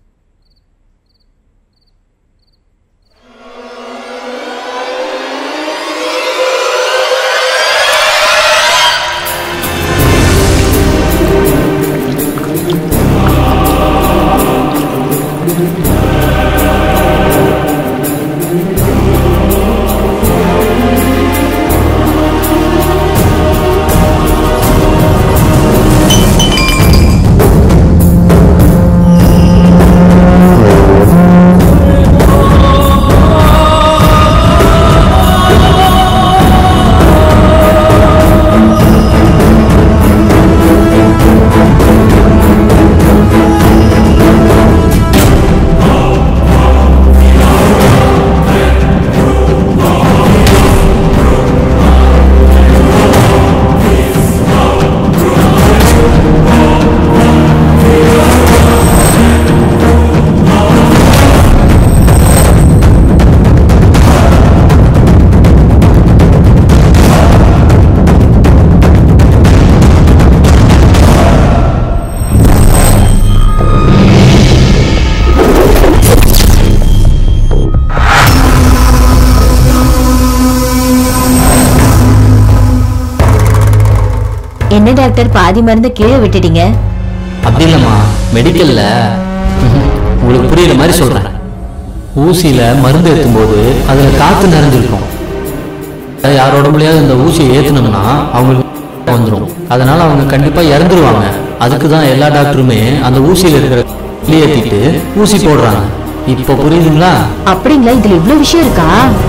என்ன டாக்டர் பாதி மருந்து கீழே விட்டுட்டீங்க அப்படி இல்லைம்மா மெடிக்கல்ல ம்ஹும். உங்களுக்கு புரியுற மாதிரி சொல்றேன் ஊசியில மருந்து ஏற்றும் போது அதுல காத்து நிறைஞ்சிருக்கும் யார் உடம்புலயாவது இந்த ஊசியை ஏத்துனோம்னா அவங்களுக்கு வந்துடும் அதனால அவங்க கண்டிப்பா இறந்துருவாங்க அதுக்கு தான் எல்லா டாக்டருமே அந்த ஊசியில இருக்கிற வெளியேற்றிட்டு ஊசி போடுறாங்க இப்போ புரியுதுங்களா அப்படிங்களா இதுல இவ்ளோ விஷயம் இருக்கா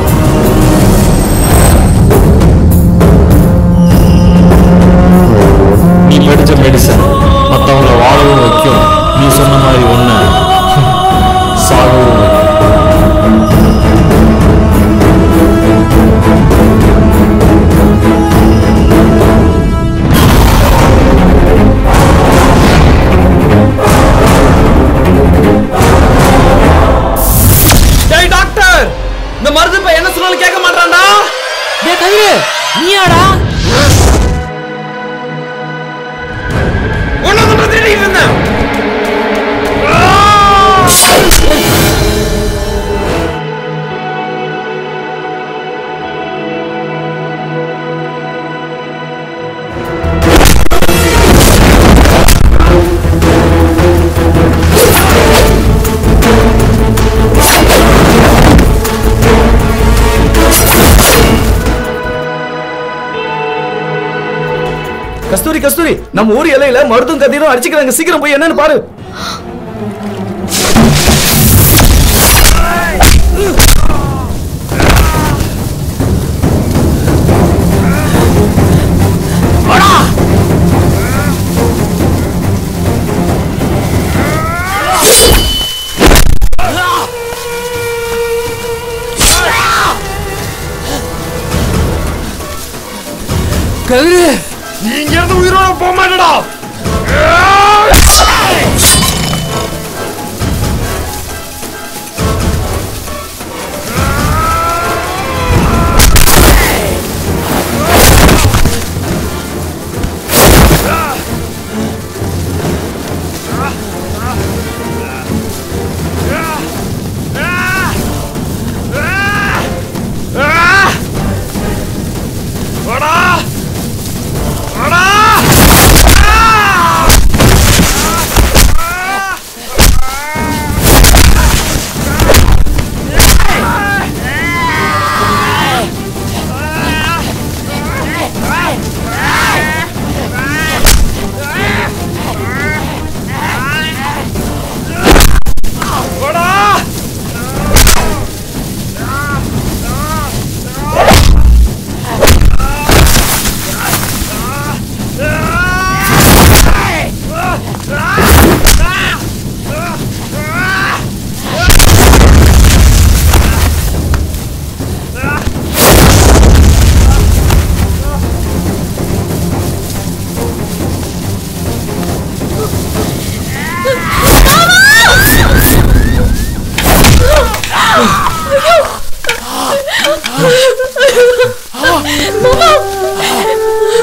நீ படிச்ச மெடிசன் மற்றவங்கள வாழவும் வைக்கும் நீ சொன்ன மாதிரி ஒன்று சாகவும் வைக்கும் டேய் டாக்டர் இந்த மருந்து இப்ப என்ன சொன்னாலும் கேட்க மாட்டான்டா டேய் கதிரு நீயாடா ஒன்னு தேடிட்டு இருந்தேன் கஸ்தூரி கஸ்தூரி நம்ம ஊர் எல்லையில மருதும் கதிரும் அடிச்சுக்கிறாங்க சீக்கிரம் போய் என்னன்னு பாரு கதிரு நீ இங்க இருந்து உயிரோட போக மாட்டடா வாடா வாடா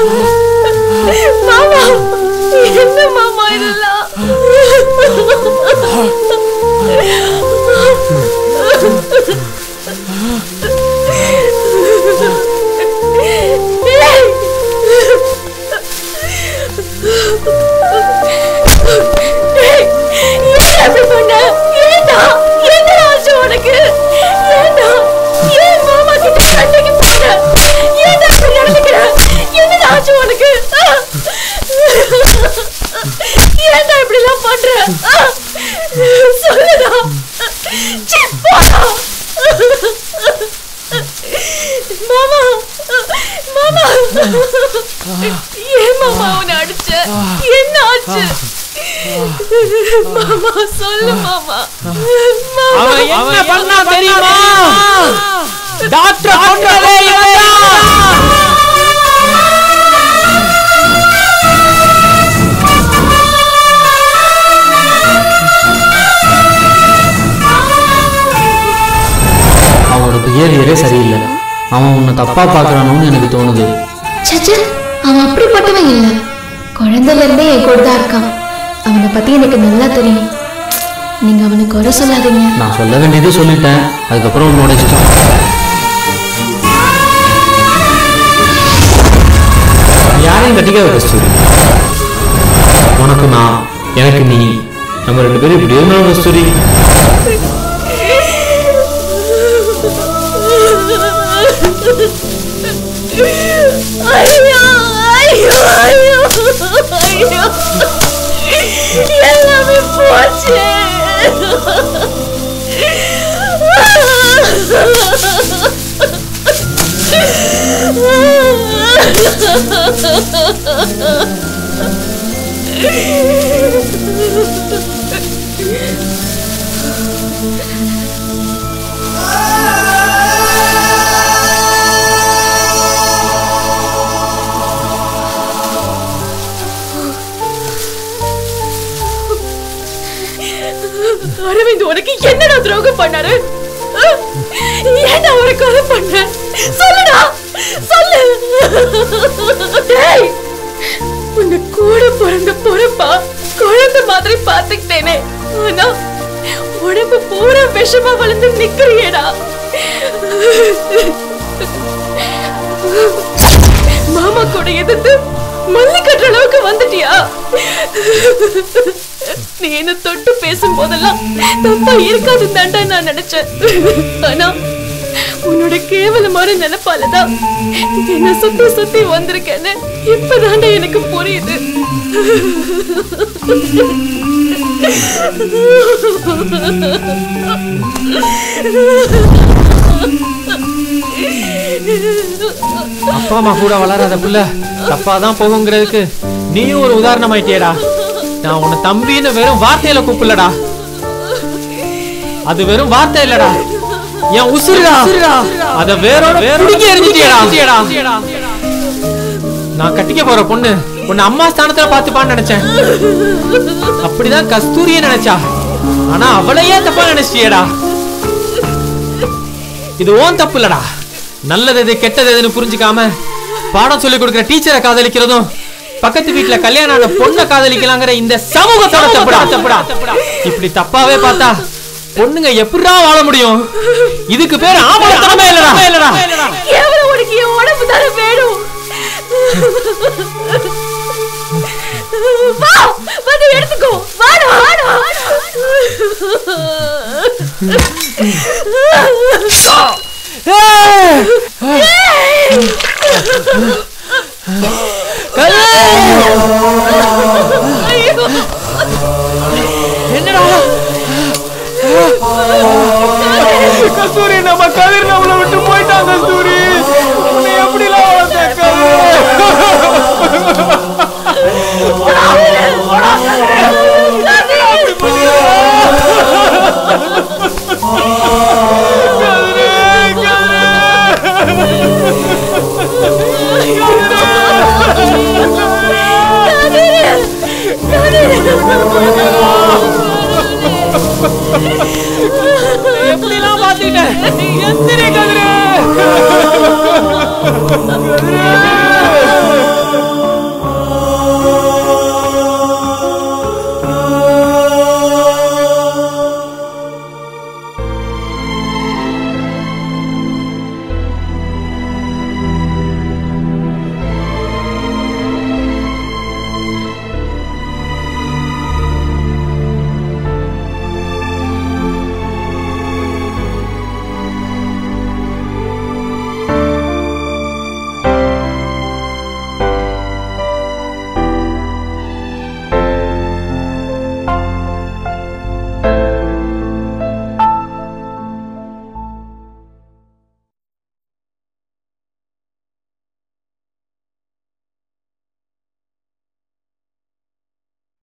மாமா என்ன மாமா இதெல்லாம் ஏய், ஏன் அப்படி பண்ண? ஏன்டா? என்ன ஆச்சு உனக்கு? ஏன்டா? ஏன் மாமா கிட்ட சண்டைக்கு போன? ஏன்டா இப்படி நடந்துக்கிற? என்னடா ஆச்சு உனக்கு? ஆ? ஏன்டா இப்படிலாம் பண்ற? ஆ? சொல்லுடா. சீ, போடா. மாமா மாமா ஏன் மாமா உன்னை அடிச்ச என்ன ஆச்சு மாமா சொல்லு மாமா அவன் என்ன பண்ணா தெரியுமா டாக்டர் கொன்றதே அவனோட பிஹேவியரே சரியில்லை அவன் உன்னை தப்பா பார்க்கறானோன்னு எனக்கு தோணுது சச்சா அவன் அப்படிப்பட்டவன் இல்ல குழந்தைல இருந்தே என் கூட தான் இருக்கான் அவனை பத்தி எனக்கு நல்லா தெரியும் நீங்க அவனை குறை சொல்லாதீங்க நான் சொல்ல வேண்டியதே சொல்லிட்டேன் அதுக்கப்புறம் உன்னோட இஷ்டம் யாரையும் கட்டிக்காத கஸ்தூரி உனக்கு நான் எனக்கு நீ நம்ம ரெண்டு பேரும் இப்படி இருந்தோம் கஸ்தூரி ஐயோ ஐயோ ஐயோ ஐயோ எல்லாமே போச்சு அரவிந்த் உனக்கு என்னடா துரோகம் பண்ணாரு அஹ்? ஏன்டா அவரை கொலை பண்ண சொல்லுடா சொல்லு டேய் உன்னை கூட பிறந்த பொறுப்பா குழந்தை மாதிரி பாத்துக்கிட்டேனே ஆனா உடம்பு பூரா விஷமா வளர்ந்து நிக்கிறியேடா மாமா கூட எதிர்த்து மல்லி கட்டுற அளவுக்கு வந்துட்டியா நீ என்ன தொட்டு பேசும் போதெல்லாம் தப்பா இருக்காது தாண்டா நான் நினைச்சேன் ஆனா உன்னோட கேவலமான நினைப்பாலதான் என்ன சுத்தி சுத்தி வந்திருக்கேன்னு இப்பதாண்டா எனக்கு புரியுது அப்பா அம்மா கூட வளராத புள்ள தப்பா தான் போகுங்கிறதுக்கு நீயும் ஒரு உதாரணம் ஆயிட்டியடா நான் உன்னை தம்பின்னு வெறும் வார்த்தையில கூப்பிடலடா அது வெறும் வார்த்தை இல்லடா என் உசுருடா அத வேரோட பிடிங்கி எரிஞ்சிட்டியடா நான் கட்டிக்க போற பொண்ணு உன்னை அம்மா ஸ்தானத்துல பாத்துப்பான்னு நினைச்சேன் அப்படிதான் கஸ்தூரிய நினைச்சா ஆனா அவளையே தப்பா நினைச்சிட்டியடா இது ஓன் தப்பு இல்லடா நல்லது எது கெட்டது எதுன்னு புரிஞ்சுக்காம பாடம் சொல்லி கொடுக்குற டீச்சரை காதலிக்கிறதும் பக்கத்து வீட்டுல கல்யாணம் ஆன பொண்ணை காதலிக்கலாங்கிற இந்த சமூகத்தோட தப்புடா தப்புடா இப்படி தப்பாவே பார்த்தா பொண்ணுங்க எப்படிடா வாழ முடியும் இதுக்கு பேர் ஆம்பளத்தனமே இல்லடா இல்லடா எவ்வளவு உனக்கு என் உடம்பு தானே வேணும் வா வந்து எடுத்துக்கோ வாடா வாடா கஸ்தூரி நம்ம கதிர் நம்மளை விட்டு போயிட்டான் கஸ்தூரி உன்னை எப்படிலாம் வளர்த்த எப்படிலாம் மாத்திட்டேன் எத்தனை கதிரே